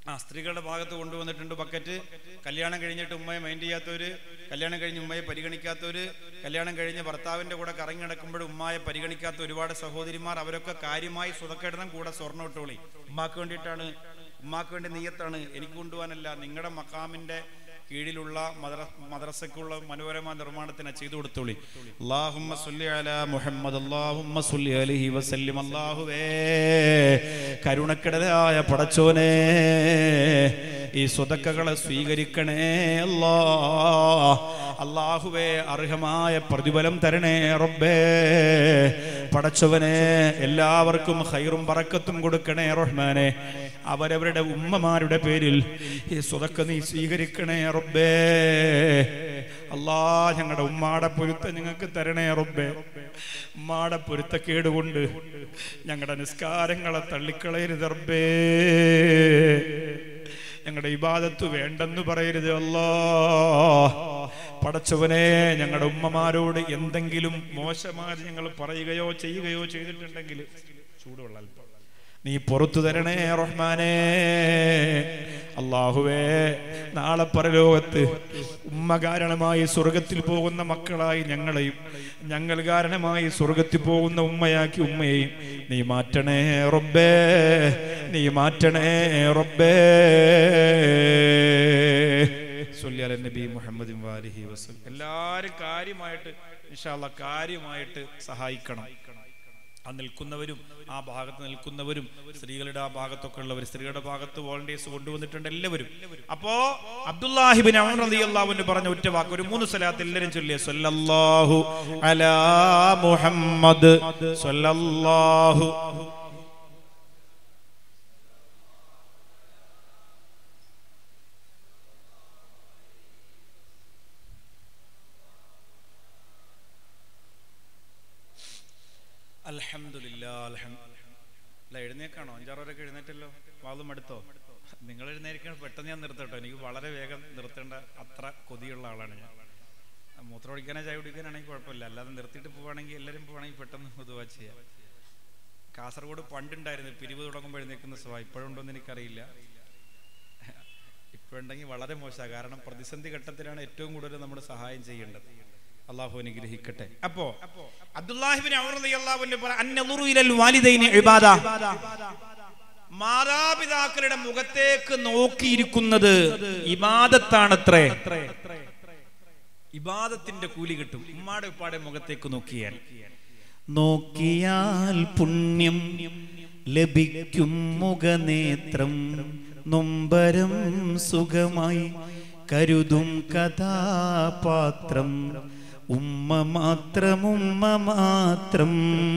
ആ സ്ത്രീകളുടെ ഭാഗത്ത് കൊണ്ടുവന്നിട്ടുണ്ട് ബക്കറ്റ് കല്യാണം കഴിഞ്ഞിട്ട് ഉമ്മയെ മൈൻഡ് ചെയ്യാത്തവര് കല്യാണം കഴിഞ്ഞ് ഉമ്മയെ പരിഗണിക്കാത്തവര് കല്യാണം കഴിഞ്ഞ് ഭർത്താവിന്റെ കൂടെ കറങ്ങി നടക്കുമ്പോൾ ഉമ്മയെ പരിഗണിക്കാത്ത ഒരുപാട് സഹോദരിമാർ അവരൊക്കെ കാര്യമായി സുതക്കെടണം കൂടെ സ്വർണ്ണം ഇട്ടോളി ഉമ്മാക്ക് വേണ്ടിയിട്ടാണ് ഉമ്മാക്ക് വേണ്ടി നീയത്താണ് എനിക്ക് കൊണ്ടുപോകാനല്ല നിങ്ങളുടെ മക്കാമിന്റെ കീഴിലുള്ള മദ്ര മദ്രസക്കുള്ള മനോഹരമായ നിർമ്മാണത്തിന് ചെയ്തു കൊടുത്തോളി അല്ലാഹുമ്മ സ്വല്ലി അലാ മുഹമ്മദ് അല്ലാഹുമ്മ സ്വല്ലി അലൈഹി വസല്ലം അല്ലാഹുവേ കരുണക്കടലായ പടച്ചോനെ ഈ സ്വതക്കകളെ സ്വീകരിക്കണേ അല്ലാ അള്ളാഹുവേ അർഹമായ പ്രതിഫലം തരണേ റബ്ബേ പടച്ചവനെ എല്ലാവർക്കും ഹൈറും പറക്കത്തും കൊടുക്കണേ റഹ്മാനെ അവരവരുടെ ഉമ്മമാരുടെ പേരിൽ ഈ സ്വതക്ക നീ സ്വീകരിക്കണേ റബ്ബേ അല്ലാ ഞങ്ങളുടെ ഉമ്മാടെ പൊരുത്ത ഞങ്ങൾക്ക് തരണേ റബ്ബേ ഉമ്മാടെ പൊരുത്തക്കേട് കൊണ്ട് ഞങ്ങളുടെ നിസ്കാരങ്ങളെ തള്ളിക്കളയരുത് റബ്ബേ ഞങ്ങളുടെ ഇബാദത്ത് വേണ്ടെന്ന് പറയരുത് അല്ലാ പടച്ചവനെ ഞങ്ങളുടെ ഉമ്മമാരോട് എന്തെങ്കിലും മോശമായി ഞങ്ങൾ പറയുകയോ ചെയ്യുകയോ ചെയ്തിട്ടുണ്ടെങ്കിൽ ചൂടുള്ള അല്പം നീ പുറത്തു തരണേ റഹ്മാനേ അള്ളാഹുവേ നാളെ പരലോകത്ത് ഉമ്മ കാരണമായി സ്വർഗത്തിൽ പോകുന്ന മക്കളായി ഞങ്ങളെയും ഞങ്ങൾ കാരണമായി സ്വർഗത്തിൽ പോകുന്ന ഉമ്മയാക്കി ഉമ്മയെയും നീ മാറ്റണേ റബ്ബേ നീ മാറ്റണേ റബ്ബേ സൊല്ലിയാൽ നബി മുഹമ്മദ് വാലിഹി വസല്ലം എല്ലാവരും കാര്യമായിട്ട് ഇൻഷാല്ല കാര്യമായിട്ട് സഹായിക്കണം ആ നിൽക്കുന്നവരും ആ ഭാഗത്ത് നിൽക്കുന്നവരും സ്ത്രീകളുടെ ആ ഭാഗത്തൊക്കെ ഉള്ളവർ സ്ത്രീകളുടെ ഭാഗത്ത് വോളണ്ടിയേഴ്സ് കൊണ്ടുവന്നിട്ടുണ്ട് എല്ലാവരും അപ്പോ അബ്ദുല്ലാഹിബിൻ അള്ളാഹുവിന് പറഞ്ഞ ഒറ്റ വാക്ക് ഒരു മൂന്ന് സ്ഥലത്ത് എല്ലാവരും ചൊല്ലിയ സല്ലല്ലാഹു അലാ മുഹമ്മദ് സല്ലല്ലാഹു അൽഹംദുലില്ലാ അൽഹം അല്ല എഴുന്നേക്കാണോ അഞ്ചാറോരൊക്കെ എഴുന്നേറ്റല്ലോ വാതും അടുത്തോ നിങ്ങൾ എഴുന്നേൽക്കാൻ പെട്ടെന്ന് ഞാൻ നിർത്തട്ടോ എനിക്ക് വളരെ വേഗം നിർത്തേണ്ട അത്ര കൊതിയുള്ള ആളാണ് ഞാൻ മൂത്രം ഒഴിക്കാനോ ചായ കുടിക്കാനാണെങ്കിൽ കുഴപ്പമില്ല അല്ലാതെ നിർത്തിയിട്ട് പോവുകയാണെങ്കിൽ എല്ലാവരും പോവുകയാണെങ്കിൽ പെട്ടെന്ന് പൊതുവാ ചെയ്യാം കാസർഗോഡ് പണ്ടുണ്ടായിരുന്നു പിരിവ് തുടങ്ങുമ്പോൾ എഴുന്നേക്കുന്ന സ്വഭാവം ഇപ്പോഴുണ്ടോന്ന് എനിക്കറിയില്ല ഇപ്പോഴുണ്ടെങ്കിൽ വളരെ മോശമാണ് കാരണം പ്രതിസന്ധി ഘട്ടത്തിലാണ് ഏറ്റവും കൂടുതൽ നമ്മൾ സഹായം ചെയ്യേണ്ടത് അള്ളാഹു അനുഗ്രഹിക്കട്ടെ അപ്പോ അബ്ദുല്ലാഹിബിൻ ഇബാദ മാതാപിതാക്കളുടെ മുഖത്തേക്ക് നോക്കിയിരിക്കുന്നത് ഇബാദത്താണത്രേ ഇബാദത്തിന്റെ കൂലി കിട്ടും ഉമ്മാടെ ഉപ്പാടെ മുഖത്തേക്ക് നോക്കിയാൽ നോക്കിയാൽ പുണ്യം ലഭിക്കും മുഖനേത്രം നൊമ്പരം സുഖമായി കരുതും കഥാപാത്രം ഉമ്മ മാത്രം ഉമ്മ മാത്രം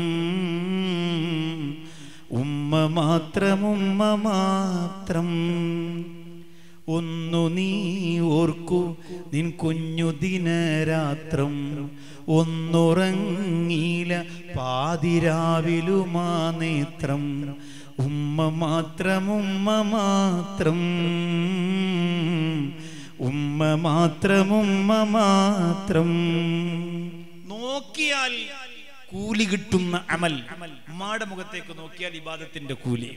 ഉമ്മ മാത്രം ഉമ്മ മാത്രം ഒന്നു നീ ഓർക്കൂ നിൻ കുഞ്ഞു ദിനരാത്രം ഒന്നുറങ്ങീല പാതിരാവിലുമാ നേത്രം ഉമ്മ മാത്രം ഉമ്മ മാത്രം ഉമ്മ മാത്രം ഉമ്മ മാത്രം നോക്കിയാൽ കൂലി കിട്ടുന്ന അമൽ ഉമ്മാടെ മുഖത്തേക്ക് നോക്കിയാൽ ഇബാദത്തിന്റെ കൂലി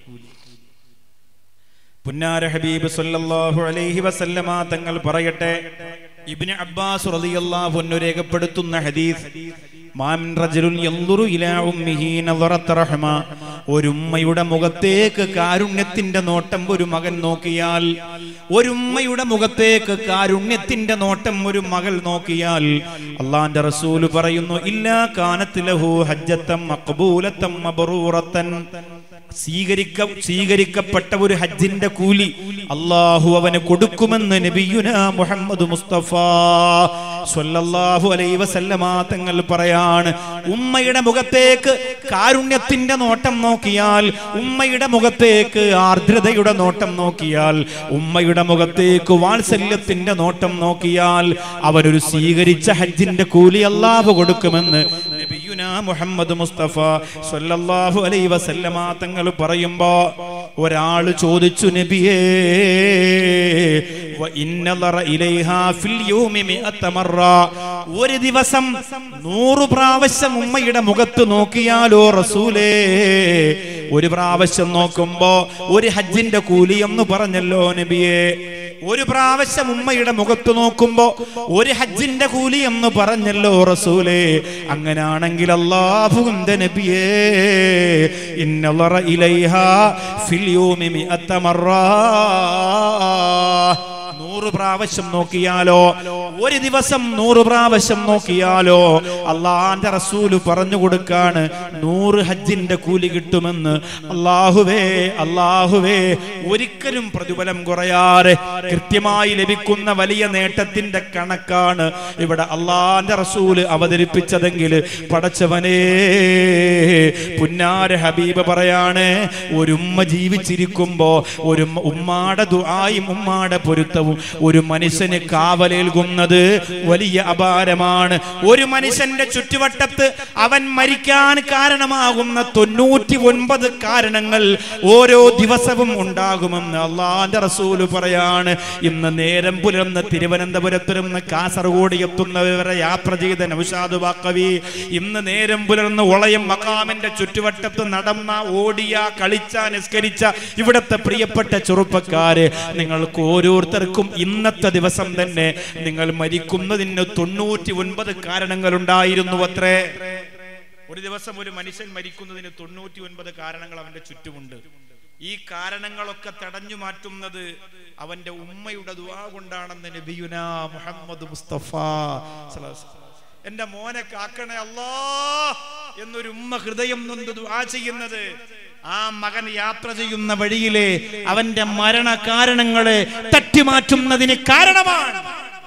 പുന്നാര ഹബീബ് സല്ലല്ലാഹു അലൈഹി വസല്ലമ തങ്ങൾ പറയട്ടെ ഇബ്നു അബ്ബാസ് റളിയല്ലാഹു അൻഹു രേഖപ്പെടുത്തുന്ന ഹദീസ് മാമിൻ റജുലുൻ യൻദുറു ഇലാ ഉമ്മിഹി നദറത റഹ്മ ഒരു ഉമ്മയുടെ മുഖത്തേക്ക് കാരുണ്യത്തിന്റെ നോട്ടം ഒരു മകൻ നോക്കിയാൽ ഒരു ഉമ്മയുടെ മുഖത്തേക്ക് കാരുണ്യത്തിന്റെ നോട്ടം ഒരു മകൾ നോക്കിയാൽ അള്ളാന്റെ റസൂല് പറയുന്നു ഇല്ലാ കാനത്ത് ലഹു ഹജ്ജത്തം മഖബൂലത്തം മബ്റൂറത്തൻ സ്വീകരിക്ക സ്വീകരിക്കപ്പെട്ട ഒരു ഹജ്ജിന്റെ കൂലി അള്ളാഹു അവന് കൊടുക്കുമെന്ന് നബിയുന മുഹമ്മദ് മുസ്തഫ സ്വല്ലല്ലാഹു അലൈഹി വസല്ലമ തങ്ങൾ പറയാണ് ഉമ്മയുടെ മുഖത്തേക്ക് കാരുണ്യത്തിന്റെ നോട്ടം നോക്കിയാൽ ഉമ്മയുടെ മുഖത്തേക്ക് ആർദ്രതയുടെ നോട്ടം നോക്കിയാൽ ഉമ്മയുടെ മുഖത്തേക്ക് വാത്സല്യത്തിന്റെ നോട്ടം നോക്കിയാൽ അവനൊരു സ്വീകരിച്ച ഹജ്ജിന്റെ കൂലി അള്ളാഹു കൊടുക്കുമെന്ന് നബിയുന മുഹമ്മദ് മുസ്തഫ സ്വല്ലല്ലാഹു അലൈഹി വസല്ലമ തങ്ങൾ പറയുമ്പോ ഒരാള് ചോദിച്ചു നബിയേ വ ഇന്നലറ ഇലൈഹാ ഫിൽ യൗമി മിഅത്ത മറ ഒരു ദിവസം നൂറു പ്രാവശ്യം ഉമ്മയുടെ മുഖത്ത് നോക്കിയാലോ റസൂലേ ഒരു പ്രാവശ്യം നോക്കുമ്പോ ഒരു ഹജ്ജിന്റെ കൂലി എന്ന് പറഞ്ഞല്ലോ നബിയെ ഒരു പ്രാവശ്യം ഉമ്മയുടെ മുഖത്ത് നോക്കുമ്പോ ഒരു ഹജ്ജിന്റെ കൂലി എന്ന് പറഞ്ഞല്ലോ റസൂലേ അങ്ങനാണെങ്കിൽ അല്ലാഹുവിന്റെ നബിയേ ഇന്നളറ ഇലൈഹ ഫിൽ യൗമി മിഅത്ത മറ നൂറ് പ്രാവശ്യം നോക്കിയാലോ ഒരു ദിവസം നൂറ് പ്രാവശ്യം നോക്കിയാലോ അള്ളാന്റെ റസൂല് പറഞ്ഞു കൊടുക്കാണ് നൂറ് ഹജ്ജിന്റെ കൂലി കിട്ടുമെന്ന് അള്ളാഹുവേ അള്ളാഹുവേ ഒരിക്കലും പ്രതിഫലം കുറയാതെ കൃത്യമായി ലഭിക്കുന്ന വലിയ നേട്ടത്തിന്റെ കണക്കാണ് ഇവിടെ അള്ളാന്റെ റസൂല് അവതരിപ്പിച്ചതെങ്കിൽ പടച്ചവനേ പുന്നാര ഹബീബ് പറയാണ് ഒരു ഉമ്മ ജീവിച്ചിരിക്കുമ്പോ ഒരു ഉമ്മ- ഉമ്മാടെ ദുആയും ഉമ്മാടെ പൊരുത്തവും ഒരു മനുഷ്യന് കാവലേൽകുന്നത് വലിയ അപാരമാണ് ഒരു മനുഷ്യന്റെ ചുറ്റുവട്ടത്ത് അവൻ മരിക്കാൻ കാരണമാകുന്ന തൊണ്ണൂറ്റി ഒൻപത് കാരണങ്ങൾ ഓരോ ദിവസവും ഉണ്ടാകുമെന്ന് അള്ളാന്റെ റസൂല് പറയാണ് ഇന്ന് നേരം പുലർന്ന് തിരുവനന്തപുരത്ത് നിന്ന് കാസർഗോഡ് എത്തുന്നവരെ യാത്ര ചെയ്ത നൗഷാദ് വാക്കവി ഇന്ന് നേരം പുലർന്ന് ഒളയം മക്കാമിന്റെ ചുറ്റുവട്ടത്ത് നടന്ന ഓടിയ കളിച്ച നിസ്കരിച്ച ഇവിടത്തെ പ്രിയപ്പെട്ട ചെറുപ്പക്കാര് നിങ്ങൾക്ക് ഓരോരുത്തർക്കും ഇന്നത്തെ ദിവസം തന്നെ നിങ്ങൾ മരിക്കുന്നതിന് തൊണ്ണൂറ്റി ഒൻപത് കാരണങ്ങൾ ഉണ്ടായിരുന്നു അത്രേ ഒരു ദിവസം ഒരു മനുഷ്യൻ മരിക്കുന്നതിന് തൊണ്ണൂറ്റി ഒൻപത് കാരണങ്ങൾ അവന്റെ ചുറ്റുമുണ്ട് ഈ കാരണങ്ങളൊക്കെ തടഞ്ഞു മാറ്റുന്നത് അവന്റെ ഉമ്മയുടെ ദുആ കൊണ്ടാണെന്ന് നബിയുന മുഹമ്മദ് മുസ്തഫ സ്വല്ലല്ലാഹു അലൈഹി വസല്ലം. എന്റെ മോനെ കാക്കണേ അല്ലാ എന്നൊരു ഉമ്മ ഹൃദയം നൊന്ത് ദുആ ചെയ്യുന്നത് ആ മകൻ യാത്ര ചെയ്യുന്ന വഴിയിലെ അവന്റെ മരണ കാരണങ്ങളെ തട്ടിമാറ്റുന്നതിന് കാരണമാണ്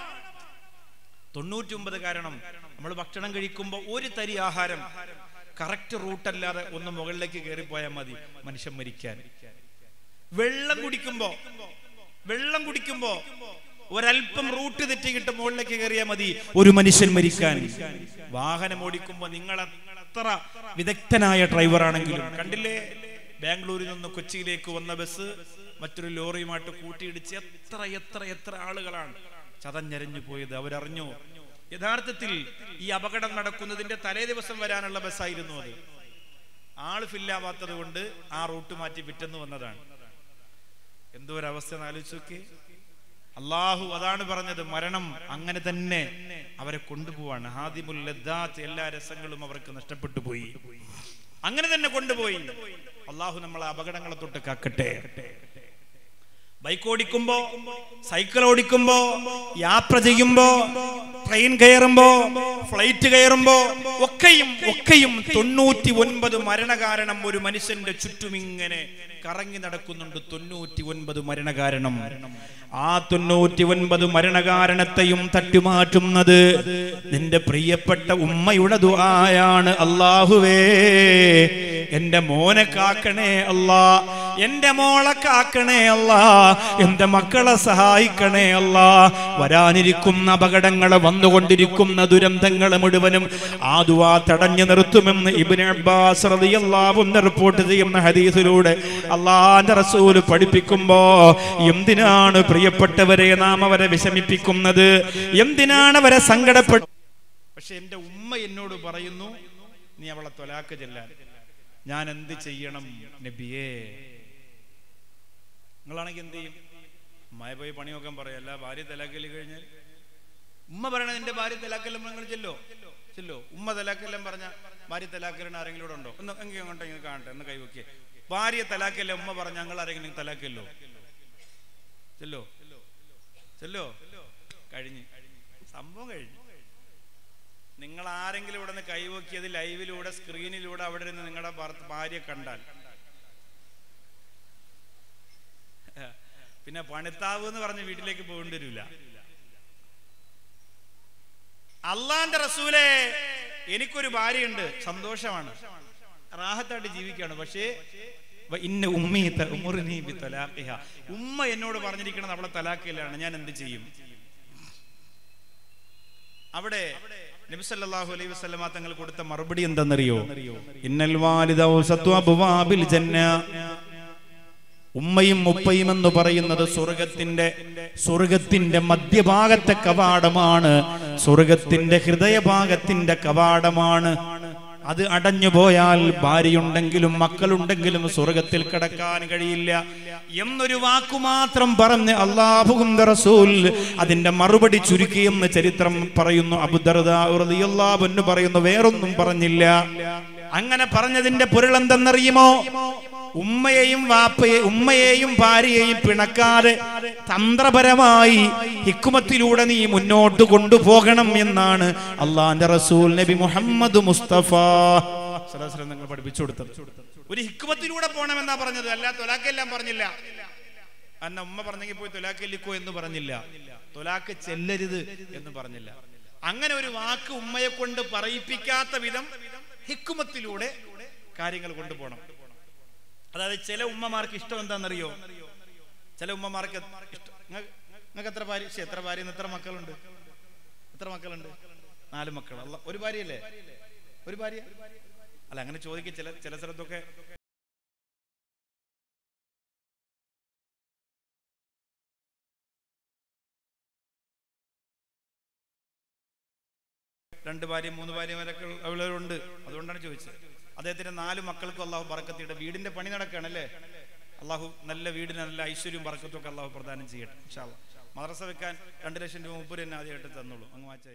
തൊണ്ണൂറ്റി ഒമ്പത് കാരണം നമ്മൾ ഭക്ഷണം കഴിക്കുമ്പോൾ ഒരു തരി ആഹാരം കറക്റ്റ് റൂട്ടല്ലാതെ ഒന്ന് മുകളിലേക്ക് കയറിപ്പോയാൽ മതി മനുഷ്യൻ മരിക്കാൻ വെള്ളം കുടിക്കുമ്പോ വെള്ളം കുടിക്കുമ്പോ ഒരല്പം റൂട്ട് തെറ്റിക്കിട്ട് മുകളിലേക്ക് കയറിയാൽ മതി ഒരു മനുഷ്യൻ മരിക്കാൻ വാഹനം ഓടിക്കുമ്പോ നിങ്ങൾ എത്ര വിദഗ്ധനായ ഡ്രൈവർ ആണെങ്കിലും കണ്ടില്ലേ ബാംഗ്ലൂരിൽ നിന്ന് കൊച്ചിയിലേക്ക് വന്ന ബസ് മറ്റൊരു ലോറിയുമായിട്ട് കൂട്ടിയിടിച്ച് എത്ര എത്ര എത്ര ആളുകളാണ് ചതഞ്ഞരഞ്ഞു പോയത് അവരറിഞ്ഞു യഥാർത്ഥത്തിൽ ഈ അപകടം നടക്കുന്നതിന്റെ തലേ ദിവസം വരാനുള്ള ബസ്സായിരുന്നു അത് ആള് ഫില്ലാവാത്തത് കൊണ്ട് ആ റൂട്ട് മാറ്റി വിറ്റെന്ന് വന്നതാണ് എന്തോ ഒരു അവസ്ഥ ആലോചിച്ച് നോക്കി അള്ളാഹു അതാണ് പറഞ്ഞത് മരണം അങ്ങനെ തന്നെ അവരെ കൊണ്ടുപോവാണ് ഹാദിമുൽ ലദ്ദാത്ത് എല്ലാ രസങ്ങളും അവർക്ക് നഷ്ടപ്പെട്ടു പോയി അങ്ങനെ തന്നെ കൊണ്ടുപോയി അള്ളാഹു നമ്മളെ അപകടങ്ങളെ തൊട്ട് കാക്കട്ടെ ബൈക്ക് ഓടിക്കുമ്പോ സൈക്കിൾ ഓടിക്കുമ്പോ യാത്ര ചെയ്യുമ്പോ ട്രെയിൻ കയറുമ്പോ ഫ്ലൈറ്റ് കയറുമ്പോ ഒക്കെയും ഒക്കെയും തൊണ്ണൂറ്റി ഒൻപത് മരണകാരണം ഒരു മനുഷ്യന്റെ ചുറ്റും ഇങ്ങനെ കറങ്ങി നടക്കുന്നുണ്ട് തൊണ്ണൂറ്റി ഒൻപത് മരണകാരണം ആ തൊണ്ണൂറ്റി ഒൻപത് മരണകാരണത്തെയും തട്ടിമാറ്റുന്നത് നിന്റെ പ്രിയപ്പെട്ട ഉമ്മയുടെ ദുആയാണ് അള്ളാഹുവേ എന്റെ മോനെ കാക്കണേ അല്ലാ എന്റെ മോളെ കാക്കണേ അല്ലാ എന്റെ മക്കളെ സഹായിക്കണേ അല്ലാ വരാനിരിക്കുന്ന അപകടങ്ങളെ വന്നുകൊണ്ടിരിക്കുന്ന ദുരന്തങ്ങളെ മുഴുവനും ആ ദുആ തടഞ്ഞു നിർത്തുമെന്ന് ഇബ്നു അബ്ബാസ് റളിയല്ലാഹു അൻഹു റിപ്പോർട്ട് ചെയ്യുന്ന ഹദീസിലൂടെ അള്ളാന്റെ റസൂല് പഠിപ്പിക്കുമ്പോ എന്തിനാണ് പ്രിയപ്പെട്ടവരെ നാം അവരെ വിഷമിപ്പിക്കുന്നത് എന്തിനാണ് അവരെ സങ്കടപ്പെട്ട പക്ഷെ എന്റെ ഉമ്മ എന്നോട് പറയുന്നു നീ അവളെ തൊലാക്ക് ചെല്ലാൻ ഞാൻ എന്ത് ചെയ്യണം നബിയേ നിങ്ങളാണെങ്കിൽ എന്ത് ചെയ്യും ഉമ്മയെ പോയി പണി നോക്കാൻ പറയാം അല്ല ഭാര്യ തലാക്കല് കഴിഞ്ഞാൽ ഉമ്മ പറയണത് എന്റെ ഭാര്യ തലാക്കെല്ലാം നിങ്ങൾ ചെല്ലോ ചെല്ലോ ഉമ്മ തലാക്കെല്ലാം പറഞ്ഞ ഭാര്യ തലാക്കലിന് ആരെങ്കിലും ഇവിടെ ഉണ്ടോ ഒന്ന് എങ്കിൽ അങ്ങോട്ട് ഇങ്ങനെ കാണട്ടെ എന്ന് കൈവയ്ക്കേ ഭാര്യ തലാക്കല്ല ഉമ്മ പറഞ്ഞ ഞങ്ങൾ ആരെങ്കിലും തലാക്കല്ലോ ചെല്ലോ ചെല്ലോ കഴിഞ്ഞ് സംഭവം കഴിഞ്ഞു നിങ്ങൾ ആരെങ്കിലും ഇവിടെ നിന്ന് കൈവക്കിയത് ലൈവിലൂടെ സ്ക്രീനിലൂടെ അവിടെ നിന്ന് നിങ്ങളുടെ ഭർത്ത- ഭാര്യ കണ്ടാൽ പിന്നെ പണിത്താവ് എന്ന് പറഞ്ഞ് വീട്ടിലേക്ക് പോകേണ്ടി വരില്ല അള്ളാന്റെ റസൂലെ എനിക്കൊരു ഭാര്യയുണ്ട് സന്തോഷമാണ് റാഹത്തായിട്ട് ജീവിക്കുകയാണ് പക്ഷേ വ ഇന്ന ഉമ്മി തഅ്മുറുനി ബി തലാഖിഹ. ഉമ്മ എന്നോട് പറഞ്ഞിരിക്കുന്നത് അവളെ തലാക്കിലാണ് ഞാൻ എന്ത് ചെയ്യും അവിടെ നബി സല്ലല്ലാഹു അലൈഹി വസല്ലമ തങ്ങൾ കൊടുത്ത മറുപടി എന്തെന്നറിയോ ഇന്നൽ വാലിദ ഔസത്തു അബ്വാബിൽ ജന്ന ഉമ്മയും ഉപ്പയും എന്ന് പറയുന്നത് സ്വർഗത്തിന്റെ സ്വർഗത്തിന്റെ മധ്യഭാഗത്തെ കവാടമാണ് സ്വർഗത്തിന്റെ ഹൃദയഭാഗത്തിന്റെ കവാടമാണ് അത് അടഞ്ഞു പോയാൽ ഭാര്യയുണ്ടെങ്കിലും മക്കളുണ്ടെങ്കിലും സ്വർഗത്തിൽ കിടക്കാൻ കഴിയില്ല എന്നൊരു വാക്കു മാത്രം പറഞ്ഞ് അള്ളാഹും റസൂൽ അതിന്റെ മറുപടി ചുരുക്കിയെന്ന് ചരിത്രം പറയുന്നു അബുദർദാഹുന്ന് പറയുന്നു വേറൊന്നും പറഞ്ഞില്ല അങ്ങനെ പറഞ്ഞതിന്റെ പൊരുൾ എന്തെന്നറിയുമോ ഉമ്മയെയും വാപ്പയെ ഉമ്മയെയും ഭാര്യയെയും പിണക്കാതെ തന്ത്രപരമായി ഹിക്കുമത്തിലൂടെ നീ മുന്നോട്ട് കൊണ്ടുപോകണം എന്നാണ് അള്ളാന്റെ റസൂൽ നബി മുഹമ്മദ് മുസ്തഫ സദാസരം നിങ്ങൾ പഠിപ്പിച്ചു കൊടുത്തത് ഒരു ഹിക്കുമത്തിലൂടെ പോകണമെന്നാ പറഞ്ഞത് അല്ല തൊലാക്കെല്ലാം പറഞ്ഞില്ല അന്ന ഉമ്മ പറഞ്ഞെങ്കിൽ പോയി തൊലാക്കെല്ലിക്കോ എന്ന് പറഞ്ഞില്ല തൊലാക്ക് ചെല്ലരുത് എന്ന് പറഞ്ഞില്ല അങ്ങനെ ഒരു വാക്ക് ഉമ്മയെ കൊണ്ട് പറയിപ്പിക്കാത്ത വിധം ഹിക്കുമത്തിലൂടെ കാര്യങ്ങൾ കൊണ്ടുപോകണം അതായത് ചില ഉമ്മമാർക്ക് ഇഷ്ടം എന്താണെന്നറിയോ ചില ഉമ്മമാർക്ക് ഇഷ്ടം നിങ്ങൾക്ക് എത്ര ഭാര്യ ശ്ശെ, എത്ര ഭാര്യ എത്ര മക്കളുണ്ട് എത്ര മക്കളുണ്ട് നാല് മക്കൾ അല്ല ഒരു ഭാര്യയല്ലേ ഒരു ഭാര്യ അല്ല അങ്ങനെ ചോദിക്കും ചില ചില സ്ഥലത്തൊക്കെ രണ്ട് ഭാര്യ മൂന്ന് ഭാര്യമാരൊക്കെ ഉള്ളവരുണ്ട് അതുകൊണ്ടാണ് ചോദിച്ചത് അദ്ദേഹത്തിന്റെ നാല് മക്കൾക്കും അള്ളാഹു ബറക്കത്തിയുടെ വീടിന്റെ പണി നടക്കുകയാണല്ലേ അള്ളാഹു നല്ല വീടിന് നല്ല ഐശ്വര്യവും ബറക്കത്തും ഒക്കെ അള്ളാഹു പ്രദാനം ചെയ്യട്ടെ ഇൻഷാ അള്ളാ. മദ്രസ വെക്കാൻ രണ്ട് ലക്ഷം രൂപ മുപ്പത് തന്നെ ആദ്യമായിട്ട് തന്നുള്ളൂ അങ്ങ് വാച്ചാ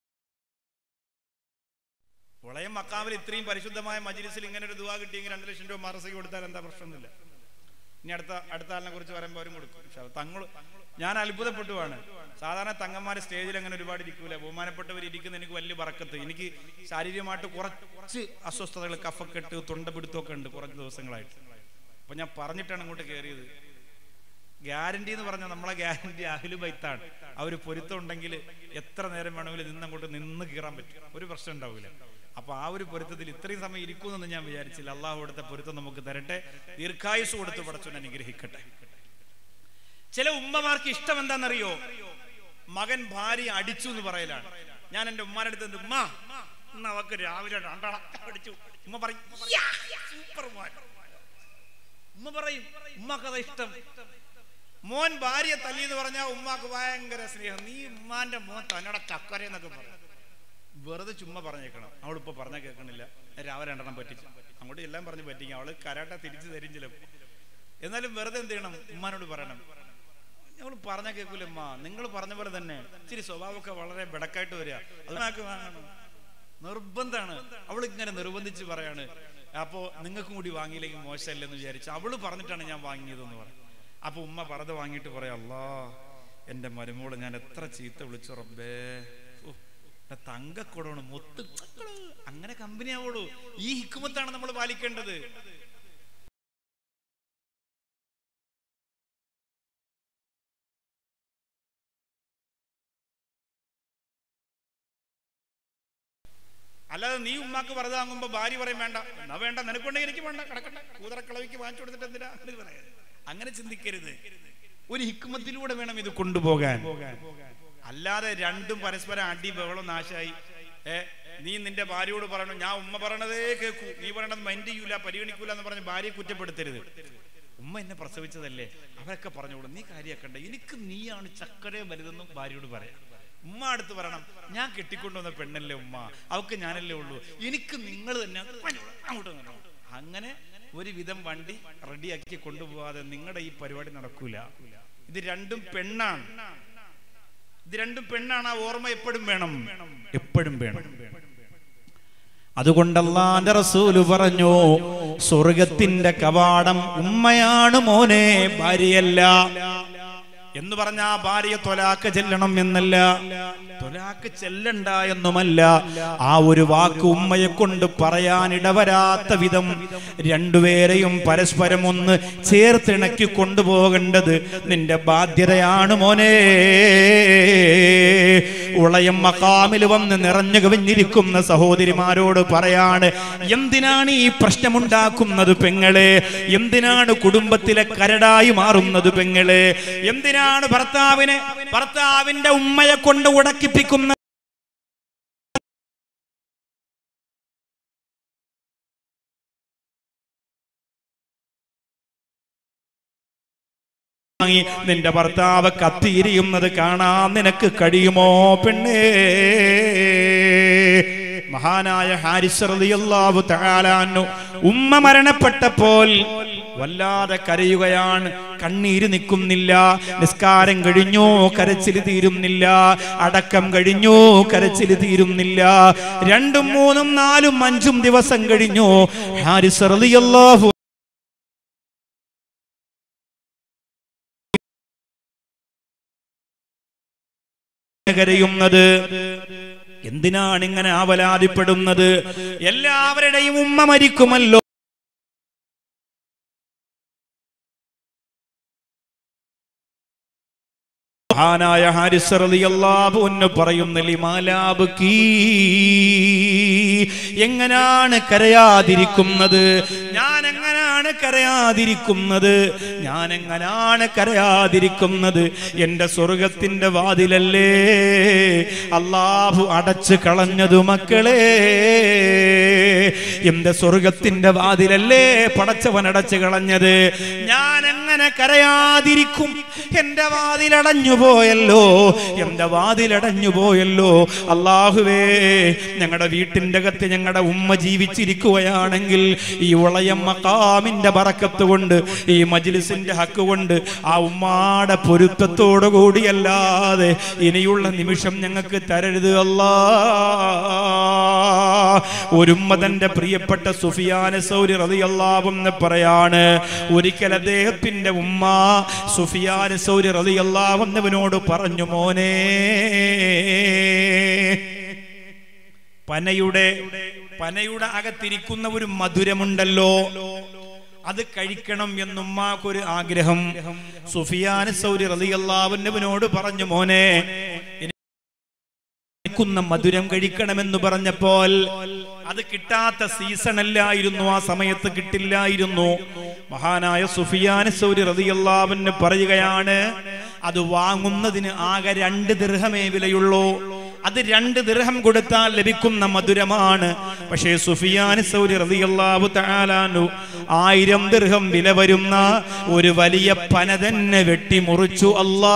വളയം മക്കാമിൽ ഇത്രയും പരിശുദ്ധമായ മജിലിസിൽ ഇങ്ങനെ ഒരു ദുവാ കിട്ടിയെങ്കിൽ രണ്ട് ലക്ഷം രൂപ മദ്രസയ്ക്ക് കൊടുത്താൽ എന്താ പ്രശ്നമൊന്നുമില്ല ഇനി അടുത്ത അടുത്ത ആളിനെ കുറിച്ച് പറയുമ്പോൾ അവരും കൊടുക്കും ഇൻഷാ അള്ളാ. തങ്ങൾ ഞാൻ അത്ഭുതപ്പെട്ടുവാണ് സാധാരണ തങ്ങന്മാർ സ്റ്റേജിൽ അങ്ങനെ ഒരുപാട് ഇരിക്കൂല ബഹുമാനപ്പെട്ടവർ ഇരിക്കുന്ന എനിക്ക് വലിയ പറക്കത്ത് എനിക്ക് ശാരീരികമായിട്ട് കുറച്ച് അസ്വസ്ഥതകൾ കഫക്കെട്ട് തൊണ്ടപിടുത്തമൊക്കെ ഉണ്ട് കുറച്ച് ദിവസങ്ങളായിട്ട് അപ്പൊ ഞാൻ പറഞ്ഞിട്ടാണ് അങ്ങോട്ട് കയറിയത് ഗ്യാരണ്ടി എന്ന് പറഞ്ഞാൽ നമ്മളെ ഗ്യാരണ്ടി അഹിലു ബൈത്താണ് ആ ഒരു പൊരുത്തം ഉണ്ടെങ്കിൽ എത്ര നേരം വേണമെങ്കിലും നിന്ന് അങ്ങോട്ട് നിന്ന് കീറാൻ പറ്റും ഒരു പ്രശ്നം ഉണ്ടാവില്ല അപ്പൊ ആ ഒരു പൊരുത്തത്തിൽ ഇത്രയും സമയം ഇരിക്കുമെന്ന് ഞാൻ വിചാരിച്ചില്ല അള്ളാഹു കൊടുത്ത പൊരുത്തം നമുക്ക് തരട്ടെ ദീർഘായുസ് കൊടുത്ത് പടച്ചോൻ അനുഗ്രഹിക്കട്ടെ ചില ഉമ്മമാർക്ക് ഇഷ്ടം എന്താണെന്നറിയോ മകൻ ഭാര്യ അടിച്ചു എന്ന് പറയലാണ് ഞാൻ എന്റെ ഉമ്മാരുടെ അടുത്ത് ഉമ്മ ഇന്ന് അവക്ക് രാവിലെ രണ്ടെണ്ണം അടിച്ചു ഉമ്മ പറയും "യ്യാ, സൂപ്പർ മോൻ ഉമ്മ പറയും ഉമ്മക്കഥ ഇഷ്ടം മോൻ ഭാര്യ തല്ലി എന്ന് പറഞ്ഞാൽ ഉമ്മാക്ക് ഭയങ്കര സ്നേഹം നീ ഉമ്മാന്റെ മോൻ തന്നോടെ ചക്കര എന്നൊക്കെ പറയും വെറുതെ ചുമ്മാ പറഞ്ഞേക്കണം അവളിപ്പോ പറഞ്ഞ കേൾക്കണില്ല രാവിലെ രണ്ടെണ്ണം പറ്റിച്ചു അങ്ങോട്ട് എല്ലാം പറഞ്ഞ് പറ്റിക്കും അവള് കരാട്ട തിരിച്ചു തരും ചിലപ്പോൾ എന്നാലും വെറുതെ എന്ത് ചെയ്യണം ഉമ്മാനോട് പറയണം ഞങ്ങൾ പറഞ്ഞ കേൾക്കൂല ഉമ്മ നിങ്ങൾ പറഞ്ഞ പോലെ തന്നെ ഇച്ചിരി സ്വഭാവമൊക്കെ വളരെ ബെടക്കായിട്ട് വരിക അതിനാക്ക് വാങ്ങണം നിർബന്ധമാണ് അവൾ ഇങ്ങനെ നിർബന്ധിച്ച് പറയാണ് അപ്പോ നിങ്ങൾക്കും കൂടി വാങ്ങിയില്ലെങ്കിൽ മോശമല്ലെന്ന് വിചാരിച്ചു അവള് പറഞ്ഞിട്ടാണ് ഞാൻ വാങ്ങിയതെന്ന് പറഞ്ഞു അപ്പൊ ഉമ്മ പറത് വാങ്ങിയിട്ട് പറയാം അല്ലാ എന്റെ മരുമോള് ഞാൻ എത്ര ചീത്ത വിളിച്ചു റബ്ബേ ഓ, എന്റെ തങ്കക്കൊടമാണ് മൊത്ത് അങ്ങനെ കമ്പനി ആവുള്ളൂ ഈ ഹിക്കുമത്താണ് നമ്മൾ പാലിക്കേണ്ടത് അല്ലാതെ നീ ഉമ്മാക്ക് വെറുതെ വാങ്ങുമ്പോ ഭാര്യ പറയും വേണ്ട എന്നാ വേണ്ട നിനക്കുണ്ടെങ്കിൽ എനിക്ക് വേണ്ട കിടക്കട്ടെ കൂതറക്കിളവിക്ക് വാങ്ങിച്ചു കൊടുത്തിട്ട് എന്തിനാ അങ്ങനെ പറയാ അങ്ങനെ ചിന്തിക്കരുത് ഒരു ഹിക്മത്തിലൂടെ വേണം ഇത് കൊണ്ടുപോകാൻ അല്ലാതെ രണ്ടും പരസ്പരം അടി ബഹളം നാശായി ഏ നീ നിന്റെ ഭാര്യയോട് പറയണം ഞാൻ ഉമ്മ പറയണതേ കേൾക്കൂ നീ പറയണത് മൈൻഡ് ചെയ്യൂല പരിഗണിക്കൂല എന്ന് പറഞ്ഞ് ഭാര്യയെ കുറ്റപ്പെടുത്തരുത് ഉമ്മ എന്നെ പ്രസവിച്ചതല്ലേ അവരൊക്കെ പറഞ്ഞോളൂ നീ കാര്യാക്കണ്ട എനിക്ക് നീയാണ് ചക്കരയെ വലുതെന്നും ഭാര്യയോട് പറയാം ഉമ്മ അടുത്ത് പറയണം ഞാൻ കെട്ടിക്കൊണ്ടുവന്ന പെണ്ണല്ലേ ഉമ്മ അവക്ക് ഞാനല്ലേ ഉള്ളൂ എനിക്ക് നിങ്ങൾ തന്നെ അങ്ങോട്ട് വരണം. അങ്ങനെ ഒരു വിധം വണ്ടി റെഡിയാക്കി കൊണ്ടുപോകാതെ നിങ്ങളുടെ ഈ പരിപാടി നടക്കൂല ഇത് രണ്ടും പെണ്ണാണ് ഇത് രണ്ടും പെണ്ണാണ് ആ ഓർമ്മ എപ്പോഴും വേണം എപ്പോഴും വേണം അതുകൊണ്ട് അള്ളാന്റെ റസൂല് പറഞ്ഞു സ്വർഗത്തിന്റെ കവാടം ഉമ്മയാണ് മോനെ ഭാര്യയല്ല എന്ന് പറഞ്ഞ ആ ഭാര്യ തൊലാക്ക് ചെല്ലണം എന്നല്ല തൊലാക്ക് ചെല്ലണ്ട എന്നുമല്ല ആ ഒരു വാക്ക് ഉമ്മയെ കൊണ്ട് പറയാൻ ഇടവരാത്ത വിധം രണ്ടുപേരെയും പരസ്പരം ഒന്ന് ചേർത്തിണക്കി കൊണ്ടുപോകേണ്ടത് നിന്റെ ബാധ്യതയാണ് മോനെ ഉളയം മക്കാമിൽ വന്ന് നിറഞ്ഞു കവിഞ്ഞിരിക്കുന്ന സഹോദരിമാരോട് പറയാണ് എന്തിനാണ് ഈ പ്രശ്നമുണ്ടാക്കുന്നത് പെങ്ങളെ എന്തിനാണ് കുടുംബത്തിലെ കരടായി മാറുന്നത് പെങ്ങളെ എന്തിനാണ് ഭർത്താവിനെ ഭർത്താവിന്റെ ഉമ്മയെ കൊണ്ട് ഉടക്കിപ്പിക്കുന്ന വാങ്ങി നിന്റെ ഭർത്താവ് കത്തിയിരിയുന്നത് കാണാൻ നിനക്ക് കഴിയുമോ പെണ്ണേ മഹാനായ ഹാരിസ് റളിയല്ലാഹു തആല അൻഹു ഉമ്മ മരണപ്പെട്ടപ്പോൾ വല്ലാതെ കരയുകയാണ് കണ്ണീര് നിൽക്കുന്നില്ല നിസ്കാരം കഴിഞ്ഞു കരച്ചിൽ തീരുന്നില്ല അടക്കം കഴിഞ്ഞു കരച്ചിൽ തീരുന്നില്ല രണ്ടും മൂന്നും നാലും അഞ്ചും ദിവസം കഴിഞ്ഞു ഹാരിസ് റളിയല്ലാഹു കരയുന്നത് എന്തിനാണ് ഇങ്ങനെ ആവലാതിപ്പെടുന്നത് എല്ലാവരുടെയും ഉമ്മ മരിക്കുമല്ലോ മഹാനായ ഹാരിസ് റളിയല്ലാഹു അൻഹു പറയുന്ന ലിമാലാബ് കീ എങ്ങനാണ് കരയാതിരിക്കുന്നത് ഞാൻ എങ്ങനാണ് കരയാതിരിക്കുന്നത് ഞാൻ എങ്ങനാണ് കരയാതിരിക്കുന്നത് എൻ്റെ സ്വർഗത്തിന്റെ വാതിലല്ലേ അള്ളാഹു അടച്ചു കളഞ്ഞതു മക്കളെ എന്റെ സ്വർഗത്തിന്റെ വാതിലല്ലേ പടച്ചവൻ അടച്ചു കളഞ്ഞത് ഞാൻ എങ്ങനെ കരയാതിരിക്കും എന്റെ വാതിലടഞ്ഞു പോയല്ലോ എന്റെ വാതിലടഞ്ഞു പോയല്ലോ അള്ളാഹുവേ ഞങ്ങളുടെ വീട്ടിന്റെ അകത്ത് ഞങ്ങളുടെ ഉമ്മ ജീവിച്ചിരിക്കുകയാണെങ്കിൽ ഈ ഉളയം മക്കാമിന്റെ ബറക്കത്ത് കൊണ്ട് ഈ മജ്ലിസിന്റെ ഹക്ക് കൊണ്ട് ആ ഉമ്മാടെ പൊരുത്തത്തോടു കൂടിയല്ലാതെ ഇനിയുള്ള നിമിഷം ഞങ്ങൾക്ക് തരരുത് അല്ലാ ഒരുമ്മ തന്റെ പ്രിയപ്പെട്ട സുഫിയാന സൗരി റളിയല്ലാഹുന്ന് പറയാണ് ഒരിക്കൽ അദ്ദേഹത്തിന്റെ ഉമ്മ സുഫിയാന സൗരി റളിയല്ലാഹുന്നവനോട് പറഞ്ഞു മോനെ പനയുടെ പനയുടെ അകത്തിരിക്കുന്ന ഒരു മധുരമുണ്ടല്ലോ അത് കഴിക്കണം എന്നുമ്മാക്കൊരു ആഗ്രഹം സുഫിയാൻ സൗരി റളിയല്ലാഹുന്നവനോട് പറഞ്ഞു മോനെ ക്കുന്ന മധുരം കഴിക്കണമെന്ന് പറഞ്ഞപ്പോൾ അത് കിട്ടാത്ത സീസൺ അല്ലായിരുന്നു ആ സമയത്ത് കിട്ടില്ലായിരുന്നു മഹാനായ സുഫിയാൻ സൗരി റതിയല്ലാവന് പറയുകയാണ് അത് വാങ്ങുന്നതിന് ആകെ രണ്ട് ദീർഘമേ വിലയുള്ളൂ അത് രണ്ട് ദീർഘം കൊടുത്താൽ ലഭിക്കുന്ന മധുരമാണ് പക്ഷേ സുഫിയാൻ സൗരി റതിയല്ലാവു താലാനു ആയിരം ദീർഘം വില വരുന്ന ഒരു വലിയ പന തന്നെ വെട്ടിമുറിച്ചു അല്ലാ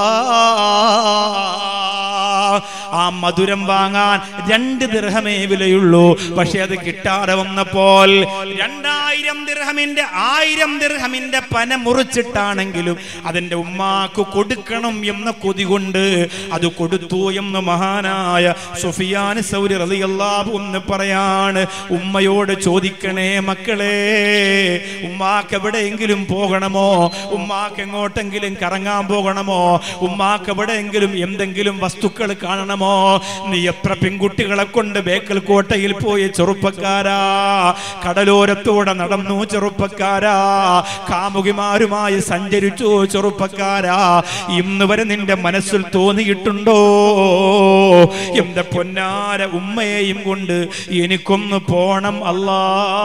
ആ മധുരം വാങ്ങാൻ രണ്ട് ദിർഹമേ വിലയുള്ളൂ പക്ഷെ അത് കിട്ടാതെ വന്നപ്പോൾ രണ്ടായിരം ദിർഹമിന്റെ ആയിരം ദിർഹമിന്റെ പന മുറിച്ചിട്ടാണെങ്കിലും അതിന്റെ ഉമ്മാക്ക് കൊടുക്കണം എന്ന കൊതി കൊണ്ട് അത് കൊടുത്തു എന്ന് മഹാനായ സുഫിയാൻ സൗരി റളിയല്ലാഹു എന്ന് പറയാണ് ഉമ്മയോട് ചോദിക്കണേ മക്കളെ ഉമ്മാക്ക് എവിടെയെങ്കിലും പോകണമോ ഉമ്മാക്ക് എങ്ങോട്ടെങ്കിലും കറങ്ങാൻ പോകണമോ ഉമ്മാക്ക് എവിടെയെങ്കിലും എന്തെങ്കിലും വസ്തുക്കൾ കാണണമോ നീ എത്ര പെൺകുട്ടികളെ കൊണ്ട് ബേക്കൽ കോട്ടയിൽ പോയി ചെറുപ്പക്കാരാ കടലോരത്തൂടെ നടന്നു ചെറുപ്പക്കാരാ കാമുകിമാരുമായി സഞ്ചരിച്ചു ചെറുപ്പക്കാരാ ഇന്ന് വരെ നിന്റെ മനസ്സിൽ തോന്നിയിട്ടുണ്ടോ എന്റെ പൊന്നാര ഉമ്മയെയും കൊണ്ട് എനിക്കൊന്ന് പോണം അല്ലാ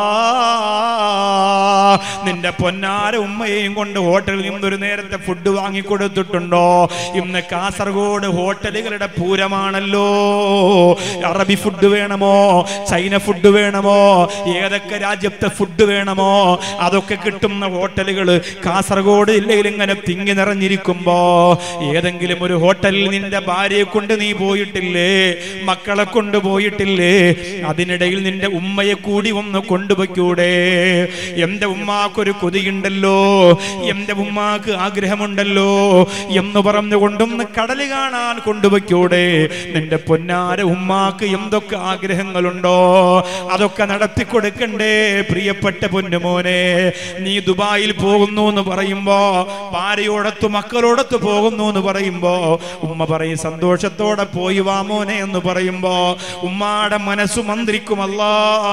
നിന്റെ പൊന്നാര ഉമ്മയെയും കൊണ്ട് ഹോട്ടലിൽ നിന്നൊരു നേരത്തെ ഫുഡ് വാങ്ങിക്കൊടുത്തിട്ടുണ്ടോ ഇന്ന് കാസർഗോഡ് ഹോട്ടലുകളുടെ പൂരമാണല്ലോ അറബി ഫുഡ് വേണമോ ചൈന ഫുഡ് വേണമോ ഏതൊക്കെ രാജ്യത്തെ ഫുഡ് വേണമോ അതൊക്കെ കിട്ടുന്ന ഹോട്ടലുകൾ കാസർഗോഡ് ജില്ലയിൽ ഇങ്ങനെ തിങ്ങി നിറഞ്ഞിരിക്കുമ്പോ ഏതെങ്കിലും ഒരു ഹോട്ടലിൽ നിന്റെ ഭാര്യയെ കൊണ്ട് നീ പോയിട്ടില്ലേ മക്കളെ കൊണ്ട് പോയിട്ടില്ലേ അതിനിടയിൽ നിന്റെ ഉമ്മയെ കൂടി ഒന്ന് കൊണ്ടുപോയിക്കൂടെ എന്റെ ഉമ്മാക്കൊരു കൊതിയുണ്ടല്ലോ എന്റെ ഉമ്മാക്ക് ആഗ്രഹമുണ്ടല്ലോ എന്ന് പറഞ്ഞുകൊണ്ടൊന്ന് കടല് കാണാൻ കൊണ്ടുപോയിക്കൂടെ നിന്റെ പൊന്നാര ഉമ്മാക്ക് എന്തൊക്കെ ആഗ്രഹങ്ങളുണ്ടോ അതൊക്കെ നടത്തി കൊടുക്കണ്ടേ പ്രിയപ്പെട്ട പൊന്നുമോനെ നീ ദുബായിൽ പോകുന്നു എന്ന് പറയുമ്പോ ഭാര്യയോടത്ത് മക്കളോടത്ത് പോകുന്നു എന്ന് പറയുമ്പോ ഉമ്മ പറയും സന്തോഷത്തോടെ പോയി വാ മോനെ എന്ന് പറയുമ്പോ ഉമ്മാടെ മനസ്സു മന്ത്രിക്കുമല്ലാ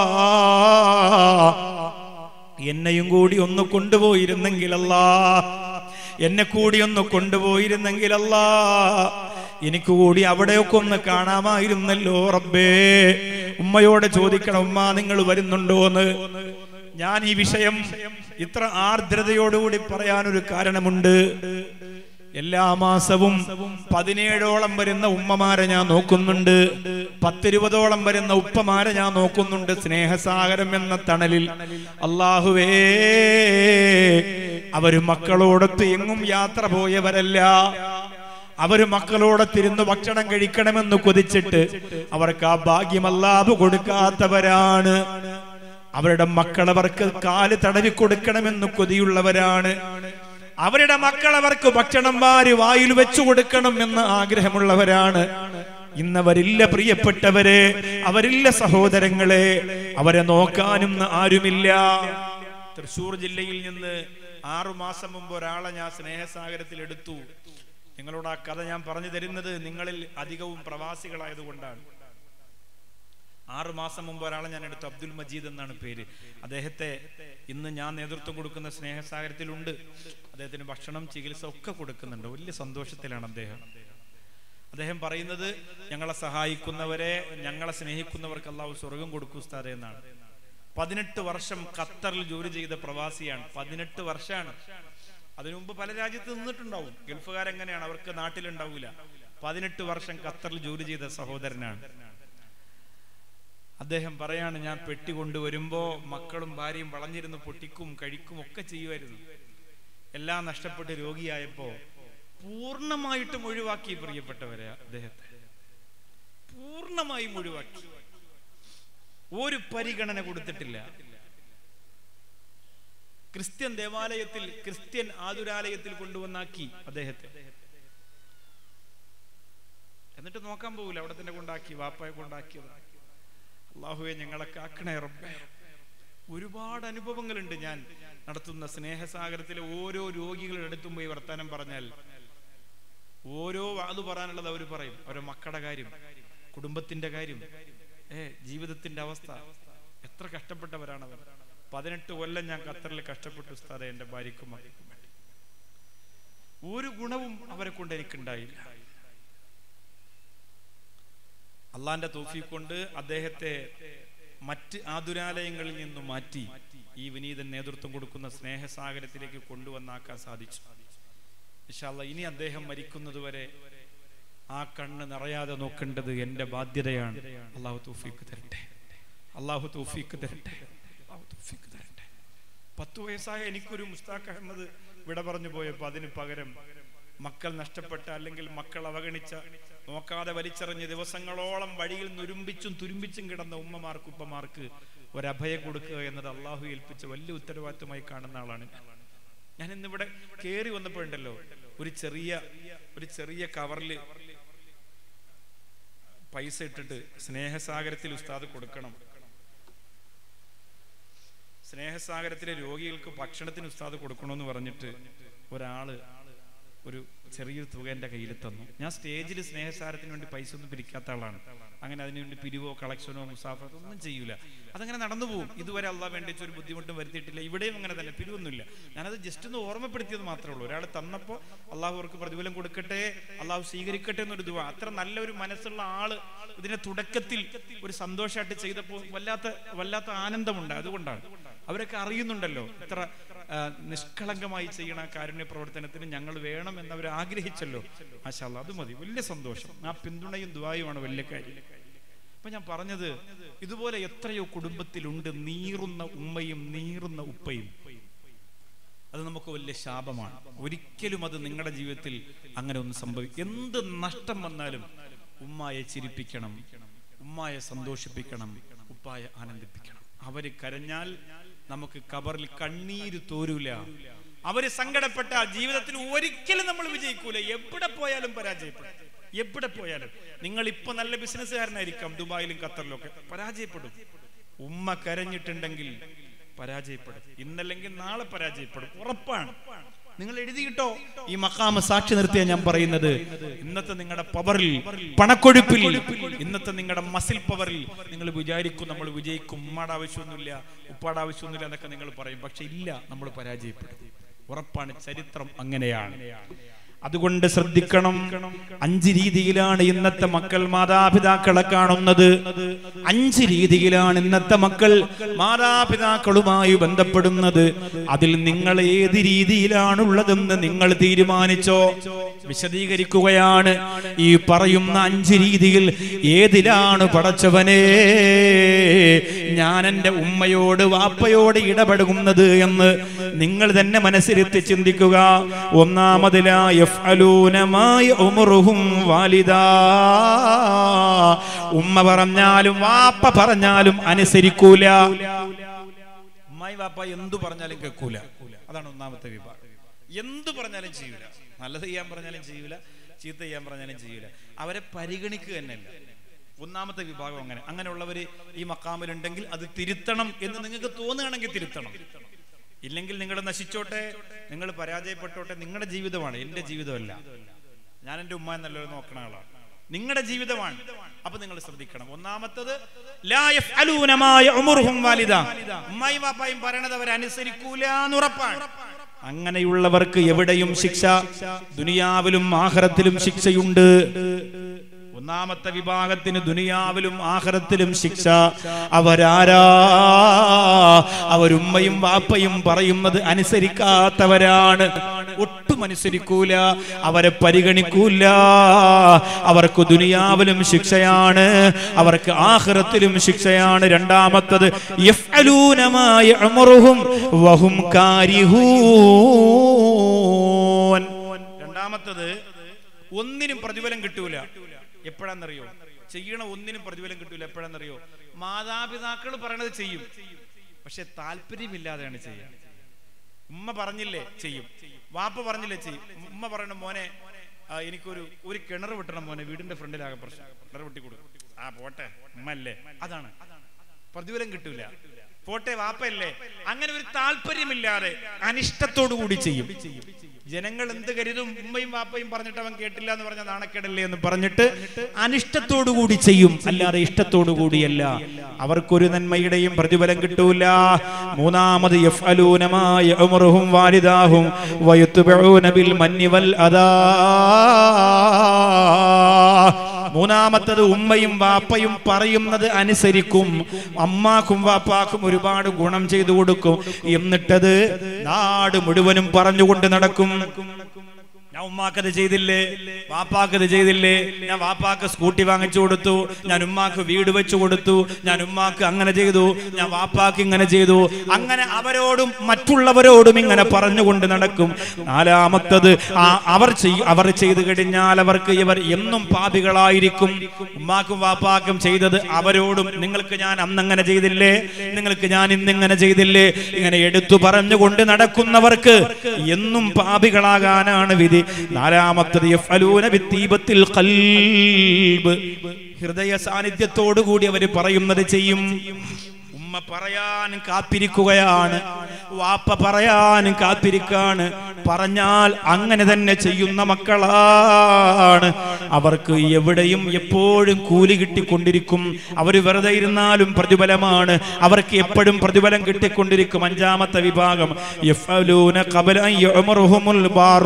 എന്നെയും കൂടി ഒന്ന് കൊണ്ടുപോയിരുന്നെങ്കിലല്ല എന്നെ കൂടി ഒന്ന് കൊണ്ടുപോയിരുന്നെങ്കിലല്ല എനിക്ക് കൂടി അവിടെയൊക്കെ ഒന്ന് കാണാമായിരുന്നല്ലോ റബ്ബേ ഉമ്മയോട് ചോദിക്കണം ഉമ്മ നിങ്ങൾ വരുന്നുണ്ടോ എന്ന് ഞാൻ ഈ വിഷയം ഇത്ര ആർദ്രതയോടുകൂടി പറയാനൊരു കാരണമുണ്ട് എല്ലാ മാസവും പതിനേഴോളം വരുന്ന ഉമ്മമാരെ ഞാൻ നോക്കുന്നുണ്ട് പത്തിരുപതോളം വരുന്ന ഉപ്പമാരെ ഞാൻ നോക്കുന്നുണ്ട് സ്നേഹസാഗരം എന്ന തണലിൽ അള്ളാഹുവേ അവര് മക്കളോടൊത്ത് എങ്ങും യാത്ര പോയവരല്ല അവര് മക്കളോടൊത്തിരുന്ന് ഭക്ഷണം കഴിക്കണമെന്ന് കൊതിച്ചിട്ട് അവർക്ക് ആ ഭാഗ്യം അല്ലാതെ കൊടുക്കാത്തവരാണ് അവരുടെ മക്കൾ അവർക്ക് കാല് തടവി കൊടുക്കണമെന്ന് കൊതിയുള്ളവരാണ് അവരുടെ മക്കൾ അവർക്ക് ഭക്ഷണം വാരി വായിൽ വെച്ചു കൊടുക്കണം എന്ന് ആഗ്രഹമുള്ളവരാണ് ഇന്നവരില്ല പ്രിയപ്പെട്ടവരെ അവരില്ല സഹോദരങ്ങളെ അവരെ നോക്കാനും ആരുമില്ല തൃശൂർ ജില്ലയിൽ നിന്ന് ആറു മാസം മുമ്പ് ഒരാളെ ഞാൻ സ്നേഹസാഗരത്തിൽ എടുത്തു നിങ്ങളോട് ആ കഥ ഞാൻ പറഞ്ഞു തരുന്നത് നിങ്ങളിൽ അധികവും പ്രവാസികളായതുകൊണ്ടാണ് ആറു മാസം മുമ്പ് ഒരാളെ ഞാൻ എടുത്തു അബ്ദുൽ മജീദ് എന്നാണ് പേര് അദ്ദേഹത്തെ ഇന്ന് ഞാൻ നേതൃത്വം കൊടുക്കുന്ന സ്നേഹസാഗരത്തിലുണ്ട് അദ്ദേഹത്തിന് ഭക്ഷണം ചികിത്സ ഒക്കെ കൊടുക്കുന്നുണ്ട് വലിയ സന്തോഷത്തിലാണ് അദ്ദേഹം അദ്ദേഹം പറയുന്നത് ഞങ്ങളെ സഹായിക്കുന്നവരെ ഞങ്ങളെ സ്നേഹിക്കുന്നവർക്ക് അള്ളാഹു സ്വർഗം കൊടുക്കൂ ഉസ്താദെ എന്നാണ് പതിനെട്ട് വർഷം ഖത്തറിൽ ജോലി ചെയ്ത പ്രവാസിയാണ് പതിനെട്ട് വർഷമാണ് അതിനു മുമ്പ് പല രാജ്യത്ത് നിന്നിട്ടുണ്ടാവും ഗൾഫുകാരെങ്ങനെയാണ് അവർക്ക് നാട്ടിലുണ്ടാവൂല പതിനെട്ട് വർഷം ഖത്തറിൽ ജോലി ചെയ്ത സഹോദരനാണ് അദ്ദേഹം പറയാണ് ഞാൻ പെട്ടി കൊണ്ടുവരുമ്പോ മക്കളും ഭാര്യയും വളഞ്ഞിരുന്ന് പൊട്ടിക്കും കഴിക്കും ഒക്കെ ചെയ്യുമായിരുന്നു എല്ലാം നഷ്ടപ്പെട്ട് രോഗിയായപ്പോ പൂർണ്ണമായിട്ടും ഒഴിവാക്കി പ്രിയപ്പെട്ടവരെ അദ്ദേഹത്തെ പൂർണ്ണമായും ഒഴിവാക്കി ഒരു പരിഗണന കൊടുത്തിട്ടില്ല ക്രിസ്ത്യൻ ദേവാലയത്തിൽ ക്രിസ്ത്യൻ ആതുരാലയത്തിൽ കൊണ്ടുവന്നാക്കി അദ്ദേഹത്തെ എന്നിട്ട് നോക്കാൻ പോകില്ല അവിടെ തന്നെ കൊണ്ടാക്കി വാപ്പായെ കൊണ്ടാക്കിയത് അള്ളാഹുവെ ഞങ്ങളെ കാക്കണേ റബ്ബേ ഒരുപാട് അനുഭവങ്ങളുണ്ട് ഞാൻ നടത്തുന്ന സ്നേഹസാഗരത്തിലെ ഓരോ രോഗികളുടെ അടുത്തും പോയി വർത്താനം പറഞ്ഞാൽ ഓരോ അത് പറയാനുള്ളത് അവർ പറയും അവരുടെ മക്കളുടെ കാര്യം കുടുംബത്തിന്റെ കാര്യം ഏ ജീവിതത്തിന്റെ അവസ്ഥ എത്ര കഷ്ടപ്പെട്ടവരാണ് അവർ പതിനെട്ട് കൊല്ലം ഞാൻ ഖത്തറിൽ കഷ്ടപ്പെട്ടു ഉസ്താദെ എന്റെ ഭാര്യക്കും മകൾക്കും വേണ്ടി ഒരു ഗുണവും അവരെ കൊണ്ട് എനിക്കുണ്ടായില്ല അള്ളാന്റെ തോഫീഖ് കൊണ്ട് അദ്ദേഹത്തെ മറ്റ് ആതുരാലയങ്ങളിൽ നിന്നും മാറ്റി ഈ വിനീതൻ നേതൃത്വം കൊടുക്കുന്ന സ്നേഹസാഗരത്തിലേക്ക് കൊണ്ടുവന്നാക്കാൻ സാധിച്ചു ഇൻഷാല്ല ഇനി അദ്ദേഹം മരിക്കുന്നതുവരെ ആ കണ്ണ് നിറയാതെ നോക്കേണ്ടത് എന്റെ ബാധ്യതയാണ് അള്ളാഹു തൗഫീഖ് തരട്ടെ അള്ളാഹു തൗഫീഖ് തരട്ടെ അള്ളാഹു തൗഫീഖ് തരട്ടെ പത്ത് വയസ്സായ എനിക്കൊരു മുസ്താഖ് അഹമ്മദ് വിട പറഞ്ഞു പോയപ്പോ അതിന് പകരം മക്കൾ നഷ്ടപ്പെട്ട അല്ലെങ്കിൽ മക്കൾ അവഗണിച്ച നോക്കാതെ വലിച്ചെറിഞ്ഞ ദിവസങ്ങളോളം വഴിയിൽ നുരുമ്പിച്ചും തുരുമ്പിച്ചും കിടന്ന ഉമ്മമാർക്ക് ഉപ്പമാർക്ക് ഒരഭയം കൊടുക്കുക എന്നത് അള്ളാഹു ഏൽപ്പിച്ച വലിയ ഉത്തരവാദിത്വമായി കാണുന്ന ആളാണ് ഞാൻ. ഞാൻ ഇന്നിവിടെ കേറി വന്നപ്പോഴുണ്ടല്ലോ ഒരു ചെറിയ ഒരു ചെറിയ കവറിൽ പൈസ ഇട്ടിട്ട് സ്നേഹസാഗരത്തിൽ ഉസ്താദ് കൊടുക്കണം സ്നേഹസാഗരത്തിലെ രോഗികൾക്ക് ഭക്ഷണത്തിന് ഉസ്താദ് കൊടുക്കണമെന്ന് പറഞ്ഞിട്ട് ഒരാള് ഒരു ചെറിയൊരു തുക എൻ്റെ കയ്യിൽ തന്നു ഞാൻ സ്റ്റേജിൽ സ്നേഹസാരത്തിന് വേണ്ടി പൈസ ഒന്നും പിരിക്കാത്ത ആളാണ് അങ്ങനെ അതിനുവേണ്ടി പിരിവോ കളക്ഷനോ മുസാഫോ ഒന്നും ചെയ്യൂല അതങ്ങനെ നടന്നു പോകും ഇതുവരെ അള്ളാഹ് വേണ്ടി ഒരു ബുദ്ധിമുട്ടും വരുത്തിയിട്ടില്ല ഇവിടെയും അങ്ങനെ തന്നെ പിരിവൊന്നുമില്ല ഞാനത് ജസ്റ്റ് ഒന്ന് ഓർമ്മപ്പെടുത്തിയത് മാത്രമേ ഉള്ളൂ ഒരാൾ തന്നപ്പോൾ അള്ളാഹു അവർക്ക് പ്രതിഫലം കൊടുക്കട്ടെ അള്ളാഹു സ്വീകരിക്കട്ടെ എന്നൊരു ദുവ അത്ര നല്ലൊരു മനസ്സുള്ള ആള് ഇതിനെ തുടക്കത്തിൽ ഒരു സന്തോഷമായിട്ട് ചെയ്തപ്പോൾ വല്ലാത്ത വല്ലാത്ത ആനന്ദമുണ്ട് അതുകൊണ്ടാണ് അവരൊക്കെ അറിയുന്നുണ്ടല്ലോ ഇത്ര ആ, നിഷ്കളങ്കമായി ചെയ്യണ കാരുണ്യ പ്രവർത്തനത്തിന് ഞങ്ങൾ വേണം എന്ന് അവർ ആഗ്രഹിച്ചല്ലോ മാഷാല്ല അത് മതി വലിയ സന്തോഷം ആ പിന്തുണയും ദുബായുമാണ് വലിയ കാര്യം അപ്പൊ ഞാൻ പറഞ്ഞത് ഇതുപോലെ എത്രയോ കുടുംബത്തിലുണ്ട് നീറുന്ന ഉമ്മയും നീറുന്ന ഉപ്പയും അത് നമുക്ക് വലിയ ശാപമാണ് ഒരിക്കലും അത് നിങ്ങളുടെ ജീവിതത്തിൽ അങ്ങനെ ഒന്നും സംഭവിക്കും എന്ത് നഷ്ടം വന്നാലും ഉമ്മായെ ചിരിപ്പിക്കണം ഉമ്മായെ സന്തോഷിപ്പിക്കണം ഉപ്പായെ ആനന്ദിപ്പിക്കണം അവര് കരഞ്ഞാൽ നമുക്ക് കബറിൽ കണ്ണീര് തോരൂല അവര് സങ്കടപ്പെട്ടാൽ ജീവിതത്തിൽ ഒരിക്കലും നമ്മൾ വിജയിക്കൂല എവിടെ പോയാലും പരാജയപ്പെടും എവിടെ പോയാലും നിങ്ങൾ ഇപ്പൊ നല്ല ബിസിനസ്സുകാരനായിരിക്കാം ദുബായിലും ഖത്തറിലും ഒക്കെ പരാജയപ്പെടും ഉമ്മ കരഞ്ഞിട്ടുണ്ടെങ്കിൽ പരാജയപ്പെടും ഇന്നല്ലെങ്കിൽ നാളെ പരാജയപ്പെടും ഉറപ്പാണ് നിങ്ങൾ എഴുതിയിട്ടോ ഈ മക്കാമ സാക്ഷി നിർത്തിയ ഞാൻ പറയുന്നത് ഇന്നത്തെ നിങ്ങളുടെ പവറിൽ പണക്കൊഴുപ്പിൽ ഇന്നത്തെ നിങ്ങളുടെ മസിൽ പവറിൽ നിങ്ങൾ വിചാരിക്കും നമ്മൾ വിജയിക്കും ഉമ്മാടെ ആവശ്യമൊന്നുമില്ല ഉപ്പാടെ ആവശ്യമൊന്നുമില്ല എന്നൊക്കെ നിങ്ങൾ പറയും പക്ഷെ ഇല്ല നമ്മൾ പരാജയപ്പെടും ഉറപ്പാണ് ചരിത്രം അങ്ങനെയാണ് അതുകൊണ്ട് ശ്രദ്ധിക്കണം അഞ്ച് രീതിയിലാണ് ഇന്നത്തെ മക്കൾ മാതാപിതാക്കളെ കാണുന്നത് അഞ്ച് രീതിയിലാണ് ഇന്നത്തെ മക്കൾ മാതാപിതാക്കളുമായി ബന്ധപ്പെടുന്നത് അതിൽ നിങ്ങൾ ഏത് രീതിയിലാണുള്ളതെന്ന് നിങ്ങൾ തീരുമാനിച്ചോ വിശദീകരിക്കുകയാണ് ഈ പറയുന്ന അഞ്ച് രീതിയിൽ ഏതിലാണ് പടച്ചവനെ ഞാൻ എൻ്റെ ഉമ്മയോട് വാപ്പയോട് ഇടപെടുന്നത് എന്ന് നിങ്ങൾ തന്നെ മനസ്സിരുത്തി ചിന്തിക്കുക ഒന്നാമതിലാ യഫ്അലൂനമായ ഉമറുഹും വാലിദാ ഉമ്മ പറഞ്ഞാലും വാപ്പ പറഞ്ഞാലും അനുസരിക്കൂല ഉമ്മായി വാപ്പ എന്തു പറഞ്ഞാലും കേൾക്കൂല അതാണ് ഒന്നാമത്തെ വിഭാഗം എന്തു പറഞ്ഞാലും ചെയ്യൂല നല്ലത് ചെയ്യാൻ പറഞ്ഞാലും ചെയ്യൂല ചീത്ത ചെയ്യാൻ പറഞ്ഞാലും ചെയ്യൂല അവരെ പരിഗണിക്കുക തന്നെയല്ല ഒന്നാമത്തെ വിഭാഗം അങ്ങനെ അങ്ങനെയുള്ളവര് ഈ മക്കാമിലുണ്ടെങ്കിൽ അത് തിരുത്തണം എന്ന് നിങ്ങൾക്ക് തോന്നുകയാണെങ്കിൽ തിരുത്തണം ഇല്ലെങ്കിൽ നിങ്ങൾ നശിച്ചോട്ടെ നിങ്ങൾ പരാജയപ്പെട്ടോട്ടെ നിങ്ങളുടെ ജീവിതമാണ് എന്റെ ജീവിതമല്ല ഞാൻ എൻ്റെ ഉമ്മ എന്നല്ലോ നോക്കണ ആളാണ് നിങ്ങളുടെ ജീവിതമാണ് അപ്പൊ നിങ്ങൾ ശ്രദ്ധിക്കണം ഒന്നാമത്തത് ലാ യഫ്അലൂനമായ ഉമറുഹും വാലിദ ഉമ്മായും വാപ്പായും പറയണത് അവർ അനുസരിക്കൂല എന്നുറപ്പാണ് അങ്ങനെയുള്ളവർക്ക് എവിടെയും ശിക്ഷ ദുനിയാവിലും ആഹ്റത്തിലും ശിക്ഷയുണ്ട് ഒന്നാമത്തെ വിഭാഗത്തിന് ദുനിയാവിലും ആഹ്റത്തിലും ശിക്ഷ അവരാരാ അവരുമ്മയും വാപ്പയും പറയുന്നത് അനുസരിക്കാത്തവരാണ് ഒട്ടും അനുസരിക്കൂല അവരെ പരിഗണിക്കൂല അവർക്ക് ദുനിയാവിലും ശിക്ഷയാണ് അവർക്ക് ആഹ്റത്തിലും ശിക്ഷയാണ് രണ്ടാമത്തത് യഫ്അലൂനമായ അമറുഹും വഹും കാരിഹൂൻ രണ്ടാമത്തത് ഒന്നിനും പ്രതിഫലം കിട്ടൂല എപ്പോഴാന്നറിയോ ചെയ്യണ ഒന്നിനും പ്രതിഫലം കിട്ടൂല എപ്പോഴാന്നറിയോ മാതാപിതാക്കൾ പറയണത് ചെയ്യും പക്ഷെ താല്പര്യമില്ലാതെയാണ് ചെയ്യുക ഉമ്മ പറഞ്ഞില്ലേ ചെയ്യും വാപ്പ പറഞ്ഞില്ലേ ചെയ്യും ഉമ്മ പറയണ മോനെ ആ, എനിക്കൊരു ഒരു കിണർ വെട്ടണം മോനെ വീടിന്റെ ഫ്രണ്ടിലാകെ പ്രശ്നം കിണർ വെട്ടി കൊടുക്കും ആ പോട്ടെ ഉമ്മ അല്ലേ അതാണ് പ്രതിഫലം കിട്ടൂല പോട്ടെ വാപ്പയല്ലേ അങ്ങനെ ഒരു താല്പര്യമില്ലാതെ അനിഷ്ടത്തോടു കൂടി ചെയ്യും ജനങ്ങൾ എന്ത് കരുതും ഉമ്മയും വാപ്പയും പറഞ്ഞിട്ട് അവൻ കേട്ടില്ല എന്ന് പറഞ്ഞ നാണക്കേടല്ലേ എന്ന് പറഞ്ഞിട്ട് അനിഷ്ടത്തോടു കൂടി ചെയ്യും അല്ലാതെ ഇഷ്ടത്തോടു കൂടിയല്ല അവർക്കൊരു നന്മയുടെയും പ്രതിഫലം കിട്ടൂല മൂന്നാമത് യഫ്അലൂനമായ ഉമറുഹും വാലിദാഹും വയത്തുബഊന ബിൽ മന്നി വൽ അദാ മൂന്നാമത്തത് ഉമ്മയും വാപ്പയും പറയുന്നത് അനുസരിക്കും അമ്മാക്കും വാപ്പാക്കും ഒരുപാട് ഗുണം ചെയ്തു കൊടുക്കും എന്നിട്ടത് നാട് മുഴുവനും പറഞ്ഞുകൊണ്ട് നടക്കും ഞാൻ ഉമ്മാക്കത് ചെയ്തില്ലേ വാപ്പാക്കത് ചെയ്തില്ലേ ഞാൻ വാപ്പാക്ക് സ്കൂട്ടി വാങ്ങിച്ചു കൊടുത്തു ഞാൻ ഉമ്മാക്ക് വീട് വെച്ചു കൊടുത്തു ഞാൻ ഉമ്മാക്ക് അങ്ങനെ ചെയ്തു ഞാൻ വാപ്പാക്ക് ഇങ്ങനെ ചെയ്തു അങ്ങനെ അവരോടും മറ്റുള്ളവരോടും ഇങ്ങനെ പറഞ്ഞുകൊണ്ട് നടക്കും നാലാമത്തത് ആ അവർ ചെയ്- അവർ ചെയ്തു കഴിഞ്ഞാൽ അവർക്ക് ഇവർ എന്നും പാപികളായിരിക്കും ഉമ്മാക്കും വാപ്പാക്കും ചെയ്തത് അവരോടും നിങ്ങൾക്ക് ഞാൻ അന്നങ്ങനെ ചെയ്തില്ലേ നിങ്ങൾക്ക് ഞാൻ ഇന്നിങ്ങനെ ചെയ്തില്ലേ ഇങ്ങനെ എടുത്തു പറഞ്ഞുകൊണ്ട് നടക്കുന്നവർക്ക് എന്നും പാപികളാകാനാണ് വിധി നാലാമത്തത് യഫ്അലൂന ബിത്തീബത്തിൽ ഖൽബ് ഹൃദയ സാന്നിധ്യത്തോടു കൂടി അവർ പറയുന്നത് ചെയ്യും ഉമ്മ പറയാൻ കാത്തിരിക്കുകയാണ് വാപ്പ പറയാൻ കാത്തിരിക്കാണ് പറഞ്ഞാൽ അങ്ങനെ തന്നെ ചെയ്യുന്ന മക്കളാണ് അവർക്ക് എവിടെയും എപ്പോഴും കൂലി കിട്ടിക്കൊണ്ടിരിക്കും അവർ വെറുതെ ഇരുന്നാലും പ്രതിഫലമാണ് അവർക്ക് എപ്പോഴും പ്രതിഫലം കിട്ടിക്കൊണ്ടിരിക്കും അഞ്ചാമത്തെ വിഭാഗം യഫ്അലൂന ഖബല അൻ യുഅ്മറുഹുമുൽ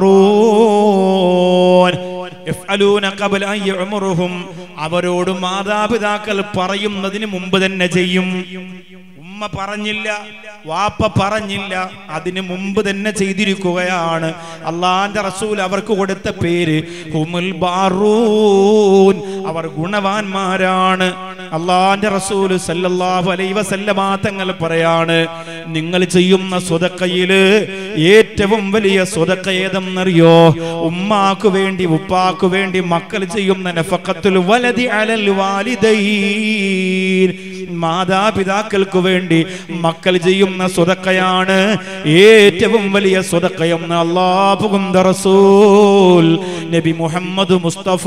ബാറൂൻ യഫ്അലൂന ഖബല അൻ യുഅ്മറുഹും അവരോട് മാതാപിതാക്കൾ പറയുന്നതിന് മുമ്പ് തന്നെ ചെയ്യും ഉമ്മ പറഞ്ഞില്ല വാപ്പ പറഞ്ഞില്ല അതിന് മുമ്പ് തന്നെ ചെയ്തിരിക്കുകയാണ് അള്ളാന്റെ റസൂൽ അവർക്ക് കൊടുത്ത പേര് ഹുമുൽ ബാറൂൻ അവർ ഗുണവാന്മാരാണ് അള്ളാന്റെ റസൂൽ സല്ലല്ലാഹു അലൈഹി വസല്ലമ തങ്ങൾ പറയാണ് നിങ്ങൾ ചെയ്യുന്ന സ്വതക്കയില് ഏറ്റവും വലിയ സ്വതക്ക ഏതെന്നറിയോ ഉമ്മാക്ക് വേണ്ടി ഉപ്പാക്ക് വേണ്ടി മക്കൾ ചെയ്യുന്ന നഫഖത്തുൽ വലതി അലൽ വാലിദൈൻ മാതാപിതാക്കൾക്ക് വേണ്ടി മക്കൾ ചെയ്യുന്ന സ്വതക്കയാണ് ഏറ്റവും വലിയ സ്വതക്കയെന്ന് അള്ളാഹുകും റസൂൽ നബി മുഹമ്മദ് മുസ്തഫ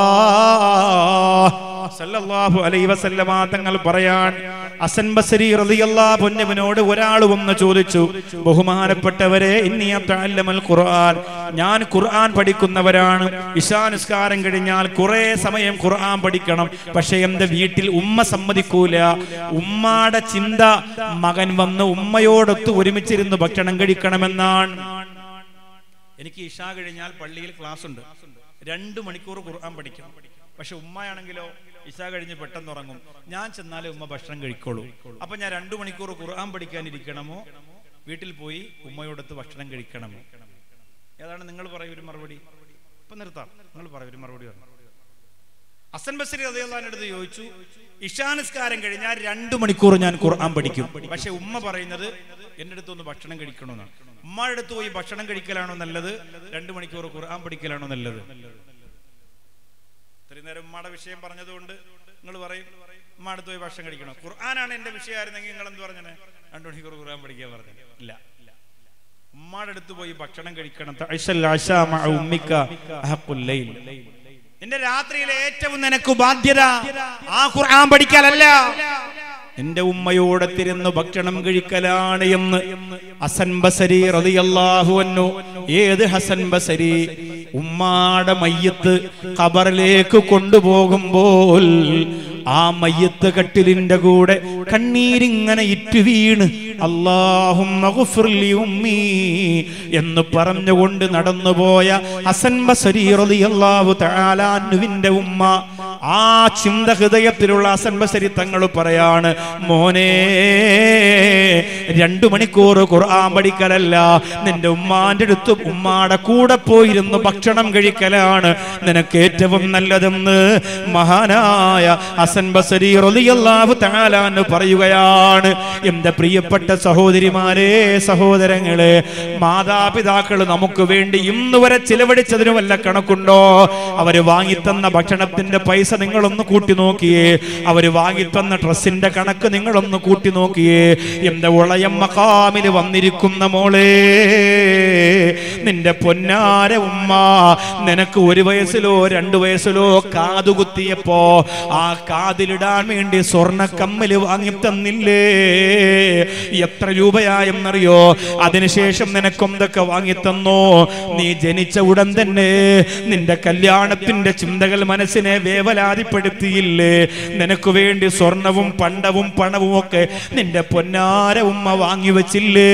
സല്ലല്ലാഹു അലൈഹി വസല്ലമ തങ്ങൾ പറയാൻ അസൻ ബസരി റളിയല്ലാഹു അൻഹുവിനോട് ഒരാൾ വന്ന് ചോദിച്ചു ബഹുമാനപ്പെട്ടവരെ ഇന്നി അത്തഅല്ലമൽ ഖുർആൻ ഞാൻ ഖുർആൻ പഠിക്കുന്നവരാണ് ഇശാ നിസ്കാരം കഴിഞ്ഞാൽ കുറെ സമയം ഖുർആൻ പഠിക്കണം പക്ഷെ എന്റെ വീട്ടിൽ ഉമ്മ സമ്മതിക്കൂല ഉമ്മാടെ ചിന്ത മകൻ വന്ന് ഉമ്മയോടൊത്ത് ഒരുമിച്ചിരുന്ന് ഭക്ഷണം കഴിക്കണമെന്നാണ് എനിക്ക് ഇഷ കഴിഞ്ഞാൽ പള്ളിയിൽ ക്ലാസ് ഉണ്ട് രണ്ട് മണിക്കൂർ ഖുർആൻ പഠിക്കണം പക്ഷെ ഉമ്മയാണെങ്കിലോ ഇഷ കഴിഞ്ഞ് പെട്ടെന്ന് ഉറങ്ങും ഞാൻ ചെന്നാലേ ഉമ്മ ഭക്ഷണം കഴിക്കോളൂ അപ്പൊ ഞാൻ രണ്ടു മണിക്കൂർ ഖുർആൻ പഠിക്കാനിരിക്കണമോ വീട്ടിൽ പോയി ഉമ്മയോടൊത്ത് ഭക്ഷണം കഴിക്കണമോ ഏതാണ് നിങ്ങൾ പറയൂ ഒരു മറുപടി ഇപ്പൊ നിർത്താം നിങ്ങൾ പറയും ഒരു മറുപടി പറഞ്ഞു ഹസൻ ബസരി റളിയല്ലാഹുവിന്റെ അടുത്ത് ചോദിച്ചു ഇഷാനിസ്കാരം കഴിഞ്ഞാൽ രണ്ടു മണിക്കൂർ ഞാൻ ഖുർആൻ പഠിക്കും പക്ഷെ ഉമ്മ പറയുന്നത് എൻ്റെ അടുത്ത് ഒന്ന് ഭക്ഷണം കഴിക്കണമെന്നാണ് ഉമ്മയുടെ അടുത്ത് പോയി ഭക്ഷണം കഴിക്കലാണോ നല്ലത് രണ്ടു മണിക്കൂർ ഖുർആൻ പഠിക്കലാണോ നല്ലത് ഇത്രയും നേരം ഉമ്മയുടെ വിഷയം പറഞ്ഞതുകൊണ്ട് നിങ്ങൾ പറയും ഉമ്മ അടുത്ത് പോയി ഭക്ഷണം കഴിക്കണം ഖുർആനാണ് എന്റെ വിഷയമായിരുന്നെങ്കിൽ നിങ്ങൾ എന്ത് പറഞ്ഞേ രണ്ടു മണിക്കൂർ ഖുർആൻ പഠിക്കാൻ പറഞ്ഞു ഇല്ല ഉമ്മയുടെ അടുത്ത് പോയി ഭക്ഷണം കഴിക്കണം തഅശൽ അശാ മഅ ഉമ്മിക അഹഖുൽ ലൈൽ. നിന്റെ രാത്രിയിലെ ഏറ്റവും നിനക്ക് ബാധ്യത ആ ഖുർആൻ പഠിക്കലല്ല നിന്റെ ഉമ്മയോടെ തിരുന്ന് ഭക്ഷണം കഴിക്കലാണ് എന്ന് ഹസൻ ബസരി റളിയല്ലാഹു അൻഹു ഏത് ഹസൻ ബസരി ഉമ്മാടെ മയ്യത്ത് ഖബറിലേക്ക് കൊണ്ടുപോകുമ്പോൾ ആ മയ്യത്ത് കട്ടിലിന്റെ കൂടെ കണ്ണീരിങ്ങനെ ഇറ്റു വീണ് അള്ളാഹും എന്ന് പറഞ്ഞുകൊണ്ട് നടന്നുപോയ ഹസൻ ബസരി റളിയല്ലാഹു തആല അൻഹുവിന്റെ ഉമ്മ ആ ചിന്ത ഹൃദയത്തിലുള്ള ഹസൻ ബസരി തങ്ങൾ പറയാണ് മോനെ രണ്ടു മണിക്കൂർ ഖുർആൻ പഠിക്കലല്ല നിന്റെ ഉമ്മാന്റെ അടുത്ത് ഉമ്മാടെ കൂടെ പോയിരുന്ന് ഭക്ഷണം കഴിക്കലാണ് നിനക്ക് ഏറ്റവും നല്ലതെന്ന് മഹാനായ ഹസൻ ബസരി റളിയല്ലാഹു തആല അൻഹു പറയുകയാണ് എന്റെ പ്രിയപ്പെട്ട സഹോദരിമാരെ സഹോദരങ്ങളെ മാതാപിതാക്കൾ നമുക്ക് വേണ്ടി ഇന്ന് വരെ ചിലവഴിച്ചതിന് വല്ല കണക്കുണ്ടോ അവര് വാങ്ങിത്തന്ന ഭക്ഷണത്തിന്റെ പൈസ നിങ്ങളൊന്ന് കൂട്ടി നോക്കിയേ അവര് വാങ്ങിത്തന്ന ഡ്രസ്സിന്റെ കണക്ക് നിങ്ങളൊന്ന് കൂട്ടി നോക്കിയേ എന്റെ ഉളയം മക്കാമില് വന്നിരിക്കുന്ന മോളെ നിന്റെ പൊന്നാര ഉമ്മ നിനക്ക് ഒരു വയസ്സിലോ രണ്ടു വയസ്സിലോ കാതുകുത്തിയപ്പോ ആ കാതിലിടാൻ വേണ്ടി സ്വർണ്ണ കമ്മല് വാങ്ങി തന്നില്ലേ എത്ര രൂപയായെന്നറിയോ അതിനുശേഷം നിനക്കൊന്തൊക്കെ വാങ്ങി തന്നോ നീ ജനിച്ച ഉടൻ തന്നെ നിന്റെ കല്യാണത്തിന്റെ ചിന്തകൾ മനസ്സിനെ വേവലാതിപ്പെടുത്തിയില്ലേ നിനക്ക് വേണ്ടി സ്വർണവും പണ്ടവും പണവും ഒക്കെ നിന്റെ പൊന്നാര ഉമ്മ വാങ്ങി വെച്ചില്ലേ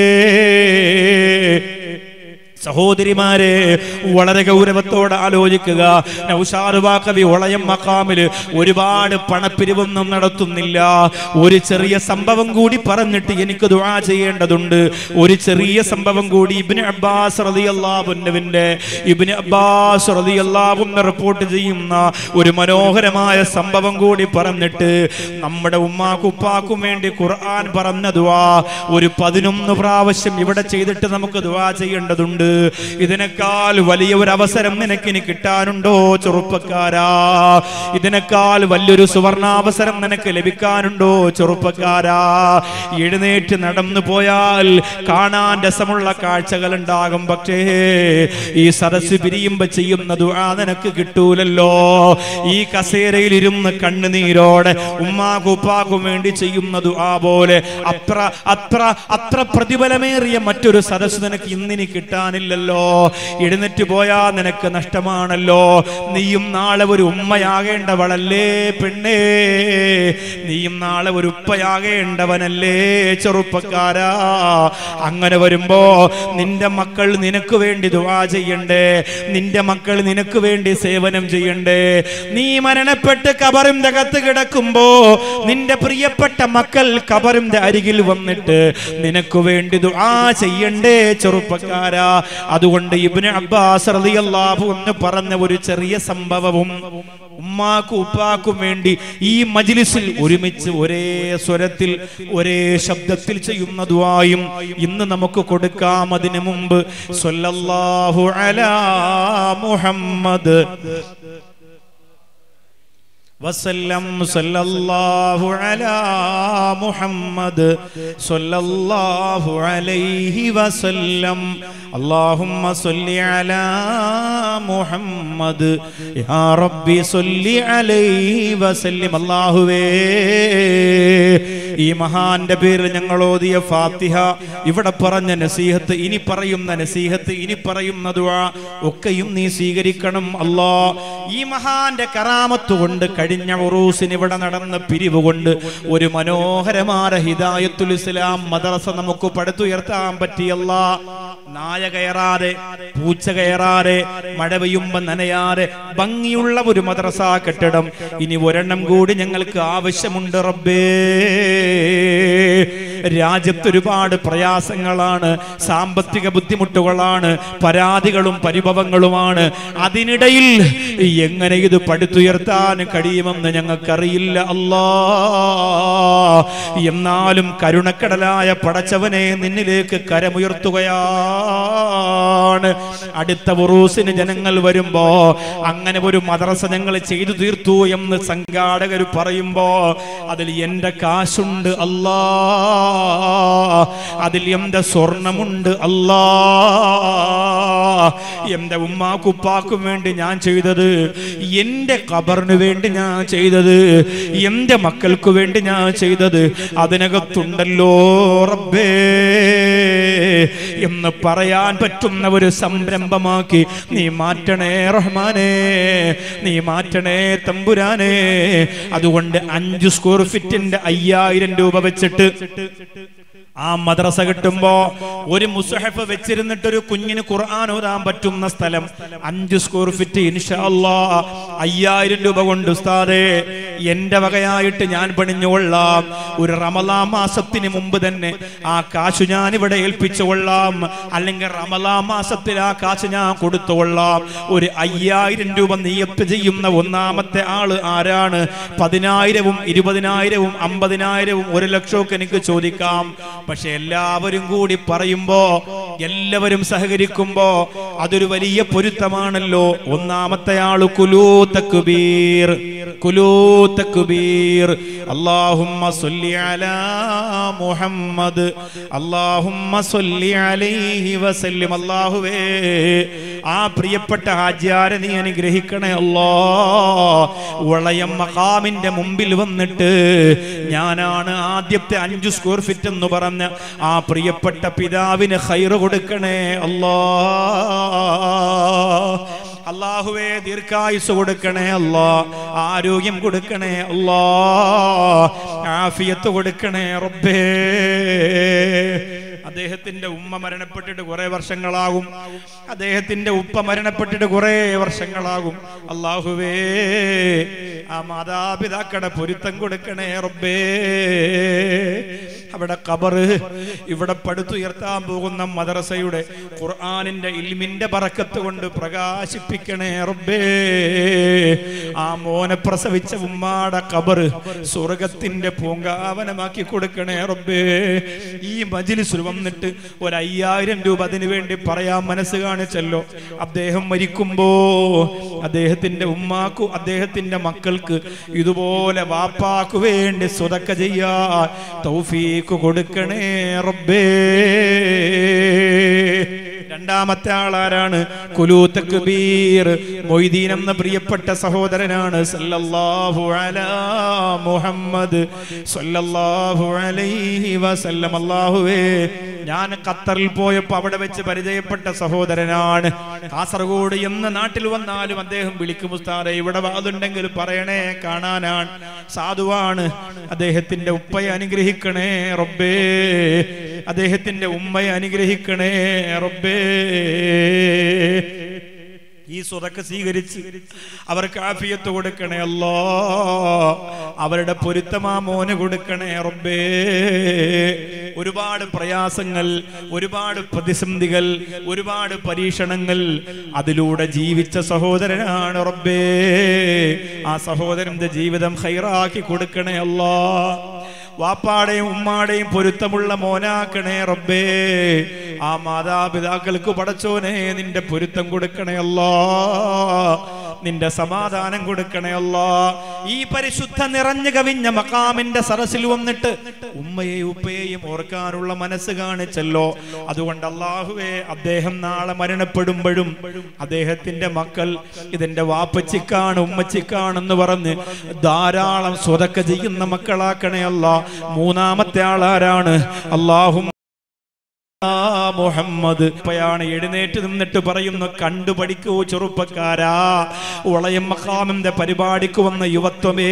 സഹോദരിമാരെ വളരെ ഗൗരവത്തോടെ ആലോചിക്കുക നൗഷാറുവാ കവി ഒളയം മക്കാമില് ഒരുപാട് പണപ്പിരിവൊന്നും നടത്തുന്നില്ല ഒരു ചെറിയ സംഭവം കൂടി പറഞ്ഞിട്ട് എനിക്ക് ദുആ ചെയ്യേണ്ടതുണ്ട് ഒരു ചെറിയ സംഭവം കൂടി ഇബ്നു അബ്ബാസ് റളിയല്ലാഹുവിന്റെ ഇബ്നു അബ്ബാസ് റളിയല്ലാഹുവിനെ റിപ്പോർട്ട് ചെയ്യുന്ന ഒരു മനോഹരമായ സംഭവം കൂടി പറഞ്ഞിട്ട് നമ്മുടെ ഉമ്മാക്കും ഉപ്പാക്കും വേണ്ടി ഖുർആൻ പറഞ്ഞ ദുആ ഒരു പതിനൊന്ന് പ്രാവശ്യം ഇവിടെ ചെയ്തിട്ട് നമുക്ക് ദുആ ചെയ്യേണ്ടതുണ്ട് ഇതിനേക്കാൾ വലിയ ഒരു അവസരം നിനക്ക് ഇനി കിട്ടാനുണ്ടോ ചെറുപ്പക്കാരാ ഇതിനേക്കാൾ വലിയൊരു സുവർണാവസരം നിനക്ക് ലഭിക്കാനുണ്ടോ ചെറുപ്പക്കാരാ എഴുന്നേറ്റ് നടന്നു പോയാൽ കാണാൻ രസമുള്ള കാഴ്ചകൾ ഉണ്ടാകും പക്ഷേ ഈ സദസ് പിരിയുമ്പോ ചെയ്യുന്ന ദുആ നിനക്ക് കിട്ടൂലല്ലോ ഈ കസേരയിൽ ഇരുന്ന് കണ്ണുനീരോടെ ഉമ്മാക്കും ഉപ്പാക്കും വേണ്ടി ചെയ്യുന്ന ദുആ പോലെ അത്ര അത്ര അത്ര പ്രതിഫലമേറിയ മറ്റൊരു സദസ് നിനക്ക് ഇന്നിനി കിട്ടാനില്ലല്ലോ എഴുന്നേറ്റ് പോയാ നിനക്ക് നഷ്ടമാണല്ലോ നീയും നാളെ ഒരു ഉമ്മയാകേണ്ടവളല്ലേ പെണ്ണേ നീയും നാളെ ഒരു ഉപ്പയാകേണ്ടവനല്ലേ ചെറുപ്പക്കാരാ അങ്ങനെ വരുമ്പോ നിന്റെ മക്കൾ നിനക്ക് വേണ്ടി ദുആ ചെയ്യണ്ടേ നിന്റെ മക്കൾ നിനക്ക് വേണ്ടി സേവനം ചെയ്യണ്ടേ നീ മരണപ്പെട്ട് കബറിന്റെ അകത്ത് കിടക്കുമ്പോ നിന്റെ പ്രിയപ്പെട്ട മക്കൾ കബറിന്റെ അരികിൽ വന്നിട്ട് നിനക്ക് വേണ്ടി ദുആ ചെയ്യണ്ടേ ചെറുപ്പക്കാരാ അതുകൊണ്ട് ഇബ്നു അബ്ബാസ് റളിയല്ലാഹു എന്ന് പറഞ്ഞ ഒരു ചെറിയ സംഭവവും ഉമ്മാക്കും ഉപ്പാക്കും വേണ്ടി ഈ മജ്ലിസിൽ ഒരുമിച്ച് ഒരേ സ്വരത്തിൽ ഒരേ ശബ്ദത്തിൽ ചെയ്യുന്ന ദുആയും ഇന്ന് നമുക്ക് കൊടുക്കാം അതിനു മുമ്പ് സ്വല്ലല്ലാഹു അലാ മുഹമ്മദ് وسلم صلى الله على محمد صلى الله عليه وسلم اللهم صل على محمد يا ربي صل عليه وسلم الله ഈ മഹാന്റെ പേരിൽ ഞങ്ങൾ ഓതിയ ഫാത്തിഹ ഇവിടെ പറഞ്ഞ നസീഹത്ത് ഇനി പറയുന്ന നസീഹത്ത് ഇനി പറയുന്ന ദുആ ഒക്കെയും നീ സ്വീകരിക്കണം അല്ലാ ഈ മഹാന്റെ കറാമത്ത് കൊണ്ട് കഴിഞ്ഞ ഉറൂസിന് ഇവിടെ നടന്ന പിരിവ് കൊണ്ട് ഒരു മനോഹരമായ ഹിദായത്തുൽ ഇസ്ലാം മദ്രസ നമുക്ക് പടുത്തുയർത്താൻ പറ്റിയല്ല നായ കയറാതെ പൂച്ച കയറാതെ മഴ പെയ്യുമ്പോ നനയാതെ ഭംഗിയുള്ള ഒരു മദ്രസ കെട്ടിടം ഇനി ഒരെണ്ണം കൂടി ഞങ്ങൾക്ക് ആവശ്യമുണ്ട് റബ്ബേ രാജ്യത്ത് ഒരുപാട് പ്രയാസങ്ങളാണ് സാമ്പത്തിക ബുദ്ധിമുട്ടുകളാണ് പരാതികളും പരിഭവങ്ങളുമാണ് അതിനിടയിൽ എങ്ങനെ ഇത് പടുത്തുയർത്താൻ കഴിയുമെന്ന് ഞങ്ങൾക്കറിയില്ല അല്ലാ എന്നാലും കരുണക്കടലായ പടച്ചവനെ നിന്നിലേക്ക് കരമുയർത്തുകയാണ് അടുത്ത ഉറൂസിന് ജനങ്ങൾ വരുമ്പോ അങ്ങനെ ഒരു മദ്രസ ഞങ്ങൾ ചെയ്തു തീർത്തു എന്ന് സംഘാടകർ പറയുമ്പോ അതിൽ എന്റെ കാശുണ്ട് അല്ലാ അതിൽ എന്റെ സ്വർണമുണ്ട് അല്ലാ എന്റെ ഉമ്മാക്കുപ്പാക്കും വേണ്ടി ഞാൻ ചെയ്തത് എന്റെ ഖബറിന് വേണ്ടി ഞാൻ ചെയ്തത് എന്റെ മക്കൾക്ക് വേണ്ടി ഞാൻ ചെയ്തത് അതിനകത്തുണ്ടല്ലോ റബ്ബേ എന്ന് പറയാൻ പറ്റുന്ന ഒരു സംരംഭമാക്കി നീ മാറ്റണേ റഹ്മാനേ നീ മാറ്റണേ തമ്പുരാനേ അതുകൊണ്ട് അഞ്ച് സ്ക്വയർ ഫീറ്റിന്റെ അയ്യായിരം രൂപ വെച്ചിട്ട് ആ മദ്രസ കിട്ടുമ്പോ ഒരു മുസഹഫ് വെച്ചിരുന്നിട്ട് ഒരു കുഞ്ഞിന് ഖുർആൻ ഓതാൻ പറ്റുന്ന സ്ഥലം അഞ്ച് സ്ക്വയർ ഫീറ്റ് ഇൻഷാ അല്ലാ അയ്യായിരം രൂപ കൊണ്ട് ഉസ്താദേ എന്റെ വകയായിട്ട് ഞാൻ പണിഞ്ഞുകൊള്ളാം ഒരു റമലാ മാസത്തിന് മുമ്പ് തന്നെ ആ കാശ് ഞാൻ ഇവിടെ ഏൽപ്പിച്ചുകൊള്ളാം അല്ലെങ്കിൽ റമലാ മാസത്തിൽ ആ കാശ് ഞാൻ കൊടുത്തുകൊള്ളാം ഒരു അയ്യായിരം രൂപ നീയത്ത് ചെയ്യുന്ന ഒന്നാമത്തെ ആള് ആരാണ് പതിനായിരവും ഇരുപതിനായിരവും അമ്പതിനായിരവും ഒരു ലക്ഷമൊക്കെ എനിക്ക് ചോദിക്കാം പക്ഷെ എല്ലാവരും കൂടി പറയുമ്പോ എല്ലാവരും സഹകരിക്കുമ്പോ അതൊരു വലിയ പൊരുത്തമാണല്ലോ ഒന്നാമത്തെ ആള് കുലൂ തക്ബീർ കുലൂ തക്ബീർ അല്ലാഹുമ്മ സ്വല്ലി അലാ മുഹമ്മദ് അല്ലാഹുമ്മ സ്വല്ലി അലൈഹി വസല്ലം അല്ലാഹുവേ ആ പ്രിയപ്പെട്ട ഹാജിയാരെ നീ അനുഗ്രഹിക്കണേ അല്ലാ വളയം മഖാമിന്റെ മുമ്പിൽ വന്നിട്ട് ഞാനാണ് ആദ്യത്തെ അഞ്ചു സ്ക്വയർ ഫീറ്റ് എന്ന് പറഞ്ഞ ആ പ്രിയപ്പെട്ട പിതാവിന് ഹൈറ് കൊടുക്കണേ അല്ലാ അള്ളാഹുവേ ദീർഘായുസ് കൊടുക്കണേ അല്ലാ ആരോഗ്യം കൊടുക്കണേ അല്ലാ ആഫിയത്ത് കൊടുക്കണേ റബ്ബേ അദ്ദേഹത്തിന്റെ ഉമ്മ മരണപ്പെട്ടിട്ട് കുറെ വർഷങ്ങളാകും അദ്ദേഹത്തിന്റെ ഉപ്പ മരണപ്പെട്ടിട്ട് കുറെ വർഷങ്ങളാകും അള്ളാഹുവേ ആ മാതാപിതാക്കളുടെ പൊരുത്തം കൊടുക്കണേ റബ്ബേ അവിടെ കബറ് ഇവിടെ പടുത്തുയർത്താൻ പോകുന്ന മദ്രസയുടെ ഖുർആാനിന്റെ ഇൽമിന്റെ പറക്കത്ത് കൊണ്ട് പ്രകാശിപ്പിക്കണേ റബ്ബേ ആ മോനെ പ്രസവിച്ച ഉമ്മാടെ കബറ് സ്വർഗത്തിന്റെ പൂങ്കാവനമാക്കി കൊടുക്കണേ റബ്ബേ ഈ മജിലിസിൽ വന്നിട്ട് ഒരു അയ്യായിരം രൂപ അതിനു വേണ്ടി പറയാൻ മനസ്സ് കാണിച്ചല്ലോ അദ്ദേഹം മരിക്കുമ്പോ അദ്ദേഹത്തിന്റെ ഉമ്മാക്കു അദ്ദേഹത്തിന്റെ മക്കൾക്ക് ഇതുപോലെ വാപ്പാക്കു വേണ്ടി സ്വതക്ക ചെയ്യാൻ തൗഫീക്ക് കൊടുക്കണേ റബ്ബേ രണ്ടാമത്തെ ആളാരാണ് കുലൂ തക്ബീർ മൊയ്തീൻ എന്ന പ്രിയപ്പെട്ട സഹോദരനാണ് സല്ലല്ലാഹു അലാ മുഹമ്മദ് സല്ലല്ലാഹു അലൈഹി വസല്ലം അല്ലാഹുവേ ഞാൻ ഖത്തറിൽ പോയപ്പോൾ അവിടെ വെച്ച് പരിചയപ്പെട്ട സഹോദരനാണ് കാസർഗോഡ് എന്ന നാട്ടിൽ വന്നാലും അദ്ദേഹം വിളിക്കും ഉസ്താദെ ഇവിടെ വാതുണ്ടെങ്കിൽ പറയണേ കാണാനാണ് സാധുവാണ് അദ്ദേഹത്തിന്റെ ഉപ്പയെ അനുഗ്രഹിക്കണേ റബ്ബേ അദ്ദേഹത്തിന്റെ ഉമ്മയെ അനുഗ്രഹിക്കണേ റബ്ബേ ഈ സ്വതക്ക സ്വീകരിച്ച് അവർക്ക് ആഫിയത്ത് കൊടുക്കണേ അല്ലോ അവരുടെ പൊരുത്തമാ മോന് കൊടുക്കണേ റബ്ബേ ഒരുപാട് പ്രയാസങ്ങൾ ഒരുപാട് പ്രതിസന്ധികൾ ഒരുപാട് പരീക്ഷണങ്ങൾ അതിലൂടെ ജീവിച്ച സഹോദരനാണ് റബ്ബേ ആ സഹോദരന്റെ ജീവിതം ഹൈറാക്കി കൊടുക്കണേ അല്ലോ വാപ്പാടെയും ഉമ്മാടെയും പൊരുത്തമുള്ള മോനാക്കണേ റബ്ബേ ആ മാതാപിതാക്കൾക്ക് പടച്ചോനെ നിന്റെ പൊരുത്തം കൊടുക്കണേ അല്ലോ നിന്റെ സമാധാനം കൊടുക്കണേ അല്ലോ ഈ പരിശുദ്ധ നിറഞ്ഞു കവിഞ്ഞ മക്കാമിന്റെ സരസിൽ വന്നിട്ട് ഉമ്മയെയും ഉപ്പയെയും ഓർക്കാനുള്ള മനസ്സ് കാണിച്ചല്ലോ അതുകൊണ്ട് അള്ളാഹുവേ അദ്ദേഹം നാളെ മരണപ്പെടുമ്പോഴും അദ്ദേഹത്തിന്റെ മക്കൾ ഇതിന്റെ വാപ്പച്ചിക്കാണ് ഉമ്മച്ചിക്കാണെന്ന് പറഞ്ഞ് ധാരാളം സ്വതക്ക ചെയ്യുന്ന മക്കളാക്കണേ അല്ല മൂന്നാമത്തെ ആളാരാണ് അള്ളാഹും മുഹമ്മദ് ഇപ്പയാണ് എഴുന്നേറ്റ് നിന്നിട്ട് പറയുന്നു കണ്ടു പഠിക്കൂ ചെറുപ്പക്കാരാ ഉളയം മഖാമിന്റെ പരിപാടിക്ക് വന്ന യുവത്വമേ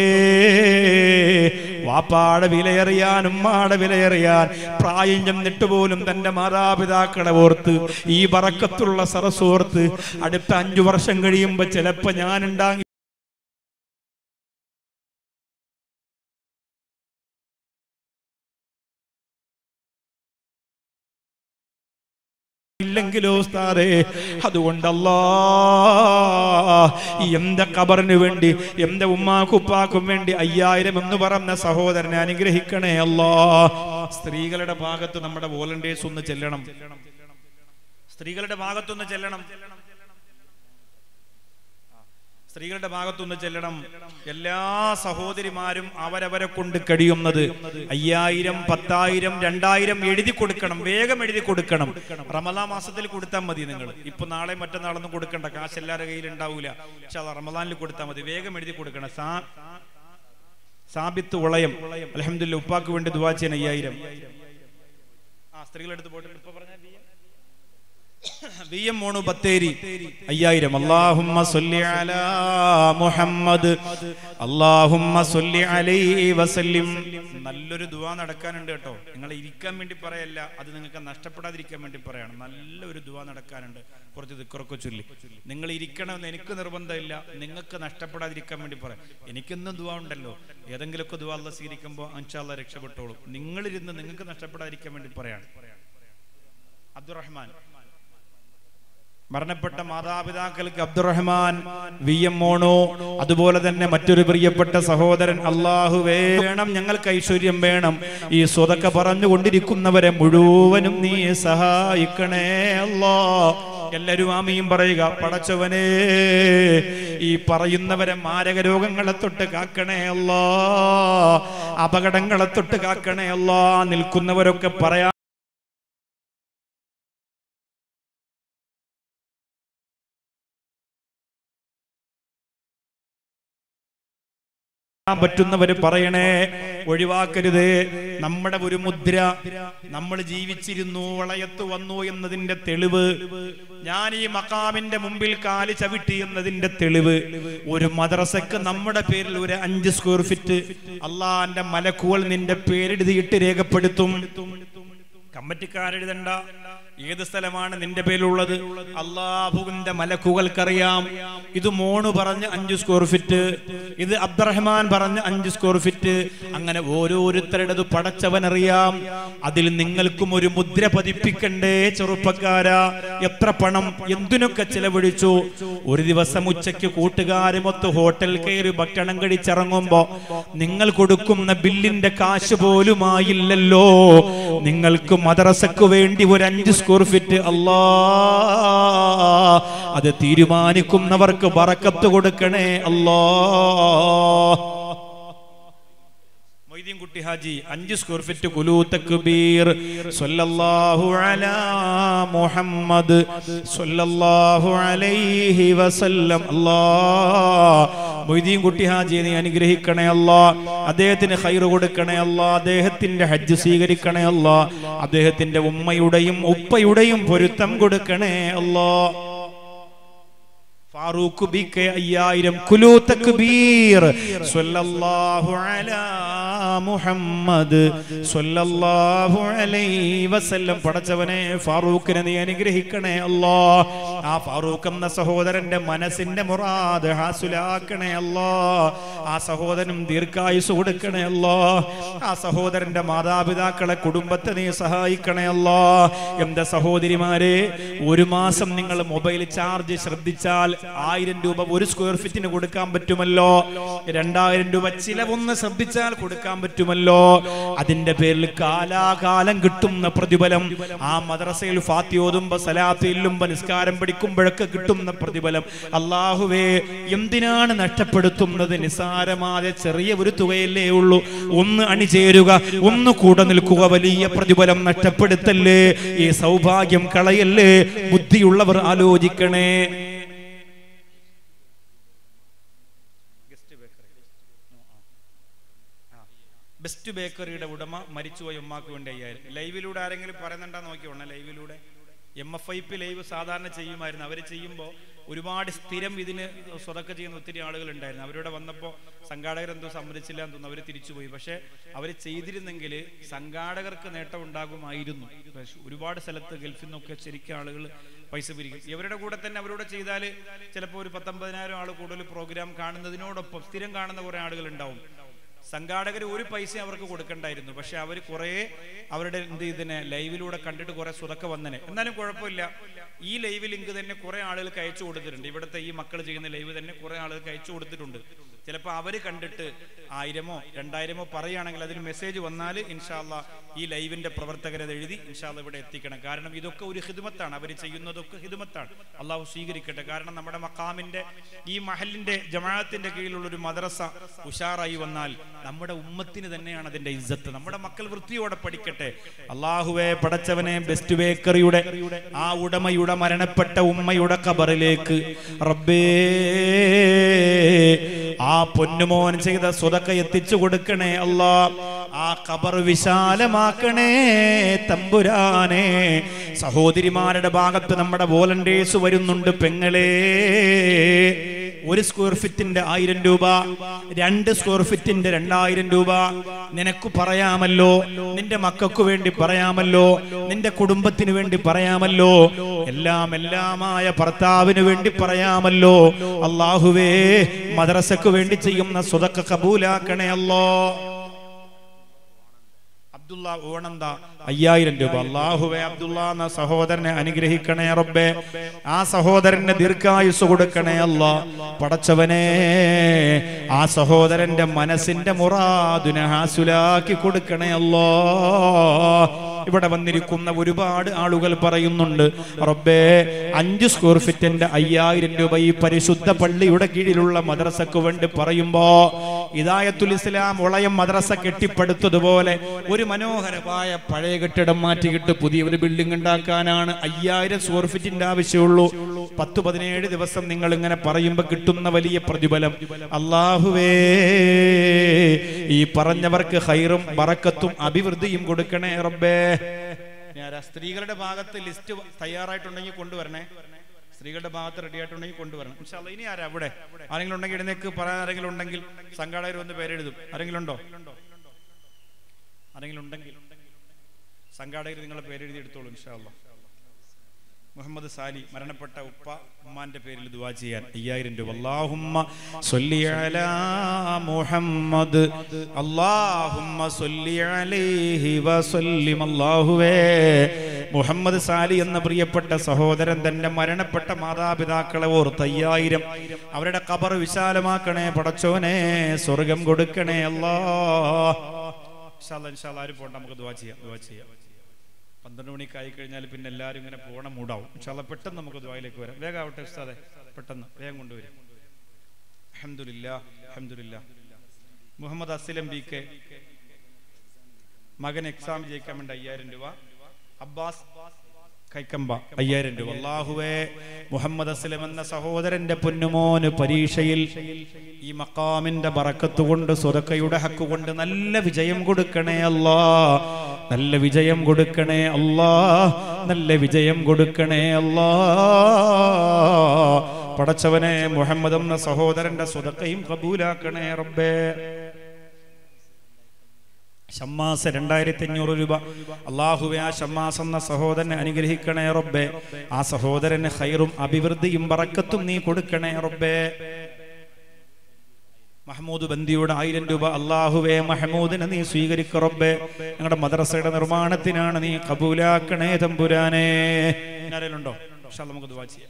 വാപ്പാടെ വിലയറിയാൻ ഉമ്മാടെ വിലയറിയാൻ പ്രായം ചെന്നിട്ട് പോലും തന്റെ മാതാപിതാക്കളെ ഓർത്ത് ഈ പറക്കത്തുള്ള സരസോർത്ത് അടുത്ത അഞ്ചു വർഷം കഴിയുമ്പോ ചിലപ്പോ ഞാൻ ഉണ്ടാകി ഇല്ലെങ്കിലോ ഉസ്താദേ അതുകൊണ്ടല്ലാ എന്റെ ഖബറിന് വേണ്ടി എന്റെ ഉമ്മാക്കുപ്പാക്കും വേണ്ടി അയ്യായിരം എന്ന് പറഞ്ഞ സഹോദരനെ അനുഗ്രഹിക്കണേ അല്ലാ സ്ത്രീകളുടെ ഭാഗത്ത് നമ്മുടെ വോളണ്ടിയേഴ്സ് ഒന്ന് ചെല്ലണം സ്ത്രീകളുടെ ഭാഗത്തൊന്ന് ചെല്ലണം സ്ത്രീകളുടെ ഭാഗത്തൊന്ന് ചെല്ലണം എല്ലാ സഹോദരിമാരും അവരവരെ കൊണ്ട് കഴിയുന്നത് അയ്യായിരം പത്തായിരം രണ്ടായിരം എഴുതി കൊടുക്കണം വേഗം എഴുതി കൊടുക്കണം റമദാ മാസത്തിൽ കൊടുത്താൽ മതി നിങ്ങൾ ഇപ്പൊ നാളെ മറ്റന്നാളൊന്നും കൊടുക്കണ്ട കാശ് എല്ലാവരുടെ കയ്യിൽ ഉണ്ടാവൂല പക്ഷെ അത് റമദാനിൽ കൊടുത്താൽ മതി വേഗം എഴുതി കൊടുക്കണം സാ സാബിത്ത് ഉളയം അലഹമില്ല ഉപ്പാക്ക് വേണ്ടി ദുവാ ചെയ്യാൻ അയ്യായിരം ആ സ്ത്രീകളെടുത്ത് പോയിട്ട് ഇപ്പൊ പറഞ്ഞ വി എം മോണു ബത്തേരി അയ്യായിരം അല്ലാഹുമ്മ സൊല്ലി അലാ മുഹമ്മദ് അല്ലാഹുമ്മ സൊല്ലി അലൈഹി വസല്ലിം നല്ലൊരു ദുആ നടക്കാനുണ്ട് കേട്ടോ നിങ്ങൾ ഇരിക്കാൻ വേണ്ടി പറയല്ല അത് നിങ്ങൾക്ക് നഷ്ടപ്പെടാതിരിക്കാൻ വേണ്ടി പറയാണ് നല്ലൊരു ദുആ നടക്കാനുണ്ട് കുറച്ച് ദിക്കറൊക്കെ ചൊല്ലി നിങ്ങൾ ഇരിക്കണമെന്ന് എനിക്ക് നിർബന്ധമില്ല നിങ്ങൾക്ക് നഷ്ടപ്പെടാതിരിക്കാൻ വേണ്ടി പറയാം എനിക്കെന്നും ദുആ ഉണ്ടല്ലോ ഏതെങ്കിലുമൊക്കെ ദുആ അല്ല സ്വീകരിക്കുമ്പോൾ അൻഷാല്ല രക്ഷപ്പെട്ടോളും നിങ്ങളിരുന്ന് നിങ്ങൾക്ക് നഷ്ടപ്പെടാതിരിക്കാൻ വേണ്ടി പറയാണ് അബ്ദുറഹ്മാൻ മരണപ്പെട്ട മാതാപിതാക്കൾക്ക് അബ്ദുറഹ്മാൻ വി എം മോണോ അതുപോലെ തന്നെ മറ്റൊരു പ്രിയപ്പെട്ട സഹോദരൻ അള്ളാഹു വേണം ഞങ്ങൾക്ക് ഐശ്വര്യം വേണം ഈ സ്വതക്ക പറഞ്ഞുകൊണ്ടിരിക്കുന്നവരെ മുഴുവനും നീ സഹായിക്കണേ അല്ലാ എല്ലാരും ആമയും പറയുക പടച്ചവനെ ഈ പറയുന്നവരെ മാരക രോഗങ്ങളെ തൊട്ട് കാക്കണേ അല്ലാ അപകടങ്ങളെ തൊട്ട് കാക്കണേ അല്ലാ നിൽക്കുന്നവരൊക്കെ പറയാ പറയാൻ പറ്റുന്നവര് പറയണേ ഒഴിവാക്കരുത് നമ്മുടെ ഒരു മുദ്ര നമ്മൾ ജീവിച്ചിരുന്നു വളയത്ത് വന്നു എന്നതിന്റെ തെളിവ് ഞാൻ ഈ മക്കാമിന്റെ മുമ്പിൽ കാല് ചവിട്ടി എന്നതിന്റെ തെളിവ് ഒരു മദ്രസക്ക് നമ്മുടെ പേരിൽ ഒരു അഞ്ച് സ്ക്വയർ ഫീറ്റ് അള്ളാന്റെ മലക്കുകൾ നിന്റെ പേരെഴുതിയിട്ട് രേഖപ്പെടുത്തും കമ്മറ്റിക്കാരെഴുതണ്ട ഏത് സ്ഥലമാണ് നിന്റെ പേരിലുള്ളത് അള്ളാഹുവിന്റെ മലക്കുകൾക്കറിയാം ഇത് മോണ് പറഞ്ഞ് അഞ്ച് സ്ക്വയർ ഫീറ്റ് ഇത് അബ്ദുറഹ്മാൻ പറഞ്ഞ് അഞ്ച് സ്ക്വയർ ഫീറ്റ് അങ്ങനെ ഓരോരുത്തരുടേത് പടച്ചവനറിയാം അതിൽ നിങ്ങൾക്കും ഒരു മുദ്ര പതിപ്പിക്കണ്ടേ ചെറുപ്പക്കാരാ എത്ര പണം എന്തിനൊക്കെ ചെലവഴിച്ചു ഒരു ദിവസം ഉച്ചയ്ക്ക് കൂട്ടുകാരുമൊത്ത് ഹോട്ടൽ കയറി ഭക്ഷണം കഴിച്ചിറങ്ങുമ്പോ നിങ്ങൾ കൊടുക്കുന്ന ബില്ലിന്റെ കാശ് പോലുമായില്ലല്ലോ നിങ്ങൾക്ക് മദ്രസക്ക് വേണ്ടി ഒരു അഞ്ച് സ്ക്വയർ ഫീറ്റ് അല്ലാ അത് തീരുമാനിക്കുന്നവർക്ക് ബറക്കത്ത് കൊടുക്കണേ അല്ലാ മൊയ്തീൻ കുട്ടി ഹാജി അഞ്ച് സ്ക്വയർ ഫീറ്റ് കുലൂ തക്ബീർ സല്ലല്ലാഹു അലാ മുഹമ്മദ് സല്ലല്ലാഹു അലൈഹി വസല്ലം അല്ലാ മൊയ്തീൻ കുട്ടി ഹാജി നീ അനുഗ്രഹിക്കണേ അല്ലാ അദ്ദേഹത്തിന് ഹൈറ് കൊടുക്കണേ അല്ലാ അദ്ദേഹത്തിന്റെ ഹജ്ജ് സ്വീകരിക്കണേ അല്ലാ അദ്ദേഹത്തിന്റെ ഉമ്മയുടെയും ഉപ്പയുടെയും പൊരുത്തം കൊടുക്കണേ അല്ലാ ഫാറൂഖ് ബി കെ അയ്യായിരം കുലു തക്ബീർ സ്വല്ലല്ലാഹു അലാ മുഹമ്മദ് സ്വല്ലല്ലാഹു അലൈഹി വസല്ലം പടച്ചവനെ ഫാറൂഖിനെ നീ അനുഗ്രഹിക്കണേ അല്ലാ ആ ഫാറൂഖ് എന്ന സഹോദരന്റെ മനസ്സിന്റെ മുറാദ് ഹാസുലാക്കണേ അല്ലാ ആ സഹോദരനും ദീർഘായുസ് കൊടുക്കണേ അല്ലാ ആ സഹോദരന്റെ മാതാപിതാക്കളെ കുടുംബത്തെ നീ സഹായിക്കണേ അല്ലാ എന്റെ സഹോദരിമാരെ ഒരു മാസം നിങ്ങൾ മൊബൈൽ ചാർജ് ശ്രദ്ധിച്ചാൽ ആയിരം രൂപ ഒരു സ്ക്വയർ ഫീറ്റിന് കൊടുക്കാൻ പറ്റുമല്ലോ രണ്ടായിരം രൂപ ചിലവൊന്ന് ശ്രദ്ധിച്ചാൽ കൊടുക്കാൻ പറ്റുമല്ലോ അതിന്റെ പേരിൽ കാലാകാലം കിട്ടുന്ന പ്രതിഫലം ആ മദ്രസയിൽ ഫാത്തിയോതുമ്പോ സലാത്ത് ഇല്ലുമ്പോ നിസ്കാരം പഠിക്കുമ്പോഴൊക്കെ കിട്ടുന്ന പ്രതിഫലം അള്ളാഹുവേ എന്തിനാണ് നഷ്ടപ്പെടുത്തുന്നത് നിസാരമായ ചെറിയ ഒരു തുകയല്ലേ ഉള്ളൂ ഒന്ന് അണിചേരുക ഒന്ന് കൂടെ നിൽക്കുക വലിയ പ്രതിഫലം നഷ്ടപ്പെടുത്തല്ലേ ഈ സൗഭാഗ്യം കളയല്ലേ ബുദ്ധിയുള്ളവർ ആലോചിക്കണേ ബെസ്റ്റ് ബേക്കറിയുടെ ഉടമ മരിച്ചുപോയ ഉമ്മാക്ക് വേണ്ടി അയ്യായിരം ലൈവിലൂടെ ആരെങ്കിലും പറയുന്നുണ്ടാ നോക്കിയോണേ ലൈവിലൂടെ M F I P live സാധാരണ ചെയ്യുമായിരുന്നു അവർ ചെയ്യുമ്പോൾ ഒരുപാട് സ്ഥിരം ഇതിന് സ്വതക്ക ചെയ്യുന്ന ഒത്തിരി ആളുകൾ ഉണ്ടായിരുന്നു അവരിവിടെ വന്നപ്പോൾ സംഘാടകർ എന്തോ സമ്മതിച്ചില്ല എന്ന് തോന്നുന്നു അവർ തിരിച്ചുപോയി പക്ഷേ അവർ ചെയ്തിരുന്നെങ്കിൽ സംഘാടകർക്ക് നേട്ടം ഉണ്ടാകുമായിരുന്നു പക്ഷേ ഒരുപാട് സ്ഥലത്ത് ഗൾഫിൽ നിന്നൊക്കെ ശരിക്കും ആളുകൾ പൈസ പിരിക്കും ഇവരുടെ കൂടെ തന്നെ അവരോട് ചെയ്താൽ ചിലപ്പോൾ ഒരു പത്തൊമ്പതിനായിരം ആൾ കൂടുതൽ പ്രോഗ്രാം കാണുന്നതിനോടൊപ്പം സ്ഥിരം കാണുന്ന കുറേ ആളുകൾ ഉണ്ടാവും സംഘാടകർ ഒരു പൈസ അവർക്ക് കൊടുക്കണ്ടായിരുന്നു പക്ഷെ അവർ കുറേ അവരുടെ എന്ത് ഇതിനെ ലൈവിലൂടെ കണ്ടിട്ട് കുറെ സുതക്ക വന്നനെ എന്നാലും കുഴപ്പമില്ല ഈ ലൈവ് ലിങ്ക് തന്നെ കുറെ ആളുകൾക്ക് അയച്ചു കൊടുത്തിട്ടുണ്ട് ഇവിടുത്തെ ഈ മക്കൾ ചെയ്യുന്ന ലൈവ് തന്നെ കുറെ ആളുകൾക്ക് അയച്ചു കൊടുത്തിട്ടുണ്ട് ചിലപ്പോൾ അവർ കണ്ടിട്ട് ആയിരമോ രണ്ടായിരമോ പറയുകയാണെങ്കിൽ അതിന് മെസ്സേജ് വന്നാൽ ഇൻഷാല്ല ഈ ലൈവിന്റെ പ്രവർത്തകരത് എഴുതി ഇൻഷാല്ല ഇവിടെ എത്തിക്കണം കാരണം ഇതൊക്കെ ഒരു ഹിദമത്താണ് അവർ ചെയ്യുന്നതൊക്കെ ഹിദമത്താണ് അള്ളാഹു സ്വീകരിക്കട്ടെ കാരണം നമ്മുടെ മക്കാമിന്റെ ഈ മഹലിന്റെ ജമാഅത്തിന്റെ കീഴിലുള്ള ഒരു മദ്രസ ഉഷാറായി വന്നാൽ നമ്മുടെ ഉമ്മത്തിന് തന്നെയാണ് അതിന്റെ ഇജ്ജത്ത് നമ്മുടെ മക്കൾ വൃത്തിയോടെ പഠിക്കട്ടെ അള്ളാഹുവെ പടച്ചവനെ ബെസ്റ്റ് ബേക്കറിയുടെ ആ ഉടമയുടെ മരണപ്പെട്ട ഉമ്മയുടെ കബറിലേക്ക് റബ്ബേ ആ പൊന്നുമോൻ ചെയ്ത സ്വതക്ക എത്തിച്ചു കൊടുക്കണേ അല്ലാ ആ കബർ വിശാലമാക്കണേ തമ്പുരാനെ സഹോദരിമാരുടെ ഭാഗത്ത് നമ്മുടെ വോളണ്ടിയേഴ്സ് വരുന്നുണ്ട് പെങ്ങളെ ഒരു സ്ക്വയർ ഫീറ്റിന്റെ ആയിരം രൂപ രണ്ട് സ്ക്വയർ ഫീറ്റിന്റെ രണ്ടായിരം രൂപ നിനക്ക് പറയാമല്ലോ നിന്റെ മക്കൾക്ക് വേണ്ടി പറയാമല്ലോ നിന്റെ കുടുംബത്തിന് വേണ്ടി പറയാമല്ലോ എല്ലാം എല്ലാമായ ഭർത്താവിന് വേണ്ടി പറയാമല്ലോ അള്ളാഹുവേ മദ്രസക്ക് വേണ്ടി ചെയ്യുന്ന സ്വതക്ക കബൂലാക്കണേ അല്ലോ അബ്ദുള്ള ഓണന്ത അയ്യായിരം രൂപ അള്ളാഹുവെ അബ്ദുള്ള എന്ന സഹോദരനെ അനുഗ്രഹിക്കണേ റബ്ബേ ആ സഹോദരന് ദീർഘായുസ് കൊടുക്കണേ അല്ല പടച്ചവനെ ആ സഹോദരന്റെ മനസ്സിന്റെ മുറാദുനെ ഹാസുലാക്കി കൊടുക്കണേ അല്ലോ ഇവിടെ വന്നിരിക്കുന്ന ഒരുപാട് ആളുകൾ പറയുന്നുണ്ട് റബ്ബേ അഞ്ച് സ്ക്വയർ ഫീറ്റിന്റെ അയ്യായിരം രൂപ ഈ പരിശുദ്ധ പള്ളിയുടെ കീഴിലുള്ള മദ്രസക്ക് വേണ്ടി പറയുമ്പോ ഇതായത്തുൽ ഇസ്ലാം ഉളയം മദ്രസ കെട്ടിപ്പടുത്തതുപോലെ ഒരു മനോഹരമായ പഴയ കെട്ടിടം മാറ്റിയിട്ട് പുതിയ ഒരു ബിൽഡിംഗ് ഉണ്ടാക്കാനാണ് അയ്യായിരം സ്ക്വയർ ഫീറ്റിന്റെ ആവശ്യമുള്ളൂ പത്ത് പതിനേഴ് ദിവസം നിങ്ങൾ ഇങ്ങനെ പറയുമ്പോൾ കിട്ടുന്ന വലിയ പ്രതിഫലം അള്ളാഹുവേ ഈ പറഞ്ഞവർക്ക് ഹൈറും ബറക്കത്തും അഭിവൃദ്ധിയും കൊടുക്കണേ റബ്ബേ ഞാൻ സ്ത്രീകളുടെ ഭാഗത്ത് ലിസ്റ്റ് തയ്യാറായിട്ടുണ്ടെങ്കിൽ കൊണ്ടുവരണേ സ്ത്രീകളുടെ ഭാഗത്ത് റെഡി ആയിട്ടുണ്ടെങ്കിൽ കൊണ്ടുവരണം ഇൻഷാ അല്ലാ, ഇനി ആരാ അവിടെ ആരെങ്കിലും ഉണ്ടെങ്കിൽ എഴുന്നേക്ക് പറയാൻ ആരെങ്കിലും ഉണ്ടെങ്കിൽ സംഘാടകർ വന്ന് പേരെഴുതും ആരെങ്കിലും ഉണ്ടോ ആരെങ്കിലും ഉണ്ടെങ്കിൽ സംഘാടകർ നിങ്ങളെ പേരെഴുതി എടുത്തോളൂ ഇൻഷാ അല്ലാ. മുഹമ്മദ് സാലി മരണപ്പെട്ട ഉപ്പ ഉമ്മാന്റെ പേരിൽ ദുവാ ചെയ്യാൻ അയ്യായിരം രൂപ അല്ലാഹുമ്മ സ്വല്ലി അലാ മുഹമ്മദ് അല്ലാഹുമ്മ സ്വല്ലി അലൈഹി വസല്ലിം അല്ലാഹുവേ മുഹമ്മദ് സാലി എന്ന പ്രിയപ്പെട്ട സഹോദരൻ തന്റെ മരണപ്പെട്ട മാതാപിതാക്കളെ ഓർത്ത് അയ്യായിരം അവരുടെ കബർ വിശാലമാക്കണേ പടച്ചോനെ സ്വർഗം കൊടുക്കണേ അല്ലാ ഇൻഷാ അല്ലാ, ഇൻഷാ അല്ലാ, ആരും പോണ്ട നമുക്ക് ദുവാ ചെയ്യാം ദുവാ ചെയ്യാം പന്ത്രണ്ട് മണിക്ക് ആയി കഴിഞ്ഞാൽ പിന്നെ എല്ലാവരും ഇങ്ങനെ പോകണം മൂടാവും ഇൻഷാല്ല പെട്ടെന്ന് നമുക്ക് ദ്വായിലേക്ക് വരാം വേഗം ആവട്ടെ ഉസ്താദെ പെട്ടെന്ന് വേഗം കൊണ്ടുവരും അഹമ്മദില്ല അഹമ്മദില്ല മുഹമ്മദ് അസിലം ബി കെ മകൻ എക്സാം ജയിക്കാൻ വേണ്ടി അയ്യായിരം രൂപ അബ്ബാസ് കൈക്കമ്പ അയ്യായിരം രൂപ അള്ളാഹുവേ മുഹമ്മദ് അസ്ലം എന്ന സഹോദരന്റെ പൊന്നുമോന് പരീക്ഷയിൽ ഈ മക്കാമിന്റെ ബറക്കത്ത് കൊണ്ട് സ്വതക്കയുടെ ഹക്ക് കൊണ്ട് നല്ല വിജയം കൊടുക്കണേ അല്ലാ നല്ല വിജയം കൊടുക്കണേ അല്ലാ നല്ല വിജയം കൊടുക്കണേ അല്ലാ പടച്ചവനെ മുഹമ്മദ് എന്ന സഹോദരന്റെ സ്വതക്കയും കബൂലാക്കണേ റബ്ബേ ഷമ്മാസ് രണ്ടായിരത്തി അഞ്ഞൂറ് രൂപ അള്ളാഹുവെ ആ ഷമ്മാസ് എന്ന സഹോദരനെ അനുഗ്രഹിക്കണേ റബ്ബേ ആ സഹോദരന് ഹൈറും അഭിവൃദ്ധിയും പറക്കത്തും നീ കൊടുക്കണേ റബ്ബേ മഹമ്മൂദ് ബന്ദിയുടെ ആയിരം രൂപ അള്ളാഹുവേ മഹമ്മൂദിനെ നീ സ്വീകരിക്ക റബ്ബേ ഞങ്ങളുടെ മദ്രസയുടെ നിർമ്മാണത്തിനാണ് നീ കബൂലാക്കണേ തമ്പുരാനേ ആരെങ്കിലുണ്ടോ ഇൻഷാ അല്ലാ നമുക്ക് ദുആ ചെയ്യാം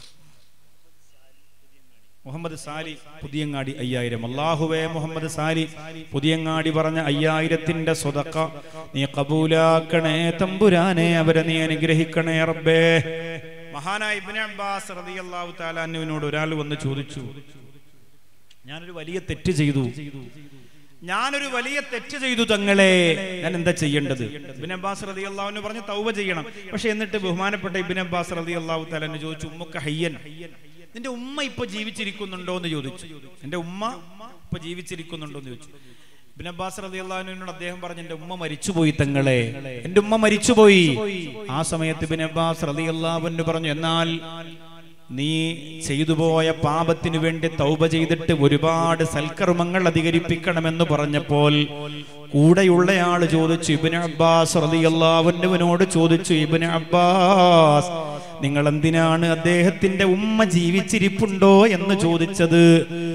മുഹമ്മദ് സാലി പുതിയങ്ങാടി അയ്യായിരം അള്ളാഹുവേ മുഹമ്മദ് സാലി പുതിയങ്ങാടി പറഞ്ഞ അയ്യായിരത്തിന്റെ സ്വതക്ക നീ കബൂലാക്കണേ തമ്പുരാനെ അവരെ നീ അനുഗ്രഹിക്കണേ റബ്ബേ മഹാനായ ഇബ്നു അബ്ബാസ് റളിയല്ലാഹു തആല അന്നുവിനോട് ഒരാൾ വന്ന് ചോദിച്ചു ഞാനൊരു വലിയ തെറ്റ് ചെയ്തു ഞാനൊരു വലിയ തെറ്റ് ചെയ്തു തങ്ങളെ ഞാൻ എന്താ ചെയ്യേണ്ടത് ഇബിൻ അബ്ബാസ് റതി അള്ളാഹുവിന് പറഞ്ഞ് തൗബ ചെയ്യണം പക്ഷെ എന്നിട്ട് ബഹുമാനപ്പെട്ട ഇബിൻ അബ്ബാസ് റതി അള്ളാഹു തലന്ന് ചോദിച്ചു ഉമ്മക്ക് ഹയ്യൻ നിന്റെ ഉമ്മ ഇപ്പൊ ജീവിച്ചിരിക്കുന്നുണ്ടോ എന്ന് ചോദിച്ചു എന്റെ ഉമ്മ ഇപ്പൊ ജീവിച്ചിരിക്കുന്നുണ്ടോ എന്ന് ചോദിച്ചു ഇബിൻ അബ്ബാസ് റതി അള്ളാഹുവിനോട് അദ്ദേഹം പറഞ്ഞു എന്റെ ഉമ്മ മരിച്ചുപോയി തങ്ങളെ എന്റെ ഉമ്മ മരിച്ചുപോയി ആ സമയത്ത് ഇബിൻ അബ്ബാസ് റതി അള്ളാഹുവിന് പറഞ്ഞു എന്നാൽ നീ ചെയ്തു പോയ പാപത്തിനു വേണ്ടി തൗബ ചെയ്തിട്ട് ഒരുപാട് സൽക്കർമ്മങ്ങൾ അധികരിപ്പിക്കണമെന്ന് പറഞ്ഞപ്പോൾ കൂടെയുള്ളയാള് ചോദിച്ചു ഇബിന് അബ്ബാസ് റളിയല്ലാഹുവിനോട് ചോദിച്ചു ഇബിന് അബ്ബാസ് നിങ്ങൾ എന്തിനാണ് അദ്ദേഹത്തിന്റെ ഉമ്മ ജീവിച്ചിരിപ്പുണ്ടോ എന്ന് ചോദിച്ചത്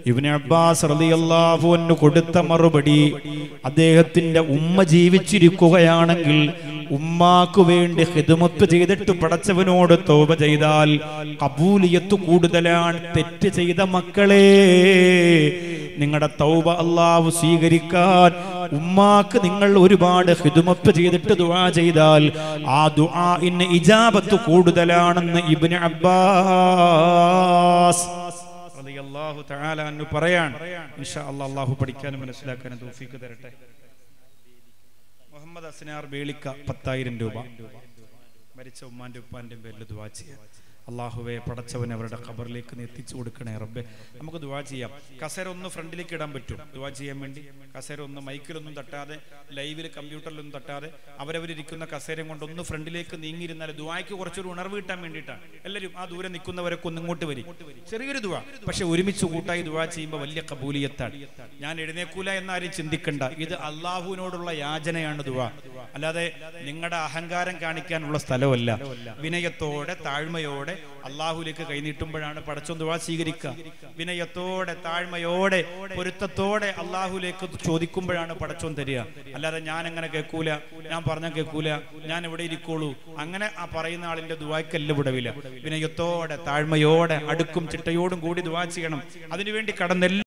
ഇബ്നു അബ്ബാസ് റളിയല്ലാഹു അൻഹു കൊടുത്ത മറുപടി അദ്ദേഹത്തിന്റെ ഉമ്മ ജീവിച്ചിരിക്കുകയാണെങ്കിൽ ഉമ്മാക്ക് വേണ്ടി ഹിദമത്ത് ചെയ്തിട്ട് പടച്ചവനോട് തോപ ചെയ്താൽ കബൂലിയത്ത് കൂടുതലാണ് തെറ്റ് ചെയ്ത മക്കളെ നിങ്ങളുടെ തൗബ അള്ളാഹു സ്വീകരിക്കാൻ ഉമ്മാക്ക് നിങ്ങൾ ഒരുപാട് ഹിദുമത്ത് ചെയ്തിട്ട് ദുആ ചെയ്താൽ ആ ദുആഇന് ഇജാബത്ത് കൂടുതലാണെന്ന് ഇബ്നു അബ്ബാസ് റളിയല്ലാഹു തആല അൻഹു പറയാൻ ഇൻഷാ അല്ലാഹ് അല്ലാഹു പഠിക്കാനും മനസ്സിലാക്കാനും തൗഫീക്ക് തരട്ടെ മുഹമ്മദ് അസ്നാർ വേളിക്ക പത്തായിരം രൂപ മരിച്ച ഉമ്മാന്റെ ഉപ്പാന്റെ പേരിൽ ദുവാ ചെയ്യാം അള്ളാഹുവെ പടച്ചവൻ അവരുടെ ഖബറിലേക്ക് നീ എത്തിച്ചു കൊടുക്കണേ റബ്ബെ നമുക്ക് ദുവാ ചെയ്യാം കസേര ഒന്ന് ഫ്രണ്ടിലേക്ക് ഇടാൻ പറ്റും ദുവാ ചെയ്യാൻ വേണ്ടി കസേര ഒന്ന് മൈക്കിലൊന്നും തട്ടാതെ ലൈവിൽ കമ്പ്യൂട്ടറിലൊന്നും തട്ടാതെ അവരവരിയ്ക്കുന്ന കസേരയും കൊണ്ട് ഒന്ന് ഫ്രണ്ടിലേക്ക് നീങ്ങിയിരുന്നാൽ ദുവായ്ക്ക് കുറച്ചൊരു ഉണർവ് കിട്ടാൻ വേണ്ടിയിട്ടാണ് എല്ലാവരും ആ ദൂരെ നിൽക്കുന്നവരൊക്കെ ഒന്ന് ഇങ്ങോട്ട് വരും ചെറിയൊരു ദുവാ പക്ഷെ ഒരുമിച്ച് കൂട്ടായി ദുവാ ചെയ്യുമ്പോൾ വലിയ കബൂലിയത്താണ് ഞാൻ എഴുന്നേക്കൂല എന്നാരും ചിന്തിക്കണ്ട ഇത് അള്ളാഹുവിനോടുള്ള യാചനയാണ് ദുവാ അല്ലാതെ നിങ്ങളുടെ അഹങ്കാരം കാണിക്കാനുള്ള സ്ഥലമല്ല വിനയത്തോടെ താഴ്മയോടെ അള്ളാഹുലേക്ക് കൈനീട്ടുമ്പോഴാണ് പടച്ചോൻ ദുവാ സ്വീകരിക്കുക വിനയത്തോടെ താഴ്മയോടെ പൊരുത്തത്തോടെ അള്ളാഹുലേക്ക് ചോദിക്കുമ്പോഴാണ് പടച്ചോൻ തരിക അല്ലാതെ ഞാൻ അങ്ങനെ കേൾക്കൂല ഞാൻ പറഞ്ഞ കേൾക്കൂല ഞാൻ ഇവിടെ ഇരിക്കോളൂ അങ്ങനെ ആ പറയുന്ന ആളിന്റെ ദുവായ്ക്കല്ല വിടവില്ല വിനയത്തോടെ താഴ്മയോടെ അടുക്കും ചിട്ടയോടും കൂടി ദുവാ ചെയ്യണം അതിനുവേണ്ടി കടന്നെല്ലാം